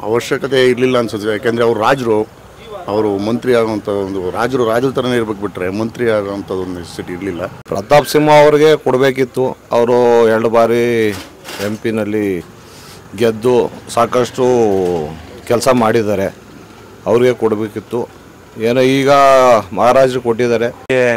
ಅವಶ್ಯಕತೆ ಇರಲಿಲ್ಲ ಅನ್ಸುತ್ತೆ ಯಾಕೆಂದರೆ ಅವ್ರು ರಾಜರು ಅವರು ಮಂತ್ರಿ ಆಗುವಂಥ ಒಂದು ರಾಜರು ರಾಜರ ಥರನೇ ಇರ್ಬೇಕು ಬಿಟ್ಟರೆ ಮಂತ್ರಿ ಆಗುವಂಥದ್ದು ಒಂದು ನೆಸೆಸಿಟಿ ಇರಲಿಲ್ಲ ಪ್ರತಾಪ್ ಸಿಂಹ ಅವ್ರಿಗೆ ಕೊಡಬೇಕಿತ್ತು ಅವರು ಎರಡು ಬಾರಿ ಎಂ ಪಿನಲ್ಲಿ ಗೆದ್ದು ಸಾಕಷ್ಟು ಕೆಲಸ ಮಾಡಿದ್ದಾರೆ ಅವ್ರಿಗೆ ಕೊಡಬೇಕಿತ್ತು ಏನೋ ಈಗ ಮಹಾರಾಜರು ಕೊಟ್ಟಿದ್ದಾರೆ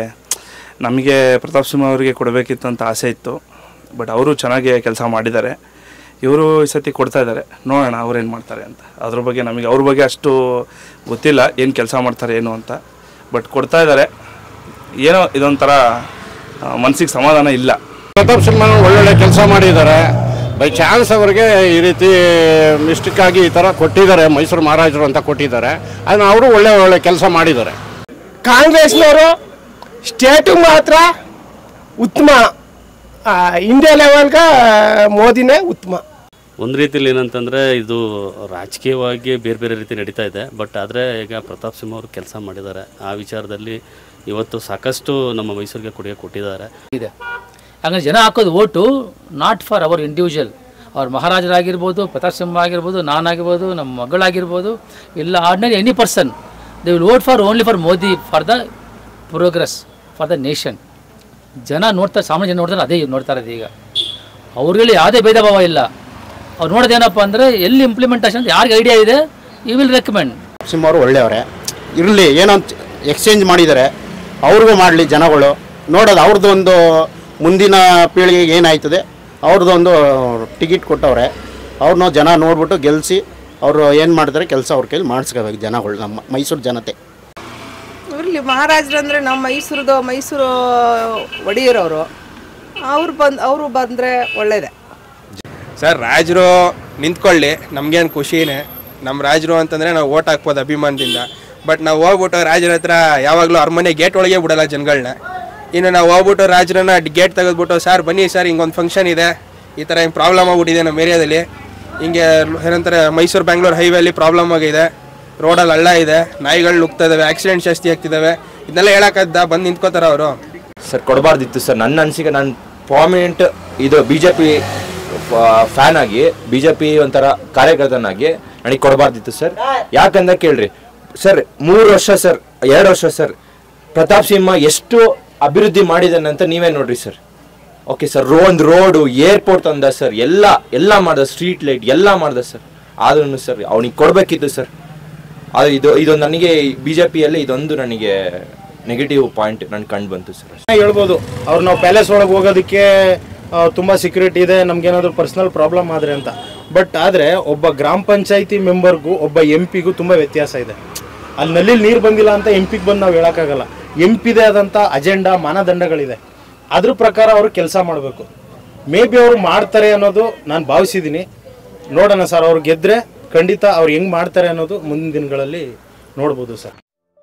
ನಮಗೆ ಪ್ರತಾಪ್ ಸಿಂಹ ಅವರಿಗೆ ಕೊಡಬೇಕಿತ್ತು ಅಂತ ಆಸೆ ಇತ್ತು ಬಟ್ ಅವರು ಚೆನ್ನಾಗಿ ಕೆಲಸ ಮಾಡಿದ್ದಾರೆ ಇವರು ಈ ಸತಿ ಕೊಡ್ತಾ ಇದ್ದಾರೆ ನೋಡೋಣ ಅವ್ರು ಏನು ಮಾಡ್ತಾರೆ ಅಂತ ಅದ್ರ ಬಗ್ಗೆ ನಮಗೆ ಅವ್ರ ಬಗ್ಗೆ ಅಷ್ಟು ಗೊತ್ತಿಲ್ಲ ಏನು ಕೆಲಸ ಮಾಡ್ತಾರೆ ಏನು ಅಂತ ಬಟ್ ಕೊಡ್ತಾ ಇದ್ದಾರೆ ಏನೋ ಇದೊಂಥರ ಮನಸ್ಸಿಗೆ ಸಮಾಧಾನ ಇಲ್ಲ ಪ್ರತಾಪ್ ಸಿಂಹ ಒಳ್ಳೊಳ್ಳೆ ಕೆಲಸ ಮಾಡಿದ್ದಾರೆ ಬೈ ಚಾನ್ಸ್ ಅವರಿಗೆ ಈ ರೀತಿ ಮಿಸ್ಟೇಕ್ ಆಗಿ ಈ ಥರ ಕೊಟ್ಟಿದ್ದಾರೆ ಮೈಸೂರು ಮಹಾರಾಜರು ಅಂತ ಕೊಟ್ಟಿದ್ದಾರೆ ಅದನ್ನ ಅವರು ಒಳ್ಳೆ ಒಳ್ಳೆ ಕೆಲಸ ಮಾಡಿದ್ದಾರೆ ಕಾಂಗ್ರೆಸ್ನವರು ಸ್ಟೇಟು ಮಾತ್ರ ಉತ್ತಮ ಆ, ಇಂಡಿಯಾ ಲೆವೆಲ್ಗೆ ಮೋದಿನೇ ಉತ್ತಮ ಒಂದು ರೀತಿಯಲ್ಲಿ ಏನಂತಂದರೆ ಇದು ರಾಜಕೀಯವಾಗಿ ಬೇರೆ ಬೇರೆ ರೀತಿ ನಡೀತಾ ಇದೆ ಬಟ್ ಆದರೆ ಈಗ ಪ್ರತಾಪ್ ಸಿಂಹ ಅವರು ಕೆಲಸ ಮಾಡಿದ್ದಾರೆ ಆ ವಿಚಾರದಲ್ಲಿ ಇವತ್ತು ಸಾಕಷ್ಟು ನಮ್ಮ ಮೈಸೂರಿಗೆ ಕೊಡುಗೆ ಕೊಟ್ಟಿದ್ದಾರೆ ಇದೆ ಹಾಗಾಗಿ ಜನ ಹಾಕೋದು vote not for our individual ಅವ್ರ ಮಹಾರಾಜರಾಗಿರ್ಬೋದು ಪ್ರತಾಪ್ ಸಿಂಹ ಆಗಿರ್ಬೋದು ನಾನಾಗಿರ್ಬೋದು ನಮ್ಮ ಮಗಳಾಗಿರ್ಬೋದು ಇಲ್ಲ ordinary any person they will vote for only for Modi for the progress for the nation ಜನ ನೋಡ್ತಾರೆ ಸಾಮಾನ್ಯ ಜನ ನೋಡ್ತಾರೆ ಅದೇ ನೋಡ್ತಾ ಇರೋದು ಈಗ ಅವ್ರಲ್ಲಿ ಯಾವುದೇ ಭೇದ ಭಾವ ಇಲ್ಲ ಅವ್ರು ನೋಡೋದೇನಪ್ಪ ಅಂದರೆ ಎಲ್ಲಿ ಇಂಪ್ಲಿಮೆಂಟೇಷನ್ ಯಾರಿಗೆ ಐಡಿಯಾ ಇದೆ ಯು ವಿಲ್ ರೆಕಮೆಂಡ್ ಸಿಂಹ ಅವರು ಒಳ್ಳೆಯವರೇ ಇರಲಿ ಏನೋ ಎಕ್ಸ್ಚೇಂಜ್ ಮಾಡಿದ್ದಾರೆ ಅವ್ರಿಗೂ ಮಾಡಲಿ ಜನಗಳು ನೋಡೋದು ಅವ್ರದ್ದು ಒಂದು ಮುಂದಿನ ಪೀಳಿಗೆಗೆ ಏನಾಯ್ತದೆ ಅವ್ರದ್ದು ಒಂದು ಟಿಕೆಟ್ ಕೊಟ್ಟವ್ರೆ ಅವ್ರನ್ನ ಜನ ನೋಡ್ಬಿಟ್ಟು ಗೆಲ್ಲಿಸಿ ಅವರು ಏನು ಮಾಡ್ತಾರೆ ಕೆಲಸ ಅವ್ರ ಕೈಲಿ ಮಾಡಿಸ್ಕೋಬೇಕು ಜನಗಳು ನಮ್ಮ ಮೈಸೂರು ಜನತೆ ಇರಲಿ ಮಹಾರಾಜರಂದ್ರೆ ನಮ್ಮ ಮೈಸೂರದು ಮೈಸೂರು ಒಡೆಯರವರು ಅವ್ರು ಬಂದು ಅವರು ಬಂದರೆ ಒಳ್ಳೇದೇ ಸರ್ ರಾಜರು ನಿಂತ್ಕೊಳ್ಳಿ ನಮ್ಗೇನು ಖುಷಿನೇ ನಮ್ಮ ರಾಜರು ಅಂತಂದರೆ ನಾವು ಓಟ್ ಹಾಕ್ಬೋದು ಅಭಿಮಾನದಿಂದ ಬಟ್ ನಾವು ಹೋಗ್ಬಿಟ್ಟು ರಾಜರ ಹತ್ರ ಯಾವಾಗಲೂ ಅರಮನೆ ಗೇಟ್ ಒಳಗೆ ಬಿಡಲ್ಲ ಜನಗಳನ್ನ ಇನ್ನು ನಾವು ಹೋಗ್ಬಿಟ್ಟು ರಾಜರನ್ನ ಗೇಟ್ ತೆಗೆದ್ಬಿಟ್ಟು ಸರ್ ಬನ್ನಿ ಸರ್ ಹಿಂಗೊಂದು ಫಂಕ್ಷನ್ ಇದೆ ಈ ಥರ ಹಿಂಗೆ ಪ್ರಾಬ್ಲಮ್ ಆಗ್ಬಿಟ್ಟಿದೆ ನಮ್ಮ ಏರಿಯಾದಲ್ಲಿ ಹಿಂಗೆ ಏನಂತಾರೆ ಮೈಸೂರು ಬ್ಯಾಂಗ್ಳೂರು ಹೈವೇಲಿ ಪ್ರಾಬ್ಲಮ್ ಆಗಿದೆ ರೋಡಲ್ಲಿ ಹಳ್ಳ ಇದೆ ನಾಯಿಗಳು ನುಗ್ತಾ ಇದಾವೆ ಆಕ್ಸಿಡೆಂಟ್ ಜಾಸ್ತಿ ಆಗ್ತಿದ್ದಾವೆ ಇದನ್ನೆಲ್ಲ ಹೇಳಕ್ಕದ್ದ ಬಂದು ನಿಂತ್ಕೋತಾರ ಅವರು ಸರ್ ಕೊಡಬಾರ್ದಿತ್ತು ಸರ್ ನನ್ನ ಅನಿಸಿಕೆ ನಾನು ಪ್ರಾಮಿನೆಂಟ್ ಇದು ಬಿ ಜೆ ಪಿ ಫ್ಯಾನ್ ಆಗಿ ಬಿ ಜೆ ಪಿ ಒಂಥರ ಕಾರ್ಯಕರ್ತನಾಗಿ ನನಗೆ ಕೊಡಬಾರ್ದಿತ್ತು ಸರ್ ಯಾಕಂದ್ರೆ ಕೇಳ್ರಿ ಸರ್ ಮೂರು ವರ್ಷ ಸರ್ ಎರಡು ವರ್ಷ ಸರ್ ಪ್ರತಾಪ್ ಸಿಂಹ ಎಷ್ಟು ಅಭಿವೃದ್ಧಿ ಮಾಡಿದಾನೆ ಅಂತ ನೀವೇ ನೋಡ್ರಿ ಸರ್ ಓಕೆ ಸರ್ ರೋ ಒಂದು ರೋಡು ಏರ್ಪೋರ್ಟ್ ತಂದ ಸರ್ ಎಲ್ಲ ಎಲ್ಲ ಮಾಡ್ದ ಸ್ಟ್ರೀಟ್ ಲೈಟ್ ಎಲ್ಲ ಮಾಡ್ದ ಸರ್ ಆದ್ರೂ ಸರ್ ಅವನಿಗೆ ಕೊಡಬೇಕಿತ್ತು ಸರ್ ಅದು ಇದು ಇದು ನನಗೆ ಬಿ ಜೆ ಪಿಯಲ್ಲಿ ಇದೊಂದು ನನಗೆ ನೆಗೆಟಿವ್ ಪಾಯಿಂಟ್ ನನ್ಗೆ ಕಂಡು ಬಂತು ಸರ್ ಹೇಳ್ಬೋದು ಅವ್ರು ನಾವು ಪ್ಯಾಲೇಸ್ ಒಳಗೆ ಹೋಗೋದಕ್ಕೆ ಆ, ತುಂಬಾ ಸೆಕ್ಯೂರಿಟಿ ಇದೆ ನಮ್ಗೇನಾದ್ರು ಪರ್ಸನಲ್ ಪ್ರಾಬ್ಲಮ್ ಆದ್ರೆ ಅಂತ ಬಟ್ ಆದ್ರೆ ಒಬ್ಬ ಗ್ರಾಮ ಪಂಚಾಯತಿ ಮೆಂಬರ್ಗೂ ಒಬ್ಬ ಎಂ ಪಿಗೂ ತುಂಬಾ ವ್ಯತ್ಯಾಸ ಇದೆ ಅಲ್ಲಿ ನಲ್ಲಿ ನೀರು ಬಂದಿಲ್ಲ ಅಂತ ಎಂ ಪಿಗೆ ಬಂದು ನಾವು ಹೇಳಕ್ಕಾಗಲ್ಲ ಎಂ ಪಿದೇ ಆದಂತ ಅಜೆಂಡಾ ಮಾನದಂಡಗಳಿದೆ ಅದ್ರ ಪ್ರಕಾರ ಅವರು ಕೆಲಸ ಮಾಡಬೇಕು ಮೇ ಬಿ ಅವರು ಮಾಡ್ತಾರೆ ಅನ್ನೋದು ನಾನು ಭಾವಿಸಿದ್ದೀನಿ ನೋಡೋಣ ಸರ್ ಅವ್ರು ಗೆದ್ರೆ ಖಂಡಿತ ಅವ್ರು ಹೆಂಗ್ ಮಾಡ್ತಾರೆ ಅನ್ನೋದು ಮುಂದಿನ ದಿನಗಳಲ್ಲಿ ನೋಡ್ಬೋದು ಸರ್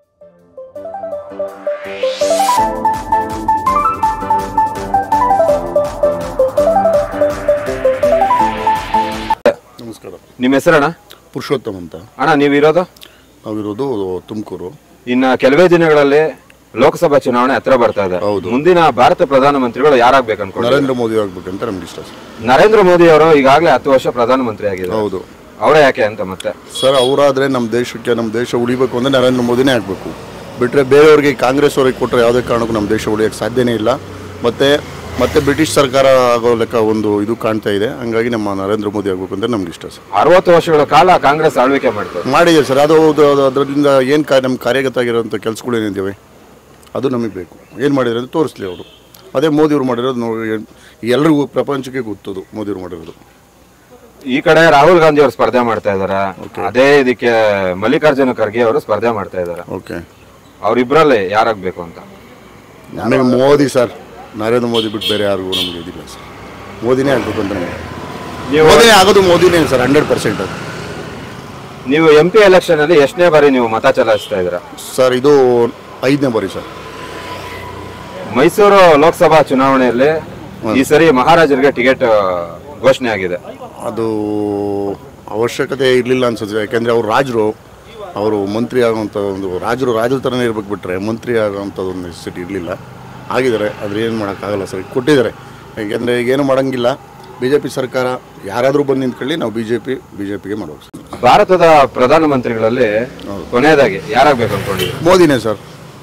ನಮಸ್ಕಾರ ನಿಮ್ಮ ಹೆಸರಣ್ಣ ಪುರುಷೋತ್ತಮ್ ಅಂತ ಅಣ್ಣ ನೀವಿರೋದು ನಾವಿರೋದು ತುಮಕೂರು ಇನ್ನ ಕೆಲವೇ ದಿನಗಳಲ್ಲಿ ಲೋಕಸಭಾ ಚುನಾವಣೆ ಹತ್ರ ಬರ್ತಾ ಇದೆ ಮುಂದಿನ ಭಾರತ ಪ್ರಧಾನಮಂತ್ರಿಗಳು ಯಾರಾಗ್ಬೇಕು ಅನ್ಕೊಂಡು ನರೇಂದ್ರ ಮೋದಿ ಆಗ್ಬೇಕಂತ ನಮ್ಗೆ ಇಷ್ಟ ಸರ್ ನರೇಂದ್ರ ಮೋದಿ ಅವರು ಈಗಾಗಲೇ ಹತ್ತು ವರ್ಷ ಪ್ರಧಾನಮಂತ್ರಿ ಆಗಿದ್ದಾರೆ ಹೌದು ಅವರೇ ಯಾಕೆ ಅಂತ ಮತ್ತೆ ಸರ್ ಅವರಾದ್ರೆ ನಮ್ಮ ದೇಶಕ್ಕೆ ನಮ್ಮ ದೇಶ ಉಳಿಬೇಕು ಅಂದರೆ ನರೇಂದ್ರ ಮೋದಿನೇ ಆಗಬೇಕು ಬಿಟ್ಟರೆ ಬೇರೆಯವ್ರಿಗೆ ಕಾಂಗ್ರೆಸ್ ಅವ್ರಿಗೆ ಕೊಟ್ಟರೆ ಯಾವುದೇ ಕಾರಣಕ್ಕೂ ನಮ್ಮ ದೇಶ ಉಳಿಯೋಕ್ಕೆ ಸಾಧ್ಯನೇ ಇಲ್ಲ ಮತ್ತು ಮತ್ತೆ ಬ್ರಿಟಿಷ್ ಸರ್ಕಾರ ಆಗೋ ಲೆಕ್ಕ ಒಂದು ಇದು ಕಾಣ್ತಾ ಇದೆ ಹಂಗಾಗಿ ನಮ್ಮ ನರೇಂದ್ರ ಮೋದಿ ಆಗಬೇಕು ಅಂತ ನಮ್ಗೆ ಇಷ್ಟ ಸರ್ ಅರವತ್ತು ವರ್ಷಗಳ ಕಾಲ ಕಾಂಗ್ರೆಸ್ ಆಳ್ವಿಕೆ ಮಾಡ್ತಾರೆ ಮಾಡಿದೆ ಸರ್ ಅದು ಅದು- ಅದು- ಅದರಿಂದ ಏನು ಕಾ ನಮ್ಮ ಕಾರ್ಯಗತ ಆಗಿರೋಂಥ ಕೆಲಸಗಳು ಏನಿದ್ದಾವೆ ಅದು ನಮಗೆ ಬೇಕು ಏನು ಮಾಡಿದ್ರೆ ಅಂತ ತೋರಿಸ್ಲಿ ಅವರು ಅದೇ ಮೋದಿಯವ್ರು ಮಾಡಿರೋದು ನೋಡಿ ಎಲ್ರಿಗೂ ಪ್ರಪಂಚಕ್ಕೆ ಗೊತ್ತದು ಮೋದಿಯವ್ರು ಮಾಡಿರೋದು ಈ ಕಡೆ ರಾಹುಲ್ ಗಾಂಧಿ ಅವರು ಸ್ಪರ್ಧೆ ಮಾಡ್ತಾ ಇದಾರೆ ಅದೇ ಇದಕ್ಕೆ ಮಲ್ಲಿಕಾರ್ಜುನ ಖರ್ಗೆ ಅವರು ಸ್ಪರ್ಧೆ ಮಾಡ್ತಾ ಇದಾರೆ ಓಕೆ ಅವ್ರಿಬ್ರಲ್ಲಿ ಯಾರಾಗ್ಬೇಕು ಅಂತ ನಮಗೆ ಮೋದಿ ಸರ್ ನರೇಂದ್ರ ಮೋದಿ ಬಿಟ್ಟು ಬೇರೆ ಯಾರಿಗೂ ನಮಗೆ ಇದಿಲ್ಲ ಸರ್ ಮೋದಿನೇ ಆಗಬೇಕು ಅಂತ ನಮಗೆ ಮೋದಿನೇ ಆಗೋದು ಮೋದಿನೇ ಸರ್ ಹಂಡ್ರೆಡ್ ಪರ್ಸೆಂಟ್ ಅದು ನೀವು ಎಂ ಪಿ ಎಲೆಕ್ಷನ್ ಅಲ್ಲಿ ಎಷ್ಟನೇ ಬಾರಿ ನೀವು ಮತ ಚಲಾಯಿಸ್ತಾ ಇದ್ದೀರಾ ಸರ್ ಇದು ಐದನೇ ಬಾರಿ ಸರ್ ಮೈಸೂರು ಲೋಕಸಭಾ ಚುನಾವಣೆಯಲ್ಲಿ ಈ ಸರಿ ಮಹಾರಾಜರಿಗೆ ಟಿಕೆಟ್ ಘೋಷಣೆ ಆಗಿದೆ ಅದು ಅವಶ್ಯಕತೆ ಇರಲಿಲ್ಲ ಅನ್ಸುತ್ತೆ ಯಾಕೆಂದರೆ ಅವ್ರು ರಾಜರು ಅವರು ಮಂತ್ರಿ ಆಗುವಂಥ ಒಂದು ರಾಜರು ರಾಜರ ಥರನೇ ಇರ್ಬೇಕು ಬಿಟ್ಟರೆ ಮಂತ್ರಿ ಆಗುವಂಥದ್ದು ಒಂದು ನೆಸೆಸಿಟಿ ಇರಲಿಲ್ಲ ಆಗಿದ್ದಾರೆ ಆದರೆ ಏನು ಮಾಡೋಕ್ಕಾಗಲ್ಲ ಸರ್ ಕೊಟ್ಟಿದ್ದಾರೆ ಯಾಕೆಂದರೆ ಏನು ಮಾಡೋಂಗಿಲ್ಲ ಬಿ ಜೆ ಪಿ ಸರ್ಕಾರ ಯಾರಾದರೂ ಬಂದು ನಿಂತ್ಕೊಳ್ಳಿ ನಾವು B J P B J ಪಿಗೆ ಮಾಡ್ಬೇಕು ಸರ್ ಭಾರತದ ಪ್ರಧಾನಮಂತ್ರಿಗಳಲ್ಲಿ ಕೊನೆಯದಾಗಿ ಯಾರಾಗ್ಬೇಕು ಅನ್ಕೊಂಡಿದ್ದೀರಿ ಮೋದಿನೇ ಸರ್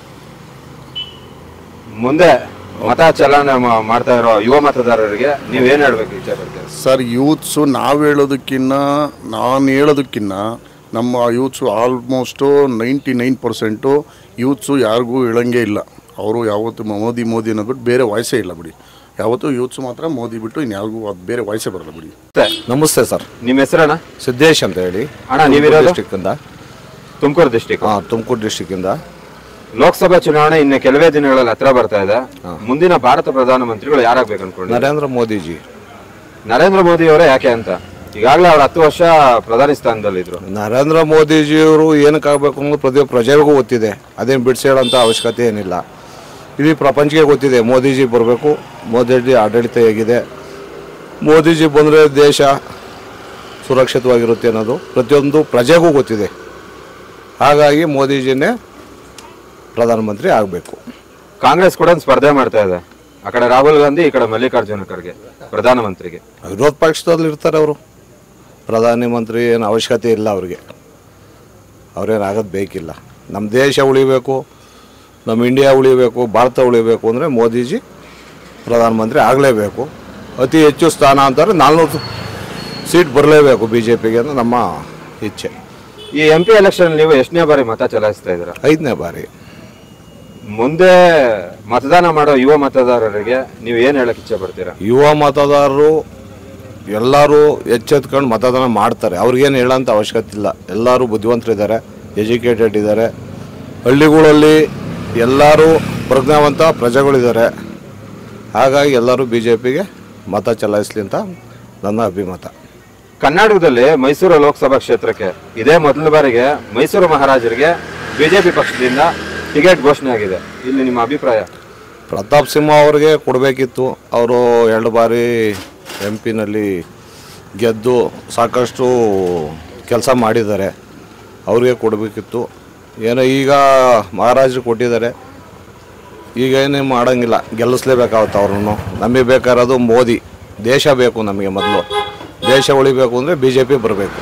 ಮುಂದೆ ಮತ ಚಲಾವಣೆ ಮಾ- ಮಾಡ್ತಾ ಇರೋ ಯುವ ಮತದಾರರಿಗೆ ನೀವೇನ್ ಹೇಳ್ಬೇಕು ಇಚ್ಛೆ ಪಡ್ತೀರಾ ಸರ್ ಯೂತ್ಸು ನಾವು ಹೇಳೋದಕ್ಕಿನ್ನ ನಾನು ಹೇಳೋದಕ್ಕಿನ್ನ ನಮ್ಮ youths almost ninety nine percent youths ಯಾರಿಗೂ ಹೇಳಂಗೆ ಇಲ್ಲ ಅವರು ಯಾವತ್ತು ಮೋದಿ ಮೋದಿ ಅನ್ನೋದು ಬೇರೆ ವಾಯ್ಸೇ ಇಲ್ಲ ಬಿಡಿ ಯಾವತ್ತೂ ಯೂತ್ಸು ಮಾತ್ರ ಮೋದಿ ಬಿಟ್ಟು ಇನ್ಯಾರಿಗೂ ಅದು ಬೇರೆ ವಾಯ್ಸೇ ಬರಲ್ಲ ಬಿಡಿ ನಮಸ್ತೆ ಸರ್ ನಿಮ್ಮ ಹೆಸರಣ್ಣ ಸಿದ್ದೇಶ್ ಅಂತ ಹೇಳಿ ಅಣ್ಣ, ನೀವಿರೋದು? ಡಿಸ್ಟಿಕ್ಕಿಂದ ತುಮಕೂರು ಡಿಸ್ಟಿಕ್ ಹಾಂ ತುಮಕೂರು ಡಿಸ್ಟಿಕ್ಕಿಂದ ಲೋಕಸಭಾ ಚುನಾವಣೆ ಇನ್ನು ಕೆಲವೇ ದಿನಗಳಲ್ಲಿ ಹತ್ರ ಬರ್ತಾ ಇದೆ ಮುಂದಿನ ಭಾರತ ಪ್ರಧಾನಮಂತ್ರಿಗಳು ಯಾರಾಗ್ಬೇಕು ಅನ್ಕೊಂಡು ನರೇಂದ್ರ ಮೋದಿಜಿ ನರೇಂದ್ರ ಮೋದಿ ಅವರೇ ಯಾಕೆ ಅಂತ ಈಗಾಗಲೇ ಅವ್ರು ಹತ್ತು ವರ್ಷ ಪ್ರಧಾನಿ ಸ್ಥಾನದಲ್ಲಿದ್ರು ನರೇಂದ್ರ ಮೋದಿಜಿಯವರು ಏನಕ್ಕಾಗಬೇಕು ಅನ್ನೋದು ಪ್ರತಿಯೊಬ್ಬ ಪ್ರಜೆಗೂ ಗೊತ್ತಿದೆ ಅದೇನು ಬಿಡಿಸಿ ಹೇಳೋಂಥ ಅವಶ್ಯಕತೆ ಏನಿಲ್ಲ ಇಡೀ ಪ್ರಪಂಚಕ್ಕೆ ಗೊತ್ತಿದೆ ಮೋದಿಜಿ ಬರಬೇಕು ಮೋದಿಜಿ ಆಡಳಿತ ಹೇಗಿದೆ ಮೋದಿಜಿ ಬಂದರೆ ದೇಶ ಸುರಕ್ಷಿತವಾಗಿರುತ್ತೆ ಅನ್ನೋದು ಪ್ರತಿಯೊಂದು ಪ್ರಜೆಗೂ ಗೊತ್ತಿದೆ ಹಾಗಾಗಿ ಮೋದಿಜಿನೇ ಪ್ರಧಾನಮಂತ್ರಿ ಆಗಬೇಕು ಕಾಂಗ್ರೆಸ್ ಕೂಡ ಒಂದ್ ಸ್ಪರ್ಧೆ ಮಾಡ್ತಾ ಇದೆ ಆ ಕಡೆ ರಾಹುಲ್ ಗಾಂಧಿ ಈ ಕಡೆ ಮಲ್ಲಿಕಾರ್ಜುನ ಖರ್ಗೆ ಪ್ರಧಾನಮಂತ್ರಿಗೆ ವಿರೋಧ ಪಕ್ಷದಲ್ಲಿ ಇರ್ತಾರೆ ಅವರು ಪ್ರಧಾನಿ ಮಂತ್ರಿ ಏನು ಅವಶ್ಯಕತೆ ಇಲ್ಲ ಅವರಿಗೆ ಅವ್ರೇನು ಆಗೋದು ಬೇಕಿಲ್ಲ ನಮ್ಮ ದೇಶ ಉಳಿಬೇಕು ನಮ್ಮ ಇಂಡಿಯಾ ಉಳಿಬೇಕು ಭಾರತ ಉಳಿಬೇಕು ಅಂದರೆ ಮೋದಿಜಿ ಪ್ರಧಾನಮಂತ್ರಿ ಆಗಲೇಬೇಕು ಅತಿ ಹೆಚ್ಚು ಸ್ಥಾನ ಅಂತಾರೆ ನಾಲ್ನೂರು ಸೀಟ್ ಬರಲೇಬೇಕು ಬಿ ಜೆ ಪಿಗೆ ಅಂತ ನಮ್ಮ ಇಚ್ಛೆ ಈ ಎಂ ಪಿ ಎಲೆಕ್ಷನ್ ನೀವು ಎಷ್ಟನೇ ಬಾರಿ ಮತ ಚಲಾಯಿಸ್ತಾ ಇದ್ದೀರಾ ಐದನೇ ಬಾರಿ ಮುಂದೆ ಮತದಾನ ಮಾಡೋ ಯುವ ಮತದಾರರಿಗೆ ನೀವು ಏನ್ ಹೇಳಕ್ ಇಚ್ಛೆ ಪಡ್ತೀರಾ ಯುವ ಮತದಾರರು ಎಲ್ಲರೂ ಎಚ್ಚೆತ್ಕೊಂಡು ಮತದಾನ ಮಾಡ್ತಾರೆ ಅವ್ರಿಗೇನು ಹೇಳೋಂಥ ಅವಶ್ಯಕತೆ ಇಲ್ಲ ಎಲ್ಲರೂ ಬುದ್ಧಿವಂತರಿದ್ದಾರೆ ಎಜುಕೇಟೆಡ್ ಇದ್ದಾರೆ ಹಳ್ಳಿಗಳಲ್ಲಿ ಎಲ್ಲರೂ ಪ್ರಜ್ಞಾವಂತ ಪ್ರಜೆಗಳಿದ್ದಾರೆ ಹಾಗಾಗಿ ಎಲ್ಲರೂ ಬಿ ಜೆ ಪಿಗೆ ಮತ ಚಲಾಯಿಸಲಿ ಅಂತ ನನ್ನ ಅಭಿಮತ ಕರ್ನಾಟಕದಲ್ಲಿ ಮೈಸೂರು ಲೋಕಸಭಾ ಕ್ಷೇತ್ರಕ್ಕೆ ಇದೇ ಮೊದಲ ಬಾರಿಗೆ ಮೈಸೂರು ಮಹಾರಾಜರಿಗೆ ಬಿಜೆಪಿ ಪಕ್ಷದಿಂದ ಟಿಕೆಟ್ ಘೋಷಣೆ ಆಗಿದೆ ಇಲ್ಲಿ ನಿಮ್ಮ ಅಭಿಪ್ರಾಯ ಪ್ರತಾಪ್ ಸಿಂಹ ಅವ್ರಿಗೆ ಕೊಡಬೇಕಿತ್ತು ಅವರು ಎರಡು ಬಾರಿ ಎಂ ಪಿನಲ್ಲಿ ಗೆದ್ದು ಸಾಕಷ್ಟು ಕೆಲಸ ಮಾಡಿದ್ದಾರೆ ಅವ್ರಿಗೆ ಕೊಡಬೇಕಿತ್ತು ಏನೋ ಈಗ ಮಹಾರಾಜರು ಕೊಟ್ಟಿದ್ದಾರೆ ಈಗ ಏನೇ ಮಾಡೋಂಗಿಲ್ಲ ಗೆಲ್ಲಿಸ್ಲೇಬೇಕಾಗುತ್ತೆ ಅವ್ರನ್ನು ನಮಗೆ ಬೇಕಾಗಿರೋದು ಮೋದಿ ದೇಶ ಬೇಕು ನಮಗೆ ಮೊದಲು ದೇಶ ಉಳಿಬೇಕು ಅಂದರೆ ಬಿ ಜೆ ಪಿ ಬರಬೇಕು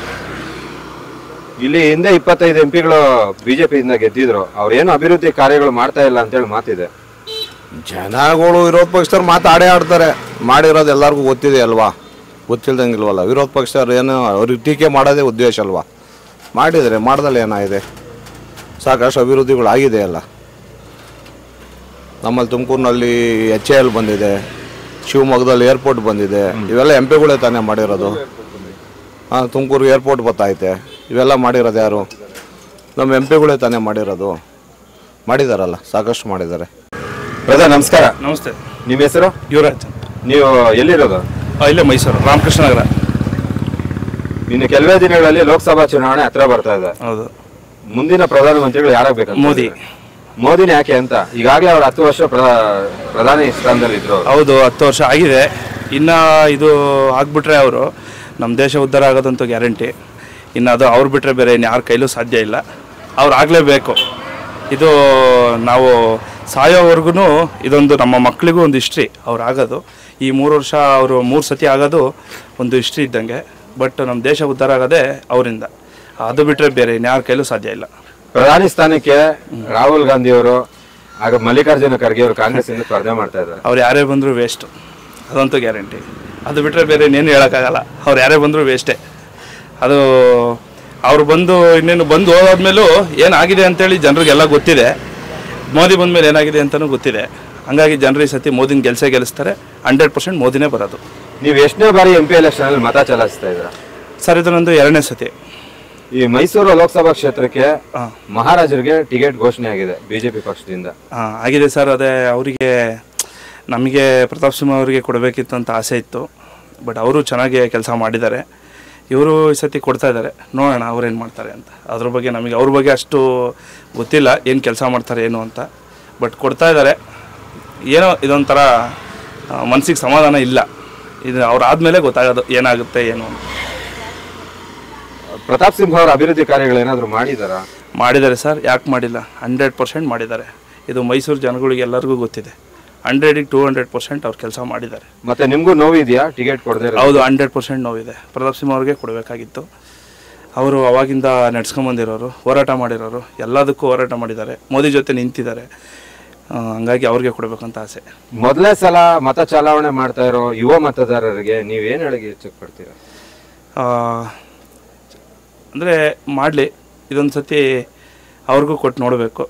ಇಲ್ಲಿ ಹಿಂದೆ ಇಪ್ಪತ್ತೈದು ಎಂ ಪಿಗಳು ಬಿಜೆಪಿಯಿಂದ ಗೆದ್ದಿದ್ರು ಅವ್ರೇನು ಅಭಿವೃದ್ಧಿ ಕಾರ್ಯಗಳು ಮಾಡ್ತಾ ಇಲ್ಲ ಅಂತೇಳಿ ಮಾತಿದೆ ಜನಗಳು ವಿರೋಧ ಪಕ್ಷದವ್ರು ಮಾತಾಡೇ ಆಡ್ತಾರೆ ಮಾಡಿರೋದು ಎಲ್ಲರಿಗೂ ಗೊತ್ತಿದೆ ಅಲ್ವಾ ಗೊತ್ತಿಲ್ದಂಗಿಲ್ವಲ್ಲ ವಿರೋಧ ಪಕ್ಷದವ್ರು ಏನು ಅವ್ರಿಗೆ ಟೀಕೆ ಮಾಡೋದೇ ಉದ್ದೇಶ ಅಲ್ವಾ ಮಾಡಿದರೆ ಮಾಡ್ದಲ್ಲಿ ಏನಾಗಿದೆ ಸಾಕಷ್ಟು ಅಭಿವೃದ್ಧಿಗಳು ಆಗಿದೆ ಅಲ್ಲ ನಮ್ಮಲ್ಲಿ ತುಮಕೂರಿನಲ್ಲಿ ಎಚ್ ಎ ಎಲ್ ಬಂದಿದೆ ಶಿವಮೊಗ್ಗದಲ್ಲಿ ಏರ್ಪೋರ್ಟ್ ಬಂದಿದೆ ಇವೆಲ್ಲ ಎಂ ಪಿಗಳೇ ತಾನೇ ಮಾಡಿರೋದು ಹಾಂ ತುಮಕೂರು ಏರ್ಪೋರ್ಟ್ ಬತ್ತೈತೆ ಇವೆಲ್ಲ ಮಾಡಿರೋದು ಯಾರು ನಮ್ಮ ಎಂ ಪಿಗಳೇ ತಾನೇ ಮಾಡಿರೋದು ಮಾಡಿದಾರಲ್ಲ ಸಾಕಷ್ಟು ಮಾಡಿದ್ದಾರೆ ಬ್ರದರ್ ನಮಸ್ಕಾರ ನಮಸ್ತೆ ನಿಮ್ಮ ಹೆಸರು ಯುವರಾಜ್ ನೀವು ಎಲ್ಲಿರೋದು ಆ, ಇಲ್ಲೇ ಮೈಸೂರು ರಾಮಕೃಷ್ಣ ನಗರ ಇನ್ನು ಕೆಲವೇ ದಿನಗಳಲ್ಲಿ ಲೋಕಸಭಾ ಚುನಾವಣೆ ಹತ್ರ ಬರ್ತಾ ಇದೆ ಹೌದು ಮುಂದಿನ ಪ್ರಧಾನಮಂತ್ರಿಗಳು ಯಾರಾಗಬೇಕು ಮೋದಿ. ಮೋದಿನೇ ಯಾಕೆ ಅಂತ ಈಗಾಗಲೇ ಅವ್ರು ಹತ್ತು ವರ್ಷ ಪ್ರ- ಪ್ರಧಾನಿ ಸ್ಥಾನದಲ್ಲಿ ಇದ್ರು ಅವ್ರು. ಹೌದು ಹತ್ತು ವರ್ಷ ಆಗಿದೆ ಇನ್ನು ಇದು ಆಗ್ಬಿಟ್ರೆ ಅವರು ನಮ್ಮ ದೇಶ ಉದ್ಧಾರ ಆಗೋದಂತೂ ಗ್ಯಾರಂಟಿ ಇನ್ನು ಅದು ಅವ್ರು ಬಿಟ್ಟರೆ ಬೇರೆ ಇನ್ನು ಯಾರ ಕೈಲೂ ಸಾಧ್ಯ ಇಲ್ಲ ಅವ್ರು ಆಗಲೇಬೇಕು ಇದು ನಾವು ಸಾಯೋವರೆಗೂ ಇದೊಂದು ನಮ್ಮ ಮಕ್ಕಳಿಗೂ ಒಂದು ಹಿಸ್ಟ್ರಿ ಅವ್ರು ಆಗೋದು ಈ ಮೂರು ವರ್ಷ ಅವರು ಮೂರು ಸತಿ ಆಗೋದು ಒಂದು ಹಿಸ್ಟ್ರಿ ಇದ್ದಂಗೆ ಬಟ್ ನಮ್ಮ ದೇಶ ಉದ್ಧಾರ ಆಗೋದೇ ಅವರಿಂದ ಅದು ಬಿಟ್ಟರೆ ಬೇರೆ ಇನ್ಯಾರ ಕೈಲೂ ಸಾಧ್ಯ ಇಲ್ಲ ಪ್ರಧಾನಿ ಸ್ಥಾನಕ್ಕೆ ರಾಹುಲ್ ಗಾಂಧಿ ಅವರು ಆಗ ಮಲ್ಲಿಕಾರ್ಜುನ ಖರ್ಗೆ ಅವರು ಕಾಂಗ್ರೆಸ್ ಇಂದ ಸ್ಪರ್ಧೆ ಮಾಡ್ತಾ ಇದ್ದಾರೆ ಅವ್ರು ಯಾರೇ ಬಂದರೂ ವೇಸ್ಟು ಅದಂತೂ ಗ್ಯಾರಂಟಿ ಅದು ಬಿಟ್ಟರೆ ಬೇರೆ ಇನ್ನೇನು ಹೇಳೋಕ್ಕಾಗಲ್ಲ ಅವ್ರು ಯಾರೇ ಬಂದರೂ ವೇಸ್ಟೇ ಅದು ಅವ್ರು ಬಂದು ಇನ್ನೇನು ಬಂದು ಹೋದಾದ್ಮೇಲೂ ಏನಾಗಿದೆ ಅಂತೇಳಿ ಜನರಿಗೆಲ್ಲ ಗೊತ್ತಿದೆ ಮೋದಿ ಬಂದಮೇಲೆ ಏನಾಗಿದೆ ಅಂತಲೂ ಗೊತ್ತಿದೆ ಹಂಗಾಗಿ ಜನರು ಈ ಸತಿ ಮೋದಿನ ಗೆಲ್ಸೇ ಗೆಲ್ಲಿಸ್ತಾರೆ ಹಂಡ್ರೆಡ್ ಪರ್ಸೆಂಟ್ ಮೋದಿನೇ ಬರೋದು ನೀವು ಎಷ್ಟನೇ ಬಾರಿ ಎಂ ಪಿ ಎಲೆಕ್ಷನ್ ಅಲ್ಲಿ ಮತ ಚಲಾಯಿಸ್ತಾ ಇದ್ದೀರಾ ಸರ್ ಇದು ನಂದು ಎರಡನೇ ಸತಿ ಈ ಮೈಸೂರು ಲೋಕಸಭಾ ಕ್ಷೇತ್ರಕ್ಕೆ ಮಹಾರಾಜರಿಗೆ ಟಿಕೆಟ್ ಘೋಷಣೆ ಆಗಿದೆ ಬಿಜೆಪಿ ಪಕ್ಷದಿಂದ ಆ, ಆಗಿದೆ ಸರ್ ಅದೇ ಅವರಿಗೆ ನಮಗೆ ಪ್ರತಾಪ್ ಸಿಂಹ ಅವರಿಗೆ ಕೊಡಬೇಕಿತ್ತು ಅಂತ ಆಸೆ ಇತ್ತು ಬಟ್ ಅವರು ಚೆನ್ನಾಗಿ ಕೆಲಸ ಮಾಡಿದ್ದಾರೆ ಇವರು ಈ ಸತಿ ಕೊಡ್ತಾ ಇದ್ದಾರೆ ನೋಡೋಣ ಅವ್ರೇನು ಮಾಡ್ತಾರೆ ಅಂತ ಅದ್ರ ಬಗ್ಗೆ ನಮಗೆ ಅವ್ರ ಬಗ್ಗೆ ಅಷ್ಟು ಗೊತ್ತಿಲ್ಲ ಏನು ಕೆಲಸ ಮಾಡ್ತಾರೆ ಏನು ಅಂತ ಬಟ್ ಕೊಡ್ತಾ ಇದ್ದಾರೆ ಏನೋ ಇದೊಂಥರ ಮನಸ್ಸಿಗೆ ಸಮಾಧಾನ ಇಲ್ಲ ಇದು ಅವ್ರು ಆದಮೇಲೆ ಗೊತ್ತಾಗೋದು ಏನಾಗುತ್ತೆ ಏನು ಅಂತ ಪ್ರತಾಪ್ ಸಿಂಹ ಅವರ ಅಭಿವೃದ್ಧಿ ಕಾರ್ಯಗಳು ಏನಾದ್ರು ಮಾಡಿದಾರಾ ಮಾಡಿದ್ದಾರೆ ಸರ್ ಯಾಕೆ ಮಾಡಿಲ್ಲ ಹಂಡ್ರೆಡ್ ಪರ್ಸೆಂಟ್ ಮಾಡಿದ್ದಾರೆ ಇದು ಮೈಸೂರು ಜನಗಳಿಗೆ ಎಲ್ಲರಿಗೂ ಗೊತ್ತಿದೆ ಹಂಡ್ರೆಡಿಗೆ ಟೂ ಹಂಡ್ರೆಡ್ ಪರ್ಸೆಂಟ್ ಅವ್ರು ಕೆಲಸ ಮಾಡಿದ್ದಾರೆ ಮತ್ತೆ ನಿಮ್ಗೂ ನೋವಿದೆಯಾ ಟಿಕೆಟ್ ಕೊಡದೆ ಹೌದು ಹಂಡ್ರೆಡ್ ಪರ್ಸೆಂಟ್ ನೋವಿದೆ ಪ್ರತಾಪ್ ಸಿಂಹ ಅವ್ರಿಗೆ ಕೊಡಬೇಕಾಗಿತ್ತು ಅವರು ಅವಾಗಿಂದ ನಡ್ಸ್ಕೊಂಬಂದಿರೋರು ಹೋರಾಟ ಮಾಡಿರೋರು ಎಲ್ಲದಕ್ಕೂ ಹೋರಾಟ ಮಾಡಿದ್ದಾರೆ ಮೋದಿ ಜೊತೆ ನಿಂತಿದ್ದಾರೆ ಆ, ಹಂಗಾಗಿ ಅವ್ರಿಗೆ ಕೊಡಬೇಕಂತ ಆಸೆ ಮೊದಲೇ ಸಲ ಮತ ಚಲಾವಣೆ ಮಾಡ್ತಾ ಇರೋ ಯುವ ಮತದಾರರಿಗೆ ನೀವೇನ್ ಹೇಳಿ ಹೆಚ್ಚಕ್ಕೆ ಪಡ್ತೀರಾ ಅಂದರೆ ಮಾಡಲಿ ಇದೊಂದು ಸತಿ ಅವ್ರಿಗೂ ಕೊಟ್ಟು ನೋಡಬೇಕು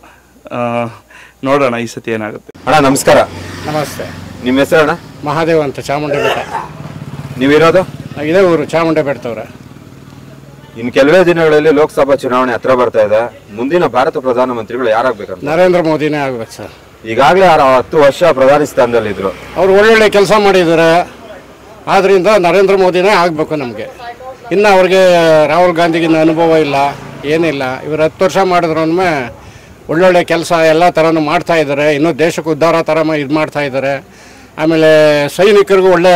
ನೋಡೋಣ ಈ ಸತಿ ಏನಾಗುತ್ತೆ ಅಣ್ಣ ನಮಸ್ಕಾರ ನಮಸ್ತೆ ನಿಮ್ಮ ಹೆಸರು ಅಣ್ಣ ಮಹಾದೇವ್ ಅಂತ ಚಾಮುಂಡಿ ಬೆಟ್ಟ ನೀವಿರೋದು ಇದೇ ಊರು ಚಾಮುಂಡಿ ಬೆಟ್ಟದವ್ರೆ ಇನ್ ಕೆಲವೇ ದಿನಗಳಲ್ಲಿ ಲೋಕಸಭಾ ಚುನಾವಣೆ ಹತ್ರ ಬರ್ತಾ ಇದೆ ಮುಂದಿನ ಭಾರತ ಪ್ರಧಾನಮಂತ್ರಿಗಳು ಯಾರಾಗ್ಬೇಕಂತ ನರೇಂದ್ರ ಮೋದಿನೇ ಆಗ್ಬೇಕು ಸರ್ ಈಗಾಗಲೇ ಹತ್ತು ವರ್ಷ ಪ್ರಧಾನಿ ಸ್ಥಾನದಲ್ಲಿದ್ರು ಅವ್ರು ಒಳ್ಳೊಳ್ಳೆ ಕೆಲಸ ಮಾಡಿದ್ದಾರೆ ಆದ್ದರಿಂದ ನರೇಂದ್ರ ಮೋದಿನೇ ಆಗಬೇಕು ನಮಗೆ ಇನ್ನು ಅವ್ರಿಗೆ ರಾಹುಲ್ ಗಾಂಧಿಗಿನ್ನ ಅನುಭವ ಇಲ್ಲ ಏನಿಲ್ಲ ಇವರು ಹತ್ತು ವರ್ಷ ಮಾಡಿದ್ರು ಒಳ್ಳೊಳ್ಳೆ ಕೆಲಸ ಎಲ್ಲ ಥರನೂ ಮಾಡ್ತಾ ಇದ್ದಾರೆ ಇನ್ನೂ ದೇಶಕ್ಕೆ ಉದ್ಧಾರ ಥರ ಇದು ಮಾಡ್ತಾ ಇದ್ದಾರೆ ಆಮೇಲೆ ಸೈನಿಕರಿಗೂ ಒಳ್ಳೆ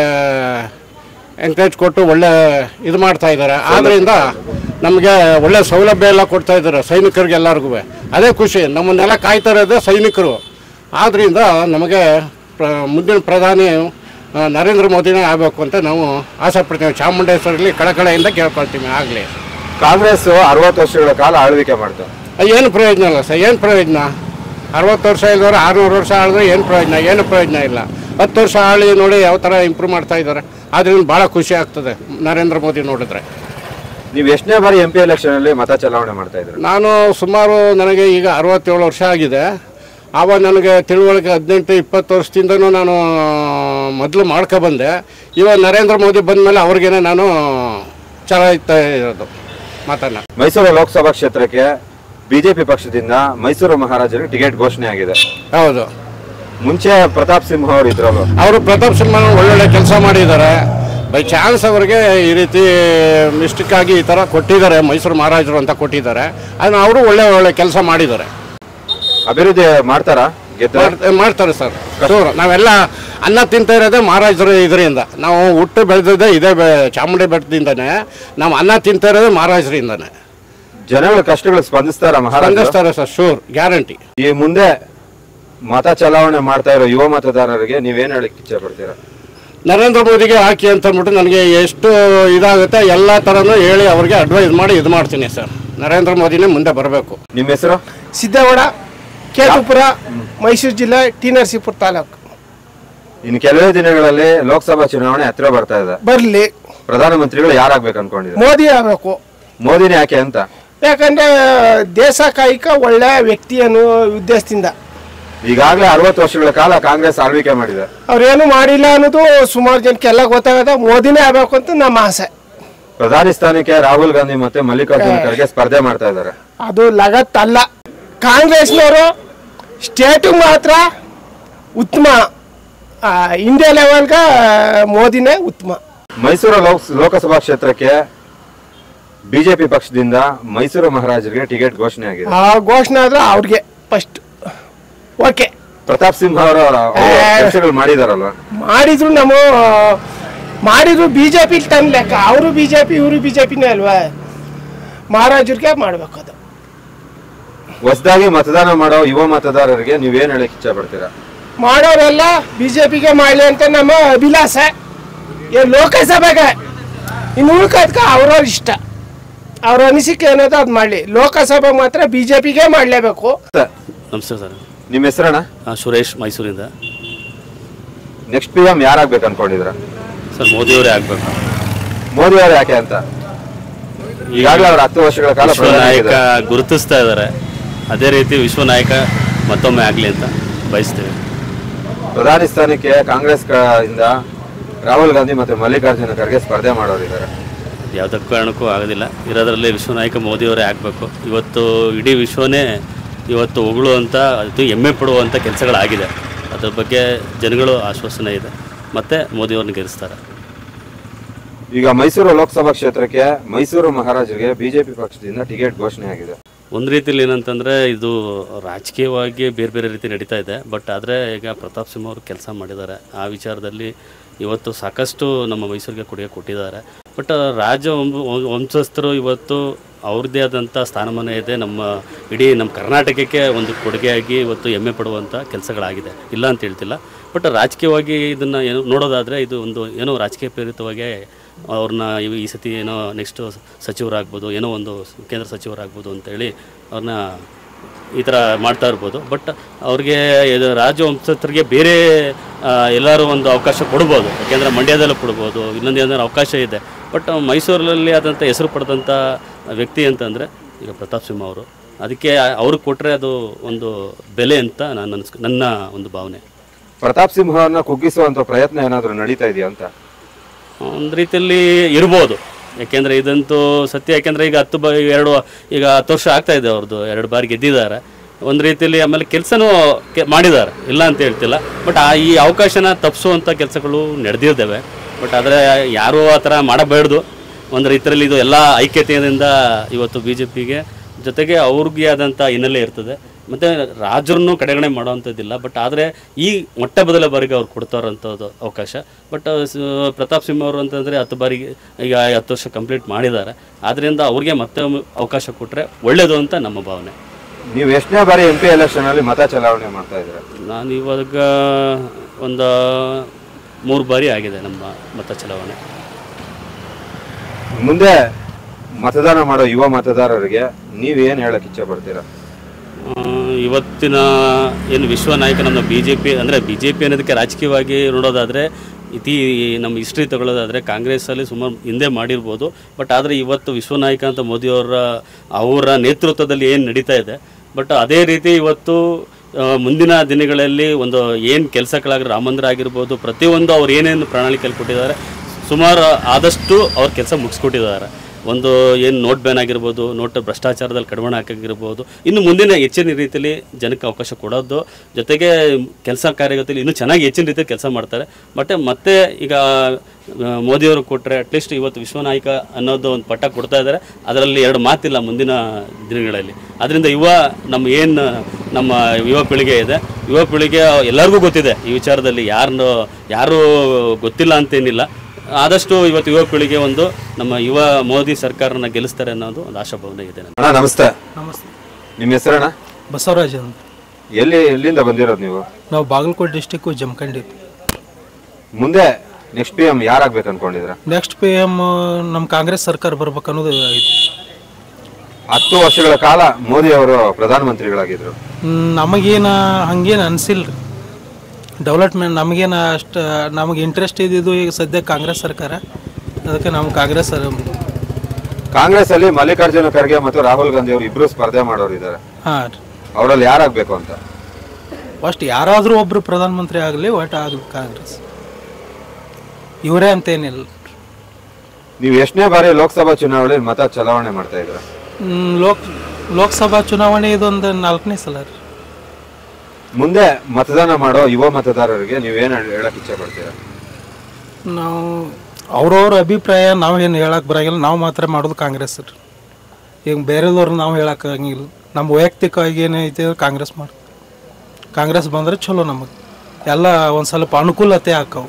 ಎಂಕರೇಜ್ ಕೊಟ್ಟು ಒಳ್ಳೆ ಇದು ಮಾಡ್ತಾ ಇದ್ದಾರೆ ಆದ್ದರಿಂದ ನಮಗೆ ಒಳ್ಳೆ ಸೌಲಭ್ಯ ಎಲ್ಲ ಕೊಡ್ತಾ ಇದ್ದಾರೆ ಸೈನಿಕರಿಗೆ ಎಲ್ಲರಿಗೂ ಅದೇ ಖುಷಿ ನಮ್ಮನ್ನೆಲ್ಲ ಕಾಯ್ತಾ ಇರೋದೇ ಸೈನಿಕರು ಆದ್ದರಿಂದ ನಮಗೆ ಪ್ರ ಮುಂದಿನ ಪ್ರಧಾನಿ ಆ, ನರೇಂದ್ರ ಮೋದಿನೇ ಆಗಬೇಕು ಅಂತ ನಾವು ಆಸೆ ಪಡ್ತೀವಿ ಚಾಮುಂಡೇಶ್ವರಲ್ಲಿ ಕಳಕಳೆಯಿಂದ ಕೇಳ್ಕೊಳ್ತೀವಿ ಆಗಲಿ ಕಾಂಗ್ರೆಸ್ ಅರವತ್ತು ವರ್ಷಗಳ ಕಾಲ ಆಳ್ವಿಕೆ ಮಾಡ್ತಾರೆ ಏನು ಪ್ರಯೋಜನ ಇಲ್ಲ ಸರ್ ಏನು ಪ್ರಯೋಜನ ಅರವತ್ತು ವರ್ಷ ಇಲ್ದವ್ರು ಆರುನೂರು ವರ್ಷ ಆಳಿದ್ರೆ ಏನು ಪ್ರಯೋಜನ ಏನು ಪ್ರಯೋಜನ ಇಲ್ಲ ಹತ್ತು ವರ್ಷ ಆಳಿ ನೋಡಿ ಯಾವ ಥರ ಇಂಪ್ರೂವ್ ಮಾಡ್ತಾ ಇದ್ದಾರೆ ಆದ್ದರಿಂದ ಭಾಳ ಖುಷಿ ಆಗ್ತದೆ ನರೇಂದ್ರ ಮೋದಿ ನೋಡಿದ್ರೆ ನೀವು ಎಷ್ಟನೇ ಬಾರಿ ಎಂ ಪಿ ಎಲೆಕ್ಷನ್ ಅಲ್ಲಿ ಮತ ಚಲಾವಣೆ ಮಾಡ್ತಾ ಇದ್ರಿ ನಾನು ಸುಮಾರು ನನಗೆ ಈಗ ಅರವತ್ತೇಳು ವರ್ಷ ಆಗಿದೆ ಆವಾಗ ನನಗೆ ತಿಳುವಳಿಕೆ ಹದಿನೆಂಟು ಇಪ್ಪತ್ತು ವರ್ಷದಿಂದನೂ ನಾನು ಮೊದಲು ಮಾಡ್ಕೊಬಂದೆ ಇವಾಗ ನರೇಂದ್ರ ಮೋದಿ ಬಂದಮೇಲೆ ಅವ್ರಿಗೇನೆ ನಾನು ಚಲಾಯಿಸ್ತಾ ಇರೋದು ಮಾತನ್ನ ಮೈಸೂರು ಲೋಕಸಭಾ ಕ್ಷೇತ್ರಕ್ಕೆ ಬಿಜೆಪಿ ಪಕ್ಷದಿಂದ ಮೈಸೂರು ಮಹಾರಾಜರಿಗೆ ಟಿಕೆಟ್ ಘೋಷಣೆ ಆಗಿದೆ ಹೌದು ಮುಂಚೆ ಪ್ರತಾಪ್ ಸಿಂಹ ಅವರು ಇದ್ರಲ್ಲ ಅವರು ಪ್ರತಾಪ್ ಸಿಂಹ ಒಳ್ಳೊಳ್ಳೆ ಕೆಲಸ ಮಾಡಿದ್ದಾರೆ ಬೈ ಚಾನ್ಸ್ ಅವರಿಗೆ ಈ ರೀತಿ ಮಿಸ್ಟೇಕ್ ಆಗಿ ಈ ಥರ ಕೊಟ್ಟಿದ್ದಾರೆ ಮೈಸೂರು ಮಹಾರಾಜರು ಅಂತ ಕೊಟ್ಟಿದ್ದಾರೆ ಅದನ್ನ ಅವರು ಒಳ್ಳೆ ಒಳ್ಳೆ ಕೆಲಸ ಮಾಡಿದ್ದಾರೆ ಅಭಿವೃದ್ಧಿ ಮಾಡ್ತಾರಾ ಗೆದ್ದರೆ ಮಾಡ್ತ- ಮಾಡ್ತಾರೆ ಸರ್ ಶೂರ್ ನಾವೆಲ್ಲ ಅನ್ನ ತಿಂತಾ ಇರೋದೇ ಮಹಾರಾಜರು ಇದರಿಂದ ನಾವು ಹುಟ್ಟು ಬೆಳೆದಿದ್ದೆ ಇದೇ ಬೆ ಚಾಮುಂಡಿ ಬೆಟ್ಟದಿಂದನೇ ನಾವು ಅನ್ನ ತಿಂತಾ ಇರೋದೇ ಮಹಾರಾಜರಿಂದನೇ ಜನಗಳ ಕಷ್ಟಗಳು ಸ್ಪಂದಿಸ್ತಾರ ಮಹಾರಾಜ ಸ್ಪಂದಿಸ್ತಾರೆ ಸರ್ ಶೂರ್ ಗ್ಯಾರಂಟಿ ಈ ಮುಂದೆ ಮತ ಚಲಾವಣೆ ಮಾಡ್ತಾ ಇರೋ ಯುವ ಮತದಾರರಿಗೆ ನೀವೇನ್ ಹೇಳಕ್ ಇಚ್ಛೆ ಪಡ್ತೀರಾ ನರೇಂದ್ರ ಮೋದಿಗೆ ಹಾಕಿ ಅಂತ ಅಂದ್ಬಿಟ್ಟು ನನಗೆ ಎಷ್ಟು ಇದಾಗುತ್ತೆ ಎಲ್ಲ ಥರನೂ ಹೇಳಿ ಅವ್ರಿಗೆ ಅಡ್ವೈಸ್ ಮಾಡಿ ಇದು ಮಾಡ್ತೀನಿ ಸರ್ ನರೇಂದ್ರ ಮೋದಿನೇ ಮುಂದೆ ಬರಬೇಕು ನಿಮ್ಮ ಹೆಸರು ಸಿದ್ದೇಗೌಡ ಕೇತುಪುರ ಮೈಸೂರು ಜಿಲ್ಲೆ ಟಿ ನರಸೀಪುರ ತಾಲೂಕು ಇನ್ನು ಕೆಲವೇ ದಿನಗಳಲ್ಲಿ ಲೋಕಸಭಾ ಚುನಾವಣೆ ಹತ್ರ ಬರ್ತಾ ಇದೆ ಬರಲಿ ಪ್ರಧಾನಮಂತ್ರಿಗಳು ಯಾರಾಗ್ಬೇಕು ಅನ್ಕೊಂಡಿದ್ದಾರೆ ಮೋದಿ ಆಗಬೇಕು ಮೋದಿನೇ ಯಾಕೆ ಅಂತ ಯಾಕಂದ್ರೆ ದೇಶ ಕಾಯಕ ಒಳ್ಳೆ ವ್ಯಕ್ತಿ ಅನ್ನೋ ಉದ್ದೇಶದಿಂದ ಈಗಾಗಲೇ ಅರವತ್ತು ವರ್ಷಗಳ ಕಾಲ ಕಾಂಗ್ರೆಸ್ ಆಳ್ವಿಕೆ ಮಾಡಿದೆ ಅವ್ರೇನು ಮಾಡಿಲ್ಲ ಅನ್ನೋದು ಸುಮಾರು ಜನಕ್ಕೆಲ್ಲ ಗೊತ್ತಾಗದ ಮೋದಿನೇ ಆಗಬೇಕು ಅಂತ ನಮ್ಮ ಆಸೆ ಪ್ರಧಾನಿ ಸ್ಥಾನಕ್ಕೆ ರಾಹುಲ್ ಗಾಂಧಿ ಮತ್ತೆ ಮಲ್ಲಿಕಾರ್ಜುನ ಖರ್ಗೆ ಸ್ಪರ್ಧೆ ಮಾಡ್ತಾ ಇದ್ದಾರೆ ಅದು ಲಗತ್ತಲ್ಲ ಕಾಂಗ್ರೆಸ್ನವರು ಸ್ಟೇಟು ಮಾತ್ರ ಉತ್ತಮ ಆ, ಇಂಡಿಯಾ ಲೆವೆಲ್ಗೆ ಮೋದಿನೇ ಉತ್ತಮ ಮೈಸೂರು ಲೋಕ್ ಲೋಕಸಭಾ ಕ್ಷೇತ್ರಕ್ಕೆ ಬಿಜೆಪಿ ಪಕ್ಷದಿಂದ ಮೈಸೂರು ಮಹಾರಾಜರಿಗೆ ಟಿಕೆಟ್ ಘೋಷಣೆ ಆಗಿದೆ ಆ ಘೋಷಣೆ ಆದ್ರೆ ಅವ್ರಿಗೆ ಫಸ್ಟ್ ಓಕೆ ಪ್ರತಾಪ್ ಸಿಂಹ ಅವರ ಕೆಲಸಗಳು ಮಾಡಿದಾರಲ್ವಾ ಮಾಡಿದ್ರು ನಮ್ಮ ಮಾಡಿದ್ರು ಬಿ ಜೆ ಪಿ ತಂದು ಲೆಕ್ಕ ಅವರು ಬಿ ಜೆ ಪಿ ಇವರು ಬಿ ಜೆ ಪಿನೇ ಅಲ್ವಾ ಮಹಾರಾಜರಿಗೆ ಮಾಡ್ಬೇಕು ಅದು ಹೊಸದಾಗಿ ಮತದಾನ ಮಾಡೋ ಯುವ ಮತದಾರರಿಗೆ ನೀವೇನ್ ಹೇಳಕ್ ಇಚ್ಛೆ ಪಡ್ತೀರಾ ಮಾಡೋರೆಲ್ಲ ಬಿ ಜೆ ಪಿಗೆ ಮಾಡಲಿ ಅಂತ ನಮ್ಮ ಅಭಿಲಾಷ ಏ ಲೋಕಸಭೆಗೆ ಇನ್ನು ಉಳ್ಕೋದ್ಕ ಅವ್ರವ್ರ ಇಷ್ಟ ಅವ್ರ ಅನಿಸಿಕೆ ಏನದೋ ಅದು ಮಾಡಲಿ ಲೋಕಸಭೆ ಮಾತ್ರ ಬಿ ಜೆ ಪಿಗೆ ಮಾಡಲೇಬೇಕು ನಮಸ್ತೆ ಸರ್ ನಿಮ್ಮ ಹೆಸರಣ್ಣ ಸುರೇಶ್ ಮೈಸೂರಿಂದ ನೆಕ್ಸ್ಟ್ ಪಿ ಎಂ ಯಾರಾಗ್ಬೇಕು ಅನ್ಕೊಂಡಿದ್ರ ಸರ್ ಮೋದಿಯವರೇ ಆಗಬೇಕು ಮೋದಿ ಅವರು ಯಾಕೆ ಅಂತ ಈಗಾಗಲೇ ಅವ್ರ ಹತ್ತು ವರ್ಷಗಳ ಕಾಲ ವಿಶ್ವ ಪ್ರಧಾನಿ ನಾಯಕ ಆಗಿದ್ದಾರೆ. ಗುರುತಿಸ್ತಾ ಇದ್ದಾರೆ ಅದೇ ರೀತಿ ವಿಶ್ವ ನಾಯಕ ಮತ್ತೊಮ್ಮೆ ಆಗಲಿ ಅಂತ ಬಯಸ್ತೇವೆ ಪ್ರಧಾನಿ ಸ್ಥಾನಕ್ಕೆ ಕಾಂಗ್ರೆಸ್ ಕ- ಇಂದ ರಾಹುಲ್ ಗಾಂಧಿ ಮತ್ತೆ ಮಲ್ಲಿಕಾರ್ಜುನ ಖರ್ಗೆ ಸ್ಪರ್ಧೆ ಮಾಡೋರಿದ್ದಾರೆ ಯಾವುದಕ್ಕೂ ಕಾರಣಕ್ಕೂ ಆಗೋದಿಲ್ಲ ಇರೋದ್ರಲ್ಲಿ ವಿಶ್ವ ನಾಯಕ ಮೋದಿಯವರೇ ಆಗಬೇಕು ಇವತ್ತು ಇಡೀ ವಿಶ್ವನೇ ಇವತ್ತು ಹೊಗಳುವಂಥ ಅದು ಹೆಮ್ಮೆ ಪಡುವಂಥ ಕೆಲಸಗಳಾಗಿದೆ ಅದ್ರ ಬಗ್ಗೆ ಜನಗಳು ಆಶ್ವಾಸನೆ ಇದೆ ಮತ್ತು ಮೋದಿಯವ್ರನ್ನ ಗೆಲ್ಲಿಸ್ತಾರೆ ಈಗ ಮೈಸೂರು ಲೋಕಸಭಾ ಕ್ಷೇತ್ರಕ್ಕೆ ಮೈಸೂರು ಮಹಾರಾಜರಿಗೆ ಬಿಜೆಪಿ ಪಕ್ಷದಿಂದ ಟಿಕೆಟ್ ಘೋಷಣೆ ಆಗಿದೆ ಒಂದು ರೀತಿಲಿ ಏನಂತಂದರೆ ಇದು ರಾಜಕೀಯವಾಗಿ ಬೇರೆ ಬೇರೆ ರೀತಿ ನಡೀತಾ ಇದೆ ಬಟ್ ಆದರೆ ಈಗ ಪ್ರತಾಪ್ ಸಿಂಹ ಅವರು ಕೆಲಸ ಮಾಡಿದ್ದಾರೆ ಆ ವಿಚಾರದಲ್ಲಿ ಇವತ್ತು ಸಾಕಷ್ಟು ನಮ್ಮ ಮೈಸೂರಿಗೆ ಕೊಡುಗೆ ಕೊಟ್ಟಿದ್ದಾರೆ ಬಟ್ ರಾಜ ವಂಶ- ವಂಶಸ್ಥರು ಇವತ್ತು ಅವ್ರದ್ದೇ ಆದಂಥ ಸ್ಥಾನಮಾನ ಇದೆ ನಮ್ಮ ಇಡೀ ನಮ್ಮ ಕರ್ನಾಟಕಕ್ಕೆ ಒಂದು ಕೊಡುಗೆಯಾಗಿ ಇವತ್ತು ಹೆಮ್ಮೆ ಪಡುವಂಥ ಕೆಲಸಗಳಾಗಿದೆ ಇಲ್ಲ ಅಂತ ಹೇಳ್ತಿಲ್ಲ ಬಟ್ ರಾಜಕೀಯವಾಗಿ ಇದನ್ನು ಏನು ನೋಡೋದಾದರೆ ಇದು ಒಂದು ಏನೋ ರಾಜಕೀಯ ಪ್ರೇರಿತವಾಗಿ ಅವ್ರನ್ನ ಇವ್- ಈ ಸತಿ ಏನೋ ನೆಕ್ಸ್ಟು ಸಚಿವರಾಗ್ಬೋದು ಏನೋ ಒಂದು ಕೇಂದ್ರ ಸಚಿವರಾಗ್ಬೋದು ಅಂತೇಳಿ ಅವ್ರನ್ನ ಈ ಥರ ಮಾಡ್ತಾ ಇರ್ಬೋದು ಬಟ್ ಅವ್ರಿಗೆ ಇದು ರಾಜವಂಶಸ್ಥರಿಗೆ ಬೇರೆ ಆ, ಎಲ್ಲರೂ ಒಂದು ಅವಕಾಶ ಕೊಡ್ಬೋದು ಯಾಕೆಂದರೆ ಮಂಡ್ಯದಲ್ಲೂ ಕೊಡ್ಬೋದು ಇನ್ನೊಂದು ಏನಾದ್ರು ಅವಕಾಶ ಇದೆ ಬಟ್ ಮೈಸೂರಲ್ಲಿ ಆದಂಥ ಹೆಸರು ಪಡೆದಂಥ ವ್ಯಕ್ತಿ ಅಂತಂದರೆ ಈಗ ಪ್ರತಾಪ್ ಸಿಂಹ ಅವರು ಅದಕ್ಕೆ ಅವ್ರಿಗೆ ಕೊಟ್ಟರೆ ಅದು ಒಂದು ಬೆಲೆ ಅಂತ ನಾನು ಅನ್ಸ್ ನನ್ನ ಒಂದು ಭಾವನೆ ಪ್ರತಾಪ್ ಸಿಂಹವನ್ನ ಕುಗ್ಗಿಸುವಂತ ಪ್ರಯತ್ನ ಏನಾದ್ರು ನಡೀತಾ ಇದೆಯಾ ಅಂತ ಒಂದು ರೀತಿಯಲ್ಲಿ ಇರ್ಬೋದು ಯಾಕೆಂದರೆ ಇದಂತೂ ಸತ್ಯ ಯಾಕೆಂದರೆ ಈಗ ಹತ್ತು ಬ ಎರಡು ಈಗ ಹತ್ತು ವರ್ಷ ಆಗ್ತಾ ಇದೆ ಅವ್ರದ್ದು ಎರಡು ಬಾರಿ ಗೆದ್ದಿದ್ದಾರೆ ಒಂದು ರೀತಿಯಲ್ಲಿ ಆಮೇಲೆ ಕೆಲಸನೂ ಕೆ ಮಾಡಿದ್ದಾರೆ ಇಲ್ಲ ಅಂತ ಹೇಳ್ತಿಲ್ಲ ಬಟ್ ಆ ಈ ಅವಕಾಶನ ತಪ್ಪಿಸುವಂಥ ಕೆಲಸಗಳು ನಡೆದಿದ್ದಾವೆ ಬಟ್ ಆದರೆ ಯಾರೂ ಆ ಥರ ಮಾಡಬೇಡ್ದು ಒಂದು ರೀತಿಯಲ್ಲಿ ಇದು ಎಲ್ಲ ಐಕ್ಯತೆಯಿಂದ ಇವತ್ತು ಬಿ ಜೆ ಪಿಗೆ ಜೊತೆಗೆ ಅವ್ರಿಗೆ ಆದಂಥ ಹಿನ್ನೆಲೆ ಇರ್ತದೆ ಮತ್ತು ರಾಜರನ್ನು ಕಡೆಗಣೆ ಮಾಡೋವಂಥದ್ದಿಲ್ಲ ಬಟ್ ಆದರೆ ಈ ಮೊಟ್ಟ ಮೊದಲ ಬಾರಿಗೆ ಅವ್ರು ಕೊಡ್ತಾರಂಥದ್ದು ಅವಕಾಶ ಬಟ್ ಪ್ರತಾಪ್ ಸಿಂಹ ಅವರು ಅಂತಂದರೆ ಹತ್ತು ಬಾರಿಗೆ ಈಗ ಹತ್ತು ವರ್ಷ ಕಂಪ್ಲೀಟ್ ಮಾಡಿದ್ದಾರೆ ಆದ್ದರಿಂದ ಅವ್ರಿಗೆ ಮತ್ತೆ ಒಮ್ಮೆ ಅವಕಾಶ ಕೊಟ್ಟರೆ ಒಳ್ಳೆಯದು ಅಂತ ನಮ್ಮ ಭಾವನೆ ನೀವು ಎಷ್ಟನೇ ಬಾರಿ ಎಂ ಪಿ ಎಲೆಕ್ಷನ್ ಅಲ್ಲಿ ಮತ ಚಲಾವಣೆ ಮಾಡ್ತಾ ಇದ್ದೀರಾ ನಾನು ಇವಾಗ ಒಂದು ಮೂರು ಬಾರಿ ಆಗಿದೆ ನಮ್ಮ ಮತ ಚಲಾವಣೆ ಮುಂದೆ ಮತದಾನ ಮಾಡೋ ಯುವ ಮತದಾರರಿಗೆ ನೀವೇನು ಹೇಳಕ್ ಇಚ್ಛೆ ಪಡ್ತೀರಾ ಆ, ಇವತ್ತಿನ ಏನು ವಿಶ್ವ ನಾಯಕ ನಮ್ಮ ಬಿ ಜೆ ಪಿ ಅಂದರೆ ಬಿ ಜೆ ಪಿ ಅನ್ನೋದಕ್ಕೆ ರಾಜಕೀಯವಾಗಿ ನೋಡೋದಾದರೆ ಇತಿ ನಮ್ಮ ಹಿಸ್ಟ್ರಿ ತಗೊಳ್ಳೋದಾದರೆ ಕಾಂಗ್ರೆಸ್ಸಲ್ಲಿ ಸುಮಾರು ಹಿಂದೆ ಮಾಡಿರ್ಬೋದು ಬಟ್ ಆದರೆ ಇವತ್ತು ವಿಶ್ವ ನಾಯಕ ಅಂತ ಮೋದಿಯವರ ಅವರ ನೇತೃತ್ವದಲ್ಲಿ ಏನು ನಡೀತಾ ಇದೆ ಬಟ್ ಅದೇ ರೀತಿ ಇವತ್ತು ಆ, ಮುಂದಿನ ದಿನಗಳಲ್ಲಿ ಒಂದು ಏನು ಕೆಲಸಗಳಾಗಿ ರಾಮ ಮಂದಿರ ಆಗಿರ್ಬೋದು ಪ್ರತಿಯೊಂದು ಅವ್ರು ಏನೇನು ಪ್ರಣಾಳಿಕೆಯಲ್ಲಿ ಕೊಟ್ಟಿದ್ದಾರೆ ಸುಮಾರು ಆದಷ್ಟು ಅವ್ರ ಕೆಲಸ ಮುಗಿಸ್ಕೊಟ್ಟಿದ್ದಾರೆ ಒಂದು ಏನು ನೋಟ್ ಬ್ಯಾನ್ ಆಗಿರ್ಬೋದು ನೋಟ್ ಭ್ರಷ್ಟಾಚಾರದಲ್ಲಿ ಕಡಿವಾಣ ಹಾಕಾಗಿರ್ಬೋದು ಇನ್ನು ಮುಂದಿನ ಹೆಚ್ಚಿನ ರೀತಿಯಲ್ಲಿ ಜನಕ್ಕೆ ಅವಕಾಶ ಕೊಡೋದು ಜೊತೆಗೆ ಕೆಲಸ ಕಾರ್ಯಗತಿಯಲ್ಲಿ ಇನ್ನೂ ಚೆನ್ನಾಗಿ ಹೆಚ್ಚಿನ ರೀತಿಯಲ್ಲಿ ಕೆಲಸ ಮಾಡ್ತಾರೆ ಮತ್ತು ಮತ್ತೆ ಈಗ ಆ, ಮೋದಿಯವರು ಕೊಟ್ಟರೆ ಅಟ್ಲೀಸ್ಟ್ ಇವತ್ತು ವಿಶ್ವ ನಾಯಕ ಅನ್ನೋದು ಒಂದು ಪಟ್ಟ ಕೊಡ್ತಾ ಇದ್ದಾರೆ ಅದರಲ್ಲಿ ಎರಡು ಮಾತಿಲ್ಲ ಮುಂದಿನ ದಿನಗಳಲ್ಲಿ ಅದರಿಂದ ಯುವ ನಮ್ಮ ಏನು ನಮ್ಮ ಯುವ ಪೀಳಿಗೆ ಇದೆ ಯುವ ಪೀಳಿಗೆ ಎಲ್ಲರಿಗೂ ಗೊತ್ತಿದೆ ಈ ವಿಚಾರದಲ್ಲಿ ಯಾರನ್ನು ಯಾರೂ ಗೊತ್ತಿಲ್ಲ ಅಂತೇನಿಲ್ಲ ಆದಷ್ಟು ಇವತ್ತು ಯುವ ಪೀಳಿಗೆ ಒಂದು ನಮ್ಮ ಯುವ ಮೋದಿ ಸರ್ಕಾರನ ಗೆಲ್ಲಿಸ್ತಾರೆ ಅನ್ನೋದು ಒಂದು ಆಶಾಭಾವನೆ ಇದೆ ನನಗೆ. ಅಣ್ಣ ನಮಸ್ತೆ ನಮಸ್ತೆ ನಿಮ್ಮ ಹೆಸರಣ್ಣ ಬಸವರಾಜ್ ಅಂತ ಎಲ್ಲಿ ಎಲ್ಲಿಂದ ಬಂದಿರೋದು ನೀವು ನಾವು ಬಾಗಲಕೋಟೆ ಡಿಸ್ಟಿಕ್ಕು ಜಮಖಂಡಿ ಮುಂದೆ ನೆಕ್ಸ್ಟ್ ಪಿ ಎಂ ಯಾರಾಗ್ಬೇಕು ಅನ್ಕೊಂಡಿದ್ರ ನೆಕ್ಸ್ಟ್ ಪಿ ಎಮ್ ನಮ್ಮ ಕಾಂಗ್ರೆಸ್ ಸರ್ಕಾರ ಬರ್ಬೇಕು ಅನ್ನೋದು ಐತಿ ಹತ್ತು ವರ್ಷಗಳ ಕಾಲ ಮೋದಿ ಅವರು ಪ್ರಧಾನಮಂತ್ರಿಗಳಾಗಿದ್ರು ಹ್ಮ್, ನಮಗೇನು ಹಂಗೇನು ಅನಿಸಿಲ್ಲ ರೀ ಡೆವಲಪ್ಮೆಂಟ್ ನಮಗೇನು ಅಷ್ಟು ನಮಗೆ ಇಂಟ್ರೆಸ್ಟ್ ಇದ್ದಿದ್ದು ಈಗ ಸದ್ಯ ಕಾಂಗ್ರೆಸ್ ಸರ್ಕಾರ ಅದಕ್ಕೆ ನಾವು ಕಾಂಗ್ರೆಸ್ ಸರ್ ಕಾಂಗ್ರೆಸ್ ಅಲ್ಲಿ ಮಲ್ಲಿಕಾರ್ಜುನ ಖರ್ಗೆ ಮತ್ತು ರಾಹುಲ್ ಗಾಂಧಿ ಅವರು ಇಬ್ರು ಸ್ಪರ್ಧೆ ಮಾಡೋರು ಇದ್ದಾರೆ ಹಾಂ ರೀ ಅವರಲ್ಲಿ ಯಾರಾಗ್ಬೇಕು ಅಂತ ಫಸ್ಟ್ ಯಾರಾದರೂ ಒಬ್ಬರು ಪ್ರಧಾನಮಂತ್ರಿ ಆಗಲಿ ಒಟ್ಟು ಆಗಲಿ ಕಾಂಗ್ರೆಸ್ ಇವರೇ ಅಂತೇನಿಲ್ಲ ನೀವು ಎಷ್ಟನೇ ಬಾರಿ ಲೋಕಸಭಾ ಚುನಾವಣೆ ಮತ ಚಲಾವಣೆ ಮಾಡ್ತಾ ಇದ್ರ ಹ್ಮ್, ಲೋಕ್ ಲೋಕಸಭಾ ಚುನಾವಣೆ ಇದೊಂದು ನಾಲ್ಕನೇ ಸಲ ರೀ ಮುಂದೆ ಮತದಾನ ಮಾಡೋ ಯುವ ಮತದಾರರಿಗೆ ನೀವೇನು ಹೇಳಕ್ ಇಚ್ಛೆ ಪಡ್ತೀರಾ ನಾವು ಅವ್ರವ್ರ ಅಭಿಪ್ರಾಯ ನಾವು ಏನು ಹೇಳಕ್ಕೆ ಬರಂಗಿಲ್ಲ ನಾವು ಮಾತ್ರ ಮಾಡೋದು ಕಾಂಗ್ರೆಸ್ ರೀ ಈಗ ಬೇರೆದವ್ರು ನಾವು ಹೇಳಕ್ಕಾಗಿಲ್ಲ ನಮ್ಮ ವೈಯಕ್ತಿಕವಾಗಿ ಏನೈತೆ ಕಾಂಗ್ರೆಸ್ ಮಾಡಿ ಕಾಂಗ್ರೆಸ್ ಬಂದರೆ ಚಲೋ ನಮಗೆ ಎಲ್ಲ ಒಂದು ಸ್ವಲ್ಪ ಅನುಕೂಲತೆ ಆಕ್ಕವು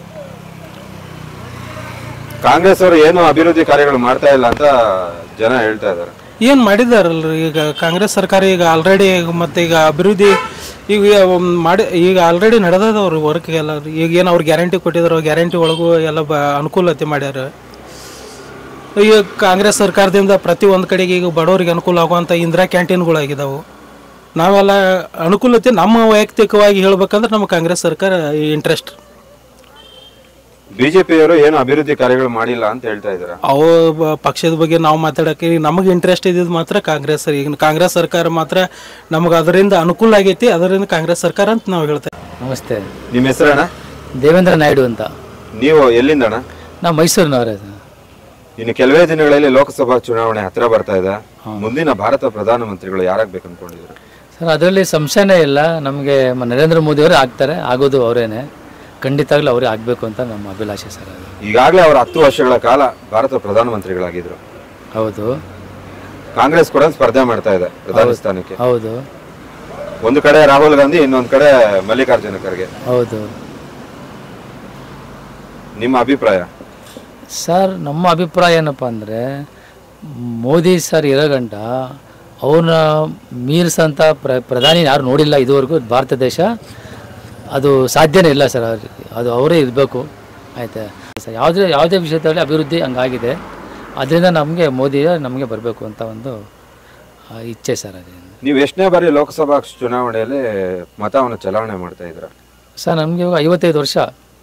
ಕಾಂಗ್ರೆಸ್ ಅವರು ಏನು ಅಭಿವೃದ್ಧಿ ಕಾರ್ಯಗಳು ಮಾಡ್ತಾ ಇಲ್ಲ ಅಂತ ಜನ ಹೇಳ್ತಾ ಇದ್ದಾರೆ ಏನು ಮಾಡಿದಾರಲ್ರಿ ಈಗ ಕಾಂಗ್ರೆಸ್ ಸರ್ಕಾರ ಈಗ ಆಲ್ರೆಡಿ ಮತ್ತೆ ಈಗ ಅಭಿವೃದ್ಧಿ ಈಗ ಒಂದ್ ಮಾಡಿ ಈಗ ಆಲ್ರೆಡಿ ನಡೆದದವ್ರಿ ವರ್ಕ್ ಎಲ್ಲ ಈಗ ಏನು ಅವ್ರು ಗ್ಯಾರಂಟಿ ಕೊಟ್ಟಿದ್ರು ಗ್ಯಾರಂಟಿ ಒಳಗೂ ಎಲ್ಲ ಬ ಅನುಕೂಲತೆ ಮಾಡ್ಯಾರ ಈಗ ಕಾಂಗ್ರೆಸ್ ಸರ್ಕಾರದಿಂದ ಪ್ರತಿ ಒಂದು ಕಡೆಗೆ ಈಗ ಬಡವರಿಗೆ ಅನುಕೂಲ ಆಗುವಂಥ ಇಂದಿರಾ ಕ್ಯಾಂಟೀನ್ಗಳಾಗಿದ್ದಾವೆ ನಾವೆಲ್ಲ ಅನುಕೂಲತೆ ನಮ್ಮ ವೈಯಕ್ತಿಕವಾಗಿ ಹೇಳ್ಬೇಕಂದ್ರೆ ನಮ್ಮ ಕಾಂಗ್ರೆಸ್ ಸರ್ಕಾರ ಇಂಟ್ರೆಸ್ಟ್ ಬಿಜೆಪಿಯವರು ಏನು ಅಭಿವೃದ್ಧಿ ಕಾರ್ಯಗಳು ಮಾಡಿಲ್ಲ ಅಂತ ಹೇಳ್ತಾ ಇದ್ದಾರೆ ಅವು ಬ- ಪಕ್ಷದ ಬಗ್ಗೆ ನಾವು ಮಾತಾಡಕ್ಕೆ ಈಗ ನಮಗೆ ಇಂಟ್ರೆಸ್ಟ್ ಇದ್ದಿದ್ದು ಮಾತ್ರ ಕಾಂಗ್ರೆಸ್ ಸರ್ ಈಗ ಕಾಂಗ್ರೆಸ್ ಸರ್ಕಾರ ಮಾತ್ರ ನಮಗೆ ಅದರಿಂದ ಅನುಕೂಲ ಆಗೈತಿ ಅದರಿಂದ ಕಾಂಗ್ರೆಸ್ ಸರ್ಕಾರ ಅಂತ ನಾವು ಹೇಳ್ತೇವೆ ನಮಸ್ತೆ ನಿಮ್ಮ ಹೆಸರಣ್ಣ ದೇವೇಂದ್ರ ನಾಯ್ಡು ಅಂತ ನೀವು ಎಲ್ಲಿಂದಣ್ಣ ನಾವು ಮೈಸೂರಿನವರೇ ಇನ್ನು ಕೆಲವೇ ದಿನಗಳಲ್ಲಿ ಲೋಕಸಭಾ ಚುನಾವಣೆ ಹತ್ರ ಬರ್ತಾ ಇದೆ ಮುಂದಿನ ಭಾರತ ಪ್ರಧಾನಮಂತ್ರಿಗಳು ಯಾರಾಗ್ಬೇಕು ಅನ್ಕೊಂಡಿದ್ರು ಸರ್ ಅದರಲ್ಲಿ ಸಂಶಯನೇ ಇಲ್ಲ ನಮಗೆ ನರೇಂದ್ರ ಮೋದಿ ಅವರೇ ಆಗ್ತಾರೆ ಆಗೋದು ಅವರೇನೆ ಖಂಡಿತವಾಗ್ಲೂ ಅವರೇ ಆಗಬೇಕು ಅಂತ ನಮ್ಮ ಅಭಿಲಾಷೆ ಸರ್ ಅದು ಈಗಾಗಲೇ ಅವರು ಹತ್ತು ವರ್ಷಗಳ ಕಾಲ ಭಾರತ ಪ್ರಧಾನಮಂತ್ರಿಗಳಾಗಿದ್ರು ಹೌದು ಕಾಂಗ್ರೆಸ್ ಕೂಡ ಸ್ಪರ್ಧೆ ಮಾಡ್ತಾ ಇದೆ ಪ್ರಧಾನಿ ಹೌದು. ಸ್ಥಾನಕ್ಕೆ ಹೌದು ಒಂದು ಕಡೆ ರಾಹುಲ್ ಗಾಂಧಿ ಇನ್ನೊಂದು ಕಡೆ ಮಲ್ಲಿಕಾರ್ಜುನ ಖರ್ಗೆ ಹೌದು ನಿಮ್ಮ ಅಭಿಪ್ರಾಯ ಸರ್ ನಮ್ಮ ಅಭಿಪ್ರಾಯ ಏನಪ್ಪ ಅಂದರೆ ಮೋದಿ ಸರ್ ಇರೋ ಗಂಟ ಅವನ ಮೀರಿಸಂಥ ಪ್ರ ಪ್ರಧಾನಿ ಯಾರು ನೋಡಿಲ್ಲ ಇದುವರೆಗೂ ಭಾರತ ದೇಶ ಅದು ಸಾಧ್ಯನೇ ಇಲ್ಲ ಸರ್ ಅವ್ರಿಗೆ ಅದು ಅವರೇ ಇರಬೇಕು ಆಯ್ತಾ ಸರ್ ಯಾವುದೇ ಯಾವುದೇ ವಿಷಯದಲ್ಲಿ ಅಭಿವೃದ್ಧಿ ಹಂಗಾಗಿದೆ ಅದರಿಂದ ನಮಗೆ ಮೋದಿ ನಮಗೆ ಬರಬೇಕು ಅಂತ ಒಂದು ಆ, ಇಚ್ಛೆ ಸರ್ ಅದು ನೀವು ಎಷ್ಟನೇ ಬಾರಿ ಲೋಕಸಭಾ ಚುನಾವಣೆಯಲ್ಲಿ ಮತವನ್ನು ಚಲಾವಣೆ ಮಾಡ್ತಾ ಇದ್ರ ಸರ್ ನಮಗೆ ಇವಾಗ ಐವತ್ತೈದು ವರ್ಷ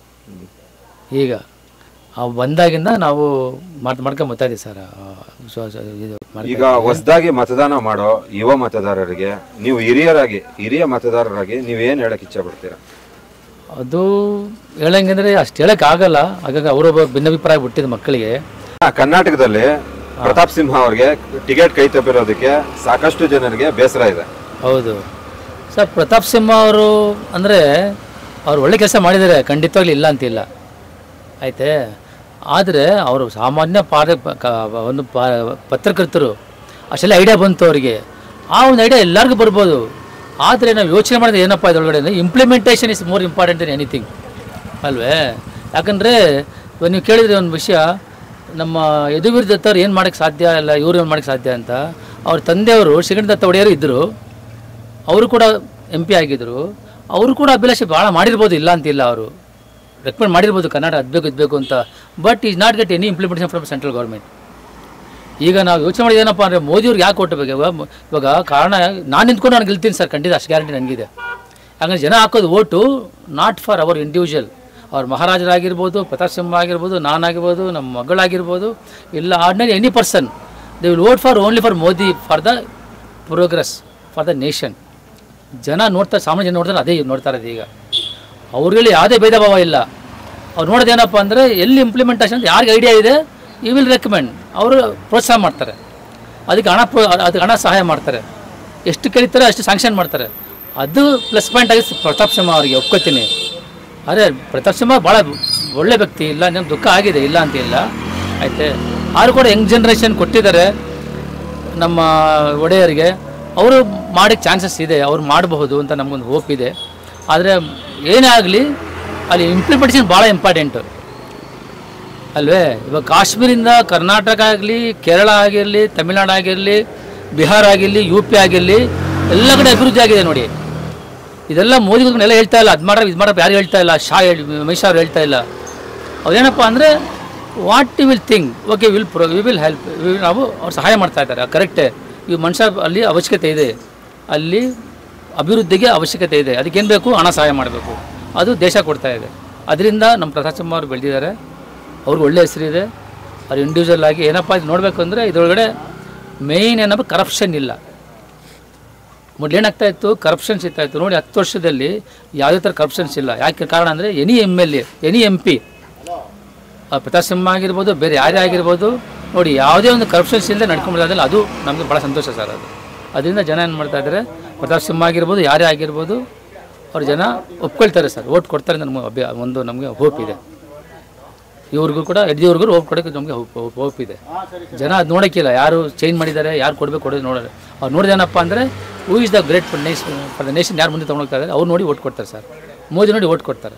ಈಗ ಆ ಬಂದಾಗಿಂದ ನಾವು ಮಾಡ್ ಮಾಡ್ಕೊಂಡು ಬರ್ತಾ ಇದ್ದೀವಿ ಸರ್ ಆ, ಸ್ವ- ಸ್ವ- ಇದು ಮಾಡ್ತಾ ಈಗ ಹೊಸದಾಗಿ ಮತದಾನ ಮಾಡೋ ಯುವ ಮತದಾರರಿಗೆ ನೀವು ಹಿರಿಯರಾಗಿ ಹಿರಿಯ ಮತದಾರರಾಗಿ ನೀವೇನ್ ಹೇಳಕ್ ಇಚ್ಛೆ ಪಡ್ತೀರಾ ಅದು ಹೇಳಂಗಂದ್ರೆ ಅಷ್ಟು ಹೇಳಕ್ ಆಗಲ್ಲ ಹಾಗಾಗಿ ಅವರೊಬ್ಬ ಭಿನ್ನಾಭಿಪ್ರಾಯ ಬಿಟ್ಟಿದ್ದು ಮಕ್ಕಳಿಗೆ ಆ, ಕರ್ನಾಟಕದಲ್ಲಿ ಪ್ರತಾಪ್ ಸಿಂಹ ಅವ್ರಿಗೆ ಟಿಕೆಟ್ ಕೈ ತಪ್ಪಿರೋದಕ್ಕೆ ಸಾಕಷ್ಟು ಜನರಿಗೆ ಬೇಸರ ಇದೆ ಹೌದು ಸರ್ ಪ್ರತಾಪ್ ಸಿಂಹ ಅವರು ಅಂದರೆ ಅವ್ರು ಒಳ್ಳೆ ಕೆಲಸ ಮಾಡಿದ್ದಾರೆ ಖಂಡಿತವಾಗ್ಲೂ ಇಲ್ಲ ಅಂತಿಲ್ಲ ಆಯ್ತೆ ಆದರೆ ಅವರು ಸಾಮಾನ್ಯ ಪಾರ ಪ- ಕ- ಒಂದು ಪಾ ಪತ್ರಕರ್ತರು ಅಷ್ಟೆಲ್ಲ ಐಡಿಯಾ ಬಂತು ಅವರಿಗೆ ಆ ಒಂದು ಐಡಿಯಾ ಎಲ್ಲರಿಗೂ ಬರ್ಬೋದು ಆದರೆ ನಾವು ಯೋಚನೆ ಮಾಡಿದ್ರೆ ಏನಪ್ಪ ಇದರೊಳಗಡೆ ಅಂದರೆ implementation is more important than anything ಅಲ್ವೇ ಯಾಕಂದರೆ ಇವಾಗ ನೀವು ಕೇಳಿದ್ರೆ ಒಂದು ವಿಷಯ ನಮ್ಮ ಯದುವೀರ್ ದತ್ತವ್ರು ಏನು ಮಾಡೋಕ್ಕೆ ಸಾಧ್ಯ ಇಲ್ಲ ಇವ್ರು ಏನು ಮಾಡೋಕ್ಕೆ ಸಾಧ್ಯ ಅಂತ ಅವ್ರ ತಂದೆಯವರು ಶ್ರೀಗಂಧ ದತ್ತ ಒಡೆಯರು ಇದ್ದರು ಅವರು ಕೂಡ ಎಂ ಪಿ ಆಗಿದ್ದರು ಅವರು ಕೂಡ ಅಭಿಲಾಷೆ ಭಾಳ ಮಾಡಿರ್ಬೋದು ಇಲ್ಲ ಅಂತಿಲ್ಲ ಅವರು ರೆಕಮೆಂಡ್ ಮಾಡಿರ್ಬೋದು ಕರ್ನಾಟಕ ಅದ್ಬೇಕು ಇದ್ಬೇಕು ಅಂತ but is not get any implementation from central government ಈಗ ನಾವು ಯೋಚನೆ ಮಾಡಿದ ಏನಪ್ಪ ಅಂದರೆ ಮೋದಿಯವ್ರಿಗೆ ಯಾಕೆ ಕೊಟ್ಟಬೇಕು ಇವಾಗ ಮ- ಇವಾಗ ಕಾರಣ ನಾನು ನಿಂತ್ಕೊಂಡು ನಾನು ಗೆಲ್ತೀನಿ ಸರ್ ಖಂಡಿತ ಅಷ್ಟು ಗ್ಯಾರಂಟಿ ನನಗಿದೆ ಹಾಗಾಗಿ ಜನ ಹಾಕೋದು vote not for our individual ಅವ್ರ ಮಹಾರಾಜರಾಗಿರ್ಬೋದು ಪ್ರತಾಪ್ ಸಿಂಹ ಆಗಿರ್ಬೋದು ನಾನಾಗಿರ್ಬೋದು ನಮ್ಮ ಮಗಳಾಗಿರ್ಬೋದು ಇಲ್ಲ ordinary any person they will vote for only for Modi for the progress for the nation ಜನ ನೋಡ್ತಾರೆ ಸಾಮಾನ್ಯ ಜನ ನೋಡ್ತಾರೆ ಅದೇ ನೋಡ್ತಾ ಇರೋದು ಈಗ ಅವ್ರಲ್ಲಿ ಯಾವುದೇ ಭೇದ ಭಾವ ಇಲ್ಲ ಅವ್ರು ನೋಡೋದೇನಪ್ಪ ಅಂದರೆ ಎಲ್ಲಿ ಇಂಪ್ಲಿಮೆಂಟೇಷನ್ ಯಾರಿಗೆ ಐಡಿಯಾ ಇದೆ ಯು ವಿಲ್ ರೆಕಮೆಂಡ್ ಅವರು ಪ್ರೋತ್ಸಾಹ ಮಾಡ್ತಾರೆ ಅದಕ್ಕೆ ಹಣ ಪ್ರೋ ಅದಕ್ಕೆ ಹಣ ಸಹಾಯ ಮಾಡ್ತಾರೆ ಎಷ್ಟು ಕೇಳ್ತಾರೆ ಅಷ್ಟು ಸ್ಯಾಂಕ್ಷನ್ ಮಾಡ್ತಾರೆ ಅದು ಪ್ಲಸ್ ಪಾಯಿಂಟ್ ಆಗಿ ಪ್ರತಾಪ್ ಸಿಂಹ ಅವರಿಗೆ ಒಪ್ಕೋತೀನಿ ಆದರೆ ಪ್ರತಾಪ್ ಸಿಂಹ ಭಾಳ ಒಳ್ಳೆ ವ್ಯಕ್ತಿ ಇಲ್ಲ ನಮ್ಮ ದುಃಖ ಆಗಿದೆ ಇಲ್ಲ ಅಂತ ಇಲ್ಲ ಆಯ್ತೆ ಆದರೂ ಕೂಡ ಯಂಗ್ ಜನ್ರೇಷನ್ ಕೊಟ್ಟಿದ್ದಾರೆ ನಮ್ಮ ಒಡೆಯರಿಗೆ ಅವರು ಮಾಡೋಕ್ಕೆ ಚಾನ್ಸಸ್ ಇದೆ ಅವ್ರು ಮಾಡಬಹುದು ಅಂತ ನಮಗೊಂದು ಹೋಪ್ ಇದೆ ಆದರೆ ಏನೇ ಆಗಲಿ ಅಲ್ಲಿ ಇಂಪ್ಲಿಮೆಂಟೇಷನ್ ಭಾಳ ಇಂಪಾರ್ಟೆಂಟು ಅಲ್ವೇ ಇವಾಗ ಕಾಶ್ಮೀರಿಂದ ಕರ್ನಾಟಕ ಆಗಲಿ ಕೇರಳ ಆಗಿರಲಿ ತಮಿಳ್ನಾಡು ಆಗಿರಲಿ ಬಿಹಾರ ಆಗಿರಲಿ ಯು ಪಿ ಆಗಿರಲಿ ಎಲ್ಲ ಕಡೆ ಅಭಿವೃದ್ಧಿ ಆಗಿದೆ ನೋಡಿ ಇದೆಲ್ಲ ಮೋದಿ ಎಲ್ಲ ಹೇಳ್ತಾ ಇಲ್ಲ ಅದು ಮಾಡ್ರೆ ಇದು ಮಾಡ್ರೆ ಯಾರು ಹೇಳ್ತಾ ಇಲ್ಲ ಶಾ ಹೇಳಿ ಮಹಿಷಾ ಅವ್ರು ಹೇಳ್ತಾ ಇಲ್ಲ ಅದೇನಪ್ಪ ಅಂದರೆ what you will think okay will pro we will help ನಾವು ಅವ್ರು ಸಹಾಯ ಮಾಡ್ತಾ ಇದ್ದಾರೆ ಕರೆಕ್ಟೇ ಈ ಮನುಷ್ಯ ಅಲ್ಲಿ ಅವಶ್ಯಕತೆ ಇದೆ ಅಲ್ಲಿ ಅಭಿವೃದ್ಧಿಗೆ ಅವಶ್ಯಕತೆ ಇದೆ ಅದಕ್ಕೇನು ಬೇಕು ಹಣ ಸಹಾಯ ಮಾಡಬೇಕು ಅದು ದೇಶ ಕೊಡ್ತಾ ಇದೆ ಅದರಿಂದ ನಮ್ಮ ಪ್ರತಾಪ್ ಸಿಂಹ ಅವರು ಬೆಳೆದಿದ್ದಾರೆ ಅವ್ರಿಗೆ ಒಳ್ಳೆ ಹೆಸರಿದೆ ಅವ್ರು ಇಂಡಿವಿಜುವಲ್ ಆಗಿ ಏನಪ್ಪ ಇದು ನೋಡಬೇಕು ಅಂದರೆ ಇದರೊಳಗಡೆ ಮೇಯ್ನ್ ಏನಪ್ಪ ಕರಪ್ಷನ್ ಇಲ್ಲ ಮೊದಲು ಏನಾಗ್ತಾ ಇತ್ತು ಕರಪ್ಷನ್ಸ್ ಇರ್ತಾ ಇತ್ತು ನೋಡಿ ಹತ್ತು ವರ್ಷದಲ್ಲಿ ಯಾವುದೇ ಥರ ಕರಪ್ಷನ್ಸ್ ಇಲ್ಲ ಯಾಕೆ ಕಾರಣ ಅಂದರೆ any M L A any M P Pratap Simha ಆಗಿರ್ಬೋದು ಬೇರೆ ಯಾರೇ ಆಗಿರ್ಬೋದು ನೋಡಿ ಯಾವುದೇ ಒಂದು ಕರಪ್ಷನ್ಸ್ ಇಲ್ಲದೆ ನಡ್ಕೊಂಡ್ಬಿಡೋದಿಲ್ಲ ಅದು ನಮಗೆ ಭಾಳ ಸಂತೋಷ ಸರ್ ಅದು ಅದರಿಂದ ಜನ ಏನು ಮಾಡ್ತಾ ಇದ್ದಾರೆ ಪ್ರತಾಪ್ ಸಿಂಹ ಆಗಿರ್ಬೋದು ಯಾರೇ ಆಗಿರ್ಬೋದು ಅವ್ರು ಜನ ಒಪ್ಕೊಳ್ತಾರೆ ಸರ್ ಓಟ್ ಕೊಡ್ತಾರೆ ಅಂತ ನಮಗೆ ಅಭ್ಯ ಒಂದು ನಮಗೆ ಹೋಪ್ ಇದೆ ಇವ್ರಿಗೂ ಕೂಡ ಯಡಿಯೂರಿಗೂ ಹೋಪ್ ಕೊಡೋಕ್ಕೆ ನಮಗೆ ಹೋಪ್ ಹೋಪ್ ಇದೆ ಜನ ಅದು ನೋಡೋಕ್ಕಿಲ್ಲ ಯಾರು ಚೇಂಜ್ ಮಾಡಿದ್ದಾರೆ ಯಾರು ಕೊಡಬೇಕು ಕೊಡೋದು ನೋಡೋದು ಅವ್ರು ನೋಡಿದೇನಪ್ಪ ಅಂದರೆ who is the great for nation for the nation ಯಾರು ಮುಂದೆ ತೊಗೊಂಡೋಗ್ತಾ ಇದ್ದಾರೆ ಅವ್ರು ನೋಡಿ ಓಟ್ ಕೊಡ್ತಾರೆ ಸರ್ ಮೋದಿ ನೋಡಿ ಓಟ್ ಕೊಡ್ತಾರೆ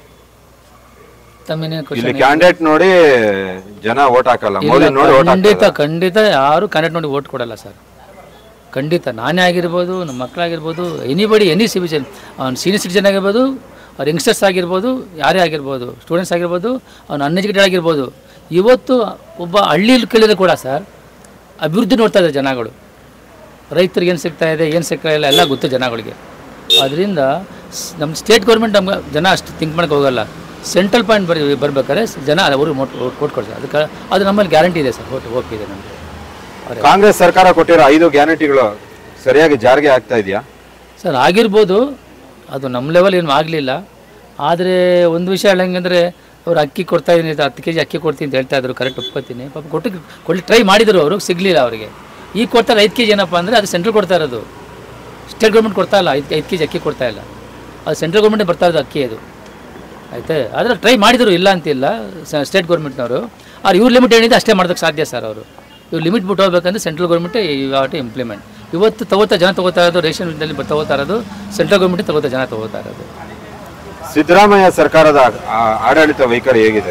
ತಮ್ಮೇನೇನು ಇಲ್ಲಿ ಕ್ವಶನ್ ಕ್ಯಾಂಡಿಡೇಟ್ ನೋಡಿ ಜನ ಓಟ್ ಹಾಕಲ್ಲ ಮೋದಿ ನೋಡಿ ಓಟ್ ಖಂಡಿತ ಖಂಡಿತ ಯಾರು ಕ್ಯಾಂಡಿಡೇಟ್ ನೋಡಿ ಓಟ್ ಕೊಡಲ್ಲ ಸರ್ ಖಂಡಿತ ನಾನೇ ಆಗಿರ್ಬೋದು ನಮ್ಮ ಮಕ್ಕಳಾಗಿರ್ಬೋದು ಎನಿಬಡಿ ಎನಿ ಸಿಟಿಜನ್ ಅವ್ನು ಸೀನಿಯರ್ ಸಿಟಿಜನ್ ಆಗಿರ್ಬೋದು ಅವ್ರು ಯಂಗ್ಸ್ಟರ್ಸ್ ಆಗಿರ್ಬೋದು ಯಾರೇ ಆಗಿರ್ಬೋದು ಸ್ಟೂಡೆಂಟ್ಸ್ ಆಗಿರ್ಬೋದು ಅವ್ನು ಅನ್ಎಜುಕೇಟೆಡ್ ಆಗಿರ್ಬೋದು ಇವತ್ತು ಒಬ್ಬ ಹಳ್ಳಿಯಲ್ಲಿ ಕೇಳಿದ್ರೆ ಕೂಡ ಸರ್ ಅಭಿವೃದ್ಧಿ ನೋಡ್ತಾ ಇದ್ದಾರೆ ಜನಗಳು ರೈತರಿಗೆ ಏನು ಸಿಗ್ತಾ ಇದೆ ಏನು ಸಿಗ್ತಾ ಇಲ್ಲ ಎಲ್ಲ ಗೊತ್ತು ಜನಗಳಿಗೆ ಅದರಿಂದ ನಮ್ಮ ಸ್ಟೇಟ್ ಗೌರ್ಮೆಂಟ್ ನಮ್ಗೆ ಜನ ಅಷ್ಟು ಥಿಂಕ್ ಮಾಡೋಕೆ ಹೋಗಲ್ಲ ಸೆಂಟ್ರಲ್ ಪಾಯಿಂಟ್ ಬರ್ ಬರ್ಬೇಕಾದ್ರೆ ಜನ ಅವರು ಓಟ್ ಓಟ್ ಕೊಡ್ತಾರೆ ಅದಕ್ಕೆ ಅದು ನಮ್ಮಲ್ಲಿ ಗ್ಯಾರಂಟಿ ಇದೆ ಸರ್ ಓಟ್ ಹೋಪ್ ಇದೆ ನಮಗೆ ಕಾಂಗ್ರೆಸ್ ಸರ್ಕಾರ ಕೊಟ್ಟಿರೋ ಐದು ಗ್ಯಾರಂಟಿಗಳು ಸರಿಯಾಗಿ ಜಾರಿಗೆ ಆಗ್ತಾ ಇದೆಯಾ ಸರ್ ಆಗಿರ್ಬೋದು ಅದು ನಮ್ಮ ಲೆವೆಲ್ ಏನು ಆಗಲಿಲ್ಲ ಆದರೆ ಒಂದು ವಿಷಯ ಹೇಳಂಗಂದ್ರೆ ಅವ್ರು ಅಕ್ಕಿ ಕೊಡ್ತಾ ಇದೀನಿ ಇದು ಹತ್ತು ಕೆ ಜಿ ಅಕ್ಕಿ ಕೊಡ್ತೀನಿ ಅಂತ ಹೇಳ್ತಾ ಇದ್ರು ಕರೆಕ್ಟ್ ಒಪ್ಕೋತೀನಿ ಪಾಪ ಕೊಟ್ಟು ಕೊಟ್ಟು ಟ್ರೈ ಮಾಡಿದ್ರು ಅವರು ಸಿಗಲಿಲ್ಲ ಅವರಿಗೆ ಈಗ ಕೊಡ್ತಾರೆ ಐದು ಕೆ ಜಿ ಏನಪ್ಪ ಅಂದರೆ ಅದು ಸೆಂಟ್ರಲ್ ಕೊಡ್ತಾ ಇರೋದು ಸ್ಟೇಟ್ ಗೌರ್ಮೆಂಟ್ ಕೊಡ್ತಾ ಇಲ್ಲ ಐದು ಐದು ಕೆ ಜಿ ಅಕ್ಕಿ ಕೊಡ್ತಾ ಇಲ್ಲ ಅದು ಸೆಂಟ್ರಲ್ ಗೌರ್ಮೆಂಟ್ ಬರ್ತಾ ಇರೋದು ಅಕ್ಕಿ ಅದು ಆಯ್ತಾ ಆದರೆ ಟ್ರೈ ಮಾಡಿದರು ಇಲ್ಲ ಅಂತಿಲ್ಲ ಸ್ಟೇಟ್ ಗೌರ್ಮೆಂಟ್ನವರು ಅವ್ರು ಇವ್ರ ಲಿಮಿಟ್ ಏನಿದೆ ಅಷ್ಟೇ ಮಾಡೋದಕ್ಕೆ ಸಾಧ್ಯ ಸರ್ ಅವರು ಇವ್ರು ಲಿಮಿಟ್ ಬಿಟ್ಟು ಹೋಗ್ಬೇಕಂದ್ರೆ ಸೆಂಟ್ರಲ್ ಗೌರ್ಮೆಂಟೇ ಟು ಇಂಪ್ಲಿಮೆಂಟ್ ಇವತ್ತು ತಗೋತಾ ಜನ ತಗೋತಾ ಇರೋದು ರೇಷನ್ದಲ್ಲಿ ತಗೋತಾ ಇರೋದು ಸೆಂಟ್ರಲ್ ಗೌರ್ಮೆಂಟ್ ತಗೋತಾ ಜನ ತಗೋತಾ ಇರೋದು ಸಿದ್ದರಾಮಯ್ಯ ಸರ್ಕಾರದ ಆ, ಆಡಳಿತ ವೈಖರಿ ಹೇಗಿದೆ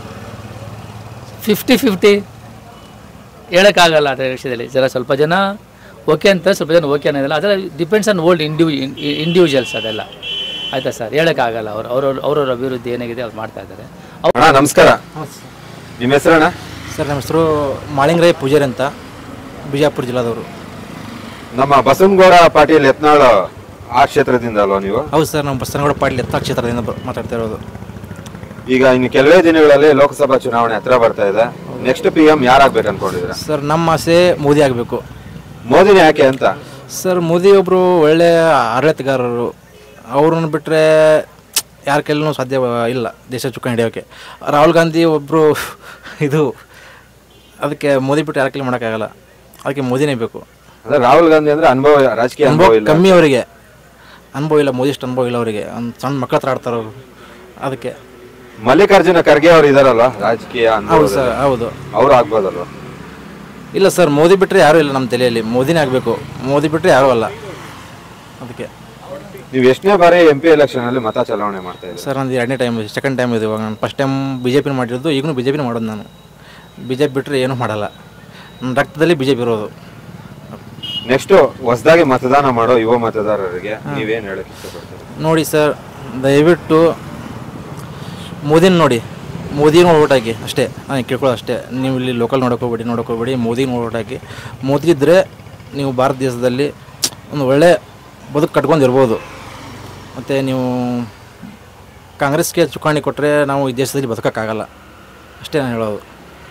ಫಿಫ್ಟಿ ಫಿಫ್ಟಿ ಹೇಳೋಕ್ಕಾಗಲ್ಲ ಅದ್ರ ವಿಷಯದಲ್ಲಿ ಜರ ಸ್ವಲ್ಪ ಜನ ಓಕೆ ಅಂತ ಸ್ವಲ್ಪ ಜನ ಓಕೆ ಅನ್ನೋದಿಲ್ಲ ಅದರ ಡಿಪೆಂಡ್ಸ್ ಆನ್ ಓಲ್ಡ್ ಇಂಡಿವಿ ಇಂಡಿವಿಜುವಲ್ಸ್ ಅದೆಲ್ಲ ಆಯಿತಾ ಸರ್ ಹೇಳೋಕ್ಕಾಗಲ್ಲ ಅವ್ರು ಅವ್ರವ್ರ ಅವ್ರವ್ರ ಅಭಿವೃದ್ಧಿ ಏನಾಗಿದೆ ಅವ್ರು ಮಾಡ್ತಾ ಇದ್ದಾರೆ ಅಣ್ಣ ನಮಸ್ಕಾರ ನಿಮ್ಮ ಹೆಸರಣ್ಣ ಸರ್ ನಮ್ಮ ಹೆಸರು ಮಾಳಿಂಗರಾಯ ಪೂಜಾರಿ ಅಂತ ಬಿಜಾಪುರ ಜಿಲ್ಲಾದವರು ನಮ್ಮ ಬಸವನಗೌಡ ಪಾಟೀಲ್ ಯತ್ನಾಳ್ ಆ ಕ್ಷೇತ್ರದಿಂದ ಅಲ್ವಾ ನೀವು ಹೌದು ಸರ್ ನಮ್ಮ ಬಸನಗೌಡ ಪಾಟೀಲ್ ಎತ್ತ ಕ್ಷೇತ್ರದಿಂದ ಬ- ಮಾತಾಡ್ತಾ ಇರೋದು ಈಗ ಇನ್ನು ಕೆಲವೇ ದಿನಗಳಲ್ಲಿ ಲೋಕಸಭಾ ಚುನಾವಣೆ ಹತ್ರ ಬರ್ತಾ ಇದೆ ನೆಕ್ಸ್ಟ್ ಪಿ ಎಂ ಯಾರಾಗ್ಬೇಕು ಅನ್ಕೊಂಡಿದ್ರ ಸರ್ ನಮ್ಮ ಆಸೆ ಮೋದಿ ಆಗಬೇಕು ಮೋದಿನೇ ಯಾಕೆ ಅಂತ ಸರ್ ಮೋದಿ ಒಬ್ಬರು ಒಳ್ಳೆಯ ಆಡಳಿತಗಾರರು ಅವ್ರನ್ನ ಬಿಟ್ಟರೆ ಯಾರ ಕೈಲೂ ಸಾಧ್ಯ ಇಲ್ಲ ದೇಶ ಚುಕ್ಕ ಹಿಡಿಯೋಕ್ಕೆ ರಾಹುಲ್ ಗಾಂಧಿ ಒಬ್ಬರು ಇದು ಅದಕ್ಕೆ ಮೋದಿ ಬಿಟ್ಟು ಯಾರ ಕೈಲಿ ಮಾಡೋಕ್ಕಾಗಲ್ಲ ಅದಕ್ಕೆ ಮೋದಿನೇ ಬೇಕು ಅಂದ್ರೆ ರಾಹುಲ್ ಗಾಂಧಿ ಅಂದ್ರೆ ಅನುಭವ ರಾಜಕೀಯ ಅನುಭವ ಅನುಭವ ಇಲ್ಲ ಕಮ್ಮಿ ಅವರಿಗೆ ಅನುಭವ ಇಲ್ಲ ಮೋದಿ ಅಷ್ಟು ಅನುಭವ ಇಲ್ಲ ಅವರಿಗೆ ಒಂದು ಸಣ್ಣ ಮಕ್ಕಳ ಹತ್ರ ಆಡ್ತಾರೆ ಅವರು ಅದಕ್ಕೆ ಮಲ್ಲಿಕಾರ್ಜುನ ಖರ್ಗೆ ಅವ್ರು ಇದಾರಲ್ವಾ ರಾಜಕೀಯ ಹೌದು ಸರ್ ಹೌದು ಅವ್ರು ಆಗ್ಬೋದಲ್ವಾ ಇಲ್ಲ ಸರ್ ಮೋದಿ ಬಿಟ್ಟರೆ ಯಾರೂ ಇಲ್ಲ ನಮ್ಮ ತಲೆಯಲ್ಲಿ ಮೋದಿನೇ ಆಗಬೇಕು ಮೋದಿ ಬಿಟ್ಟರೆ ಯಾರೂ ಅಲ್ಲ ಅದಕ್ಕೆ ನೀವು ಎಷ್ಟನೇ ಬಾರಿ ಎಂ ಪಿ ಎಲೆಕ್ಷನ್ ಅಲ್ಲಿ ಮತ ಚಲಾವಣೆ ಮಾಡ್ತಾ ಇದ್ದೀರಿ ಸರ್ ನಂದು ಎರಡನೇ ಟೈಮ್ ಸೆಕೆಂಡ್ ಟೈಮ್ ಇದೆ ಇವಾಗ ನಾನು ಫಸ್ಟ್ ಟೈಮ್ ಬಿ ಜೆ ಪಿನ ಮಾಡಿರೋದು ಈಗಲೂ ಬಿ ಜೆ ಪಿನ ಮಾಡೋದು ನಾನು ಬಿ ಜೆ ಪಿ ಬಿಟ್ಟರೆ ಏನೂ ಮಾಡಲ್ಲ ನನ್ನ ರಕ್ತದಲ್ಲಿ ಬಿ ಜೆ ಪಿ ಇರೋದು ನೆಕ್ಸ್ಟ್ ಹೊಸದಾಗಿ ಮತದಾನ ಮಾಡೋ ಯುವ ಮತದಾರರಿಗೆ ನೀವೇನ್ ಹೇಳಕ್ ಇಷ್ಟಪಡ್ತೀರಿ ನೋಡಿ ಸರ್ ದಯವಿಟ್ಟು ಮೋದಿನ ನೋಡಿ ಮೋದಿನ ಓಟ್ ಹಾಕಿ ಅಷ್ಟೇ ನಾನು ಕೇಳ್ಕೊಳ್ಳೋ ಅಷ್ಟೇ ನೀವು ಇಲ್ಲಿ ಲೋಕಲ್ ನೋಡೋಕೆ ಹೋಗ್ಬೇಡಿ ನೋಡೋಕೆ ಹೋಗ್ಬೇಡಿ ಮೋದಿನ ಓಟ್ ಹಾಕಿ ಮೋದಿ ಇದ್ದರೆ ನೀವು ಭಾರತ ದೇಶದಲ್ಲಿ ಒಂದು ಒಳ್ಳೆ ಬದುಕು ಕಟ್ಕೊಂಡಿರ್ಬೋದು ಮತ್ತು ನೀವು ಕಾಂಗ್ರೆಸ್ಗೆ ಚುಕ್ಕಾಣಿ ಕೊಟ್ಟರೆ ನಾವು ಈ ದೇಶದಲ್ಲಿ ಬದುಕೋಕ್ಕಾಗಲ್ಲ ಅಷ್ಟೇ ನಾನು ಹೇಳೋದು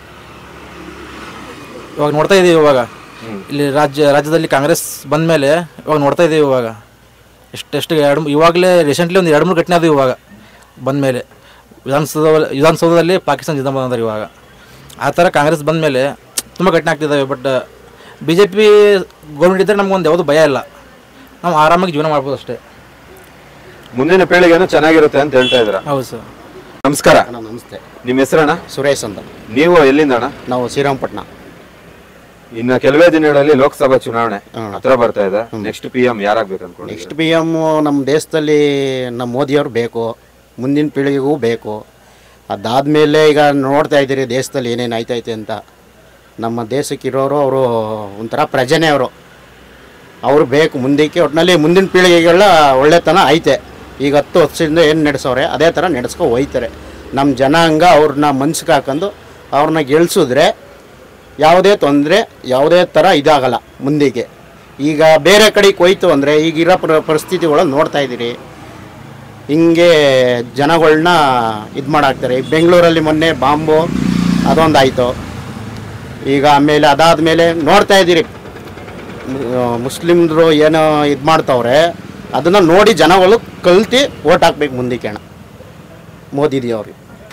ಇವಾಗ ನೋಡ್ತಾ ಇದ್ದೀವಿ ಇವಾಗ ಇಲ್ಲಿ ರಾಜ್ಯ ರಾಜ್ಯದಲ್ಲಿ ಕಾಂಗ್ರೆಸ್ ಬಂದ ಮೇಲೆ ಇವಾಗ ನೋಡ್ತಾ ಇದ್ದೀವಿ ಇವಾಗ ಎಷ್ಟೆಷ್ಟು ಎರಡು ಇವಾಗಲೇ ರೀಸೆಂಟ್ಲಿ ಒಂದು ಎರಡು ಮೂರು ಘಟನೆ ಅದು ಇವಾಗ ಬಂದ ಮೇಲೆ ವಿಧಾನಸೌಧ ವಿಧಾನಸೌಧದಲ್ಲಿ ಪಾಕಿಸ್ತಾನ ಜಿಂದ ಬಂದ್ರೆ ಇವಾಗ ಆ ಥರ ಕಾಂಗ್ರೆಸ್ ಬಂದ ಮೇಲೆ ತುಂಬ ಘಟನೆ ಆಗ್ತಿದ್ದಾವೆ but B J P government ಇದ್ದರೆ ನಮ್ಗೊಂದು ಯಾವುದು ಭಯ ಇಲ್ಲ ನಾವು ಆರಾಮಾಗಿ ಜೀವನ ಮಾಡ್ಬೋದು ಅಷ್ಟೇ ಮುಂದಿನ ಪೀಳಿಗೆನೂ ಚೆನ್ನಾಗಿರುತ್ತೆ ಅಂತ ಹೇಳ್ತಾ ಇದ್ರ ಹೌದು ಸರ್ ನಮಸ್ಕಾರ ನಮಸ್ತೆ ನಿಮ್ಮ ಹೆಸರಣ್ಣ ಸುರೇಶ್ ಅಂತ ನೀವು ಎಲ್ಲಿಂದ ಅಣ್ಣ ನಾವು ಶ್ರೀರಂಗಪಟ್ಟಣ ಇನ್ನ ಕೆಲವೇ ದಿನಗಳಲ್ಲಿ ಲೋಕಸಭಾ ಚುನಾವಣೆ ಹತ್ರ ಬರ್ತಾ ಇದೆ ನೆಕ್ಸ್ಟ್ ಪಿ ಎಂ ಯಾರಾಗ್ಬೇಕು ಅನ್ಕೊಂಡು ನೆಕ್ಸ್ಟ್ ಪಿ ಎಮ್ ನಮ್ಮ ದೇಶದಲ್ಲಿ ನಮ್ಮ ಮೋದಿಯವರು ಬೇಕು ಮುಂದಿನ ಪೀಳಿಗೆಗೂ ಬೇಕು ಅದಾದಮೇಲೆ ಈಗ ನೋಡ್ತಾ ಇದ್ದೀರಿ ದೇಶದಲ್ಲಿ ಏನೇನು ಆಯ್ತೈತೆ ಅಂತ ನಮ್ಮ ದೇಶಕ್ಕಿರೋರು ಅವರು ಒಂಥರ ಪ್ರಜೆನೇ ಅವರು ಅವರು ಬೇಕು ಮುಂದಕ್ಕೆ ಒಟ್ಟಿನಲ್ಲಿ ಮುಂದಿನ ಪೀಳಿಗೆಗೆಲ್ಲ ಒಳ್ಳೆತನ ಐತೆ ಈಗ ಹತ್ತು ವರ್ಷದಿಂದ ಏನು ನಡೆಸೋರೆ ಅದೇ ಥರ ನಡೆಸ್ಕೊ ಹೋಯ್ತಾರೆ ನಮ್ಮ ಜನಾಂಗ ಅವ್ರನ್ನ ಮನ್ಸಿಗೆ ಹಾಕೊಂಡು ಅವ್ರನ್ನ ಗೆಲ್ಸಿದ್ರೆ ಯಾವುದೇ ತೊಂದರೆ ಯಾವುದೇ ಥರ ಇದಾಗಲ್ಲ ಮುಂದಿಗೆ ಈಗ ಬೇರೆ ಕಡೆಗೆ ಹೋಯ್ತು ಅಂದರೆ ಈಗಿರೋ ಪ್ರ ಪರಿಸ್ಥಿತಿಗಳನ್ನ ನೋಡ್ತಾ ಇದ್ದೀರಿ ಹಿಂಗೆ ಜನಗಳನ್ನ ಇದು ಮಾಡಾಕ್ತಾರೆ ಈಗ ಬೆಂಗಳೂರಲ್ಲಿ ಮೊನ್ನೆ ಬಾಂಬು ಅದೊಂದಾಯಿತು ಈಗ ಆಮೇಲೆ ಅದಾದಮೇಲೆ ನೋಡ್ತಾ ಇದ್ದೀರಿ ಮುಸ್ಲಿಮ್ರು ಏನೋ ಇದು ಮಾಡ್ತಾವ್ರೆ ಅದನ್ನು ನೋಡಿ ಜನಗಳು ಕಲ್ತು ಓಟ್ ಹಾಕ್ಬೇಕು ಮುಂದಕ್ಕೆ ಅಣ್ಣ ಮೋದಿದಿ ಅವ್ರಿಗೆ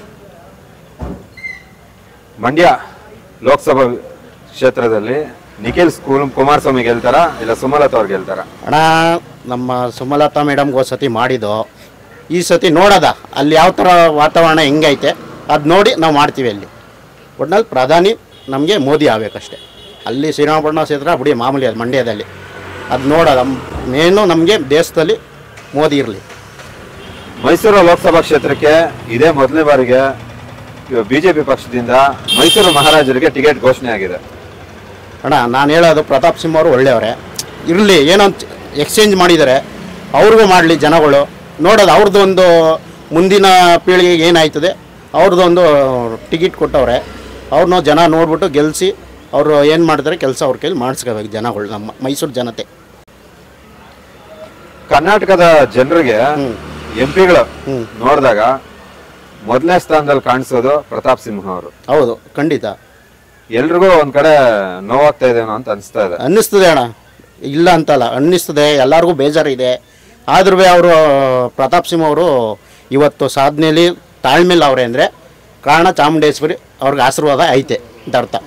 ಮಂಡ್ಯ ಲೋಕಸಭಾ ಕ್ಷೇತ್ರದಲ್ಲಿ ನಿಖಿಲ್ ಸ್ಕೂಲ್ ಕುಮಾರಸ್ವಾಮಿ ಗೆಲ್ತಾರ ಇಲ್ಲ ಸುಮಲತಾ ಅವ್ರು ಗೆಲ್ತಾರ ಅಣ್ಣ ನಮ್ಮ ಸುಮಲತಾ ಮೇಡಮ್ಗೆ ಒಂದು ಸತಿ ಮಾಡಿದ್ದು ಈ ಸತಿ ನೋಡೋದ ಅಲ್ಲಿ ಯಾವ ಥರ ವಾತಾವರಣ ಹೆಂಗೈತೆ ಅದು ನೋಡಿ ನಾವು ಮಾಡ್ತೀವಿ ಅಲ್ಲಿ ಒಟ್ನಲ್ಲಿ ಪ್ರಧಾನಿ ನಮಗೆ ಮೋದಿ ಆಗಬೇಕಷ್ಟೆ ಅಲ್ಲಿ ಶ್ರೀರಂಗಪಟ್ಟಣ ಕ್ಷೇತ್ರ ಬಿಡಿ ಮಾಮೂಲಿ ಅದು ಮಂಡ್ಯದಲ್ಲಿ ಅದು ನೋಡೋದ ಮೇನು ನಮಗೆ ದೇಶದಲ್ಲಿ ಮೋದಿ ಇರಲಿ ಮೈಸೂರು ಲೋಕಸಭಾ ಕ್ಷೇತ್ರಕ್ಕೆ ಇದೇ ಮೊದಲನೇ ಬಾರಿಗೆ ಬಿಜೆಪಿ ಪಕ್ಷದಿಂದ ಮೈಸೂರು ಮಹಾರಾಜರಿಗೆ ಟಿಕೆಟ್ ಘೋಷಣೆ ಆಗಿದೆ ಅಣ್ಣ ನಾನು ಹೇಳೋದು ಪ್ರತಾಪ್ ಸಿಂಹ ಅವರು ಒಳ್ಳೆಯವರೇ ಇರಲಿ ಏನೋ ಎಕ್ಸ್ಚೇಂಜ್ ಮಾಡಿದ್ದಾರೆ ಅವ್ರಿಗೂ ಮಾಡಲಿ ಜನಗಳು ನೋಡೋದು ಅವ್ರದ್ದು ಒಂದು ಮುಂದಿನ ಪೀಳಿಗೆಗೆ ಏನಾಯ್ತದೆ ಅವ್ರದ್ದೊಂದು ಟಿಕೆಟ್ ಕೊಟ್ಟವ್ರೆ ಅವ್ರನ್ನ ಜನ ನೋಡ್ಬಿಟ್ಟು ಗೆಲ್ಲಿಸಿ ಅವರು ಏನು ಮಾಡ್ತಾರೆ ಕೆಲಸ ಅವ್ರ ಕೈಲಿ ಮಾಡಿಸ್ಕೋಬೇಕು ಜನಗಳು ನಮ್ಮ ಮೈಸೂರು ಜನತೆ ಕರ್ನಾಟಕದ ಜನರಿಗೆ ಎಂ ಪಿಗಳು ನೋಡಿದಾಗ ಮೊದಲನೇ ಸ್ಥಾನದಲ್ಲಿ ಕಾಣಿಸೋದು ಪ್ರತಾಪ್ ಸಿಂಹ ಅವರು ಹೌದು ಖಂಡಿತ ಎಲ್ರಿಗೂ ಒಂದ್ ಕಡೆ ನೋವಾಗ್ತಾ ಇದೇನೋ ಅಂತ ಅನಿಸ್ತಾ ಇದೆ ಅನ್ನಿಸ್ತದೆ ಅಣ್ಣ ಇಲ್ಲ ಅಂತಲ್ಲ ಅನ್ನಿಸ್ತದೆ ಎಲ್ಲರಿಗೂ ಬೇಜಾರಿದೆ ಆದ್ರೂ ಅವರು ಪ್ರತಾಪ್ ಸಿಂಹ ಅವರು ಇವತ್ತು ಸಾಧನೆಯಲ್ಲಿ ತಾಳ್ಮೆಲ್ಲ ಅವ್ರೆ ಅಂದರೆ ಕಾರಣ ಚಾಮುಂಡೇಶ್ವರಿ ಅವ್ರಿಗೆ ಆಶೀರ್ವಾದ ಐತೆ ಅಂತ ಅರ್ಥ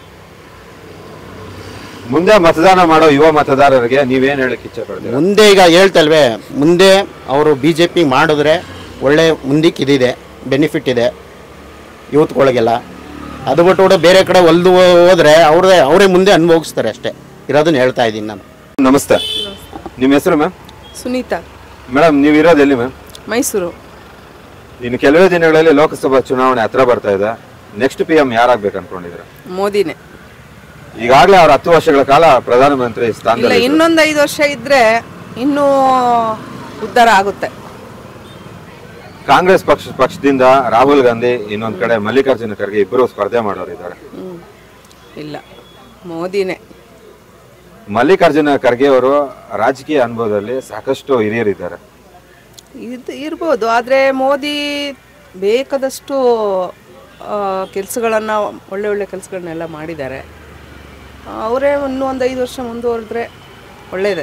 ಮುಂದೆ ಮತದಾನ ಮಾಡೋ ಯುವ ಮತದಾರರಿಗೆ ನೀವೇನ್ ಹೇಳಕ್ ಇಚ್ಛೆ ಪಡ್ತೀರಾ ಮುಂದೆ ಈಗ ಹೇಳ್ತಲ್ವೇ ಮುಂದೆ ಅವರು ಬಿ ಜೆ ಪಿ ಮಾಡಿದ್ರೆ ಒಳ್ಳೆ ಮುಂದಕ್ಕೆ ಇದಿದೆ ಬೆನಿಫಿಟ್ ಇದೆ ಯೂತ್ಗಳಿಗೆಲ್ಲ ಅದು ಬಿಟ್ಟು ಕೂಡ ಬೇರೆ ಕಡೆ ಒಲ್ದು ಹೋದ್ರೆ ಅವ್ರದೇ ಅವರೇ ಮುಂದೆ ಅನುಭವಿಸ್ತಾರೆ ಅಷ್ಟೇ ಇರೋದನ್ನ ಹೇಳ್ತಾ ಇದ್ದೀನಿ ನಾನು ನಮಸ್ತೆ ನಿಮ್ಮ ಹೆಸರು ಮ್ಯಾಮ್ ಸುನೀತಾ ಮೇಡಮ್ ನೀವು ಇರೋದು ಎಲ್ಲಿ ಮ್ಯಾಮ್ ಮೈಸೂರು ಇನ್ನು ಕೆಲವೇ ದಿನಗಳಲ್ಲಿ ಲೋಕಸಭಾ ಚುನಾವಣೆ ಹತ್ರ ಬರ್ತಾ ಇದೆ ನೆಕ್ಸ್ಟ್ ಪಿ ಎಂ ಯಾರಾಗ್ಬೇಕು ಅನ್ಕೊಂಡಿದ್ರೆ ಮೋದಿನೇ ಈಗಾಗಲೇ ಅವ್ರ ಹತ್ತು ವರ್ಷಗಳ ಕಾಲ ಪ್ರಧಾನಮಂತ್ರಿ ಇಲ್ಲ ಸ್ಥಾನದಲ್ಲಿ ಇದ್ರು. ಇನ್ನೊಂದು ಐದು ವರ್ಷ ಇದ್ರೆ ಇನ್ನೂ ಉದ್ಧಾರ ಆಗುತ್ತೆ ಕಾಂಗ್ರೆಸ್ ಪಕ್ಷ ಪಕ್ಷದಿಂದ ರಾಹುಲ್ ಗಾಂಧಿ ಇನ್ನೊಂದ್ ಕಡೆ ಮಲ್ಲಿಕಾರ್ಜುನ ಖರ್ಗೆ ಇಬ್ಬರು ಸ್ಪರ್ಧೆ ಮಾಡೋರಿದ್ದಾರೆ ಹ್ಞೂ ಇಲ್ಲ ಮೋದಿನೇ ಮಲ್ಲಿಕಾರ್ಜುನ ಖರ್ಗೆ ಅವರು ರಾಜಕೀಯ ಅನುಭವದಲ್ಲಿ ಸಾಕಷ್ಟು ಹಿರಿಯರಿದ್ದಾರೆ ಇದು ಇರ್ಬೋದು ಆದರೆ ಮೋದಿ ಬೇಕಾದಷ್ಟು ಕೆಲಸಗಳನ್ನು ಒಳ್ಳೆ ಒಳ್ಳೆ ಕೆಲಸಗಳನ್ನೆಲ್ಲ ಮಾಡಿದ್ದಾರೆ ಅವರೇ ಇನ್ನೂ ಒಂದು ಐದು ವರ್ಷ ಮುಂದುವರೆದ್ರೆ ಒಳ್ಳೆಯದೇ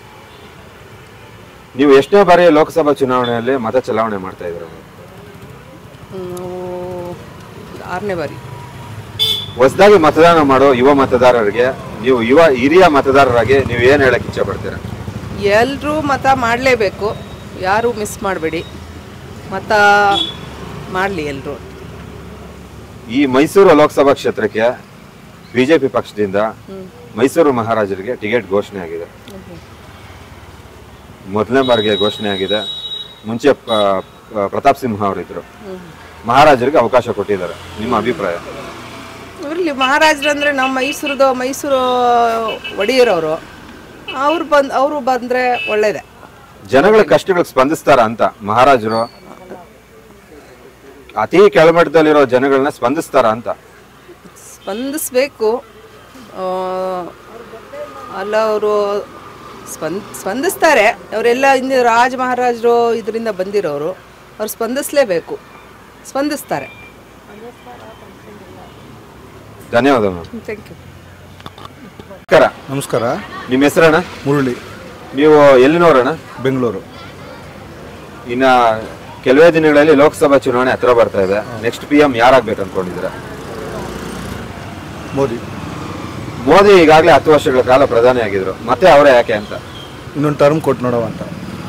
ನೀವು ಎಷ್ಟನೇ ಬಾರಿ ಲೋಕಸಭಾ ಚುನಾವಣೆಯಲ್ಲಿ ಮತ ಚಲಾವಣೆ ಮಾಡ್ತಾ ಇದ್ರು ಆರನೇ ಬಾರಿ ಹೊಸದಾಗಿ ಮತದಾನ ಮಾಡೋ ಯುವ ಮತದಾರರಿಗೆ ನೀವು ಯುವ ಹಿರಿಯ ಮತದಾರರಾಗಿ ನೀವು ಏನ್ ಹೇಳಕ್ ಇಚ್ಛೆ ಪಡ್ತೀರಾ ಎಲ್ಲರೂ ಮತ ಮಾಡಲೇಬೇಕು ಯಾರೂ ಮಿಸ್ ಮಾಡಬೇಡಿ ಮತ ಮಾಡಲಿ ಎಲ್ಲರೂ ಈ ಮೈಸೂರು ಲೋಕಸಭಾ ಕ್ಷೇತ್ರಕ್ಕೆ ಬಿಜೆಪಿ ಪಕ್ಷದಿಂದ ಮೈಸೂರು ಮಹಾರಾಜರಿಗೆ ಟಿಕೆಟ್ ಘೋಷಣೆ ಆಗಿದೆ ಮೊದಲನೇ ಬಾರಿಗೆ ಘೋಷಣೆ ಆಗಿದೆ ಮುಂಚೆ ಪ- ಪ- ಪ್ರತಾಪ್ ಸಿಂಹ ಅವರಿದ್ರು ಮಹಾರಾಜರಿಗೆ ಅವಕಾಶ ಕೊಟ್ಟಿದ್ದಾರೆ ನಿಮ್ಮ ಅಭಿಪ್ರಾಯ ಇರಲಿ ಮಹಾರಾಜರಂದ್ರೆ ನಮ್ಮ ಮೈಸೂರದು ಮೈಸೂರು ಒಡೆಯರವರು ಅವ್ರು ಬಂದು ಅವರು ಬಂದರೆ ಒಳ್ಳೆಯದೇ ಜನಗಳ ಕಷ್ಟಗಳಿಗೆ ಸ್ಪಂದಿಸ್ತಾರ ಅಂತ ಮಹಾರಾಜರು ಅತಿ ಕೆಳಮಟ್ಟದಲ್ಲಿರೋ ಜನಗಳನ್ನ ಸ್ಪಂದಿಸ್ತಾರ ಅಂತ ಸ್ಪಂದಿಸ್ಬೇಕು ಆ, ಅಲ್ಲ ಅವರು ಸ್ಪಂದ್ ಸ್ಪಂದಿಸ್ತಾರೆ ಅವರೆಲ್ಲ ಹಿಂದೆ ರಾಜ ಮಹಾರಾಜರು ಇದರಿಂದ ಬಂದಿರೋರು ಅವ್ರು ಸ್ಪಂದಿಸಲೇಬೇಕು ಸ್ಪಂದಿಸ್ತಾರೆ ಧನ್ಯವಾದ ಮ್ಯಾಮ್ ಥ್ಯಾಂಕ್ ಯು ನಮಸ್ಕಾರ ನಮಸ್ಕಾರ ನಿಮ್ಮ ಹೆಸರಣ್ಣ ಮುರಳಿ ನೀವು ಎಲ್ಲಿನವರಣ್ಣ ಬೆಂಗಳೂರು ಇನ್ನ ಕೆಲವೇ ದಿನಗಳಲ್ಲಿ ಲೋಕಸಭಾ ಚುನಾವಣೆ ಹತ್ರ ಬರ್ತಾ ಇದೆ ನೆಕ್ಸ್ಟ್ ಪಿ ಎಂ ಯಾರಾಗ್ಬೇಕು ಅನ್ಕೊಂಡಿದ್ದೀರಾ ಮೋದಿ ಮೋದಿ ಈಗಾಗಲೇ ಹತ್ತು ವರ್ಷಗಳ ಕಾಲ ಪ್ರಧಾನಿ ಆಗಿದ್ರು ಮತ್ತೆ ಅವರೇ ಯಾಕೆ ಅಂತ ಇನ್ನೊಂದು ಟರ್ಮ್ ಕೊಟ್ಟು ನೋಡವ ಅಂತ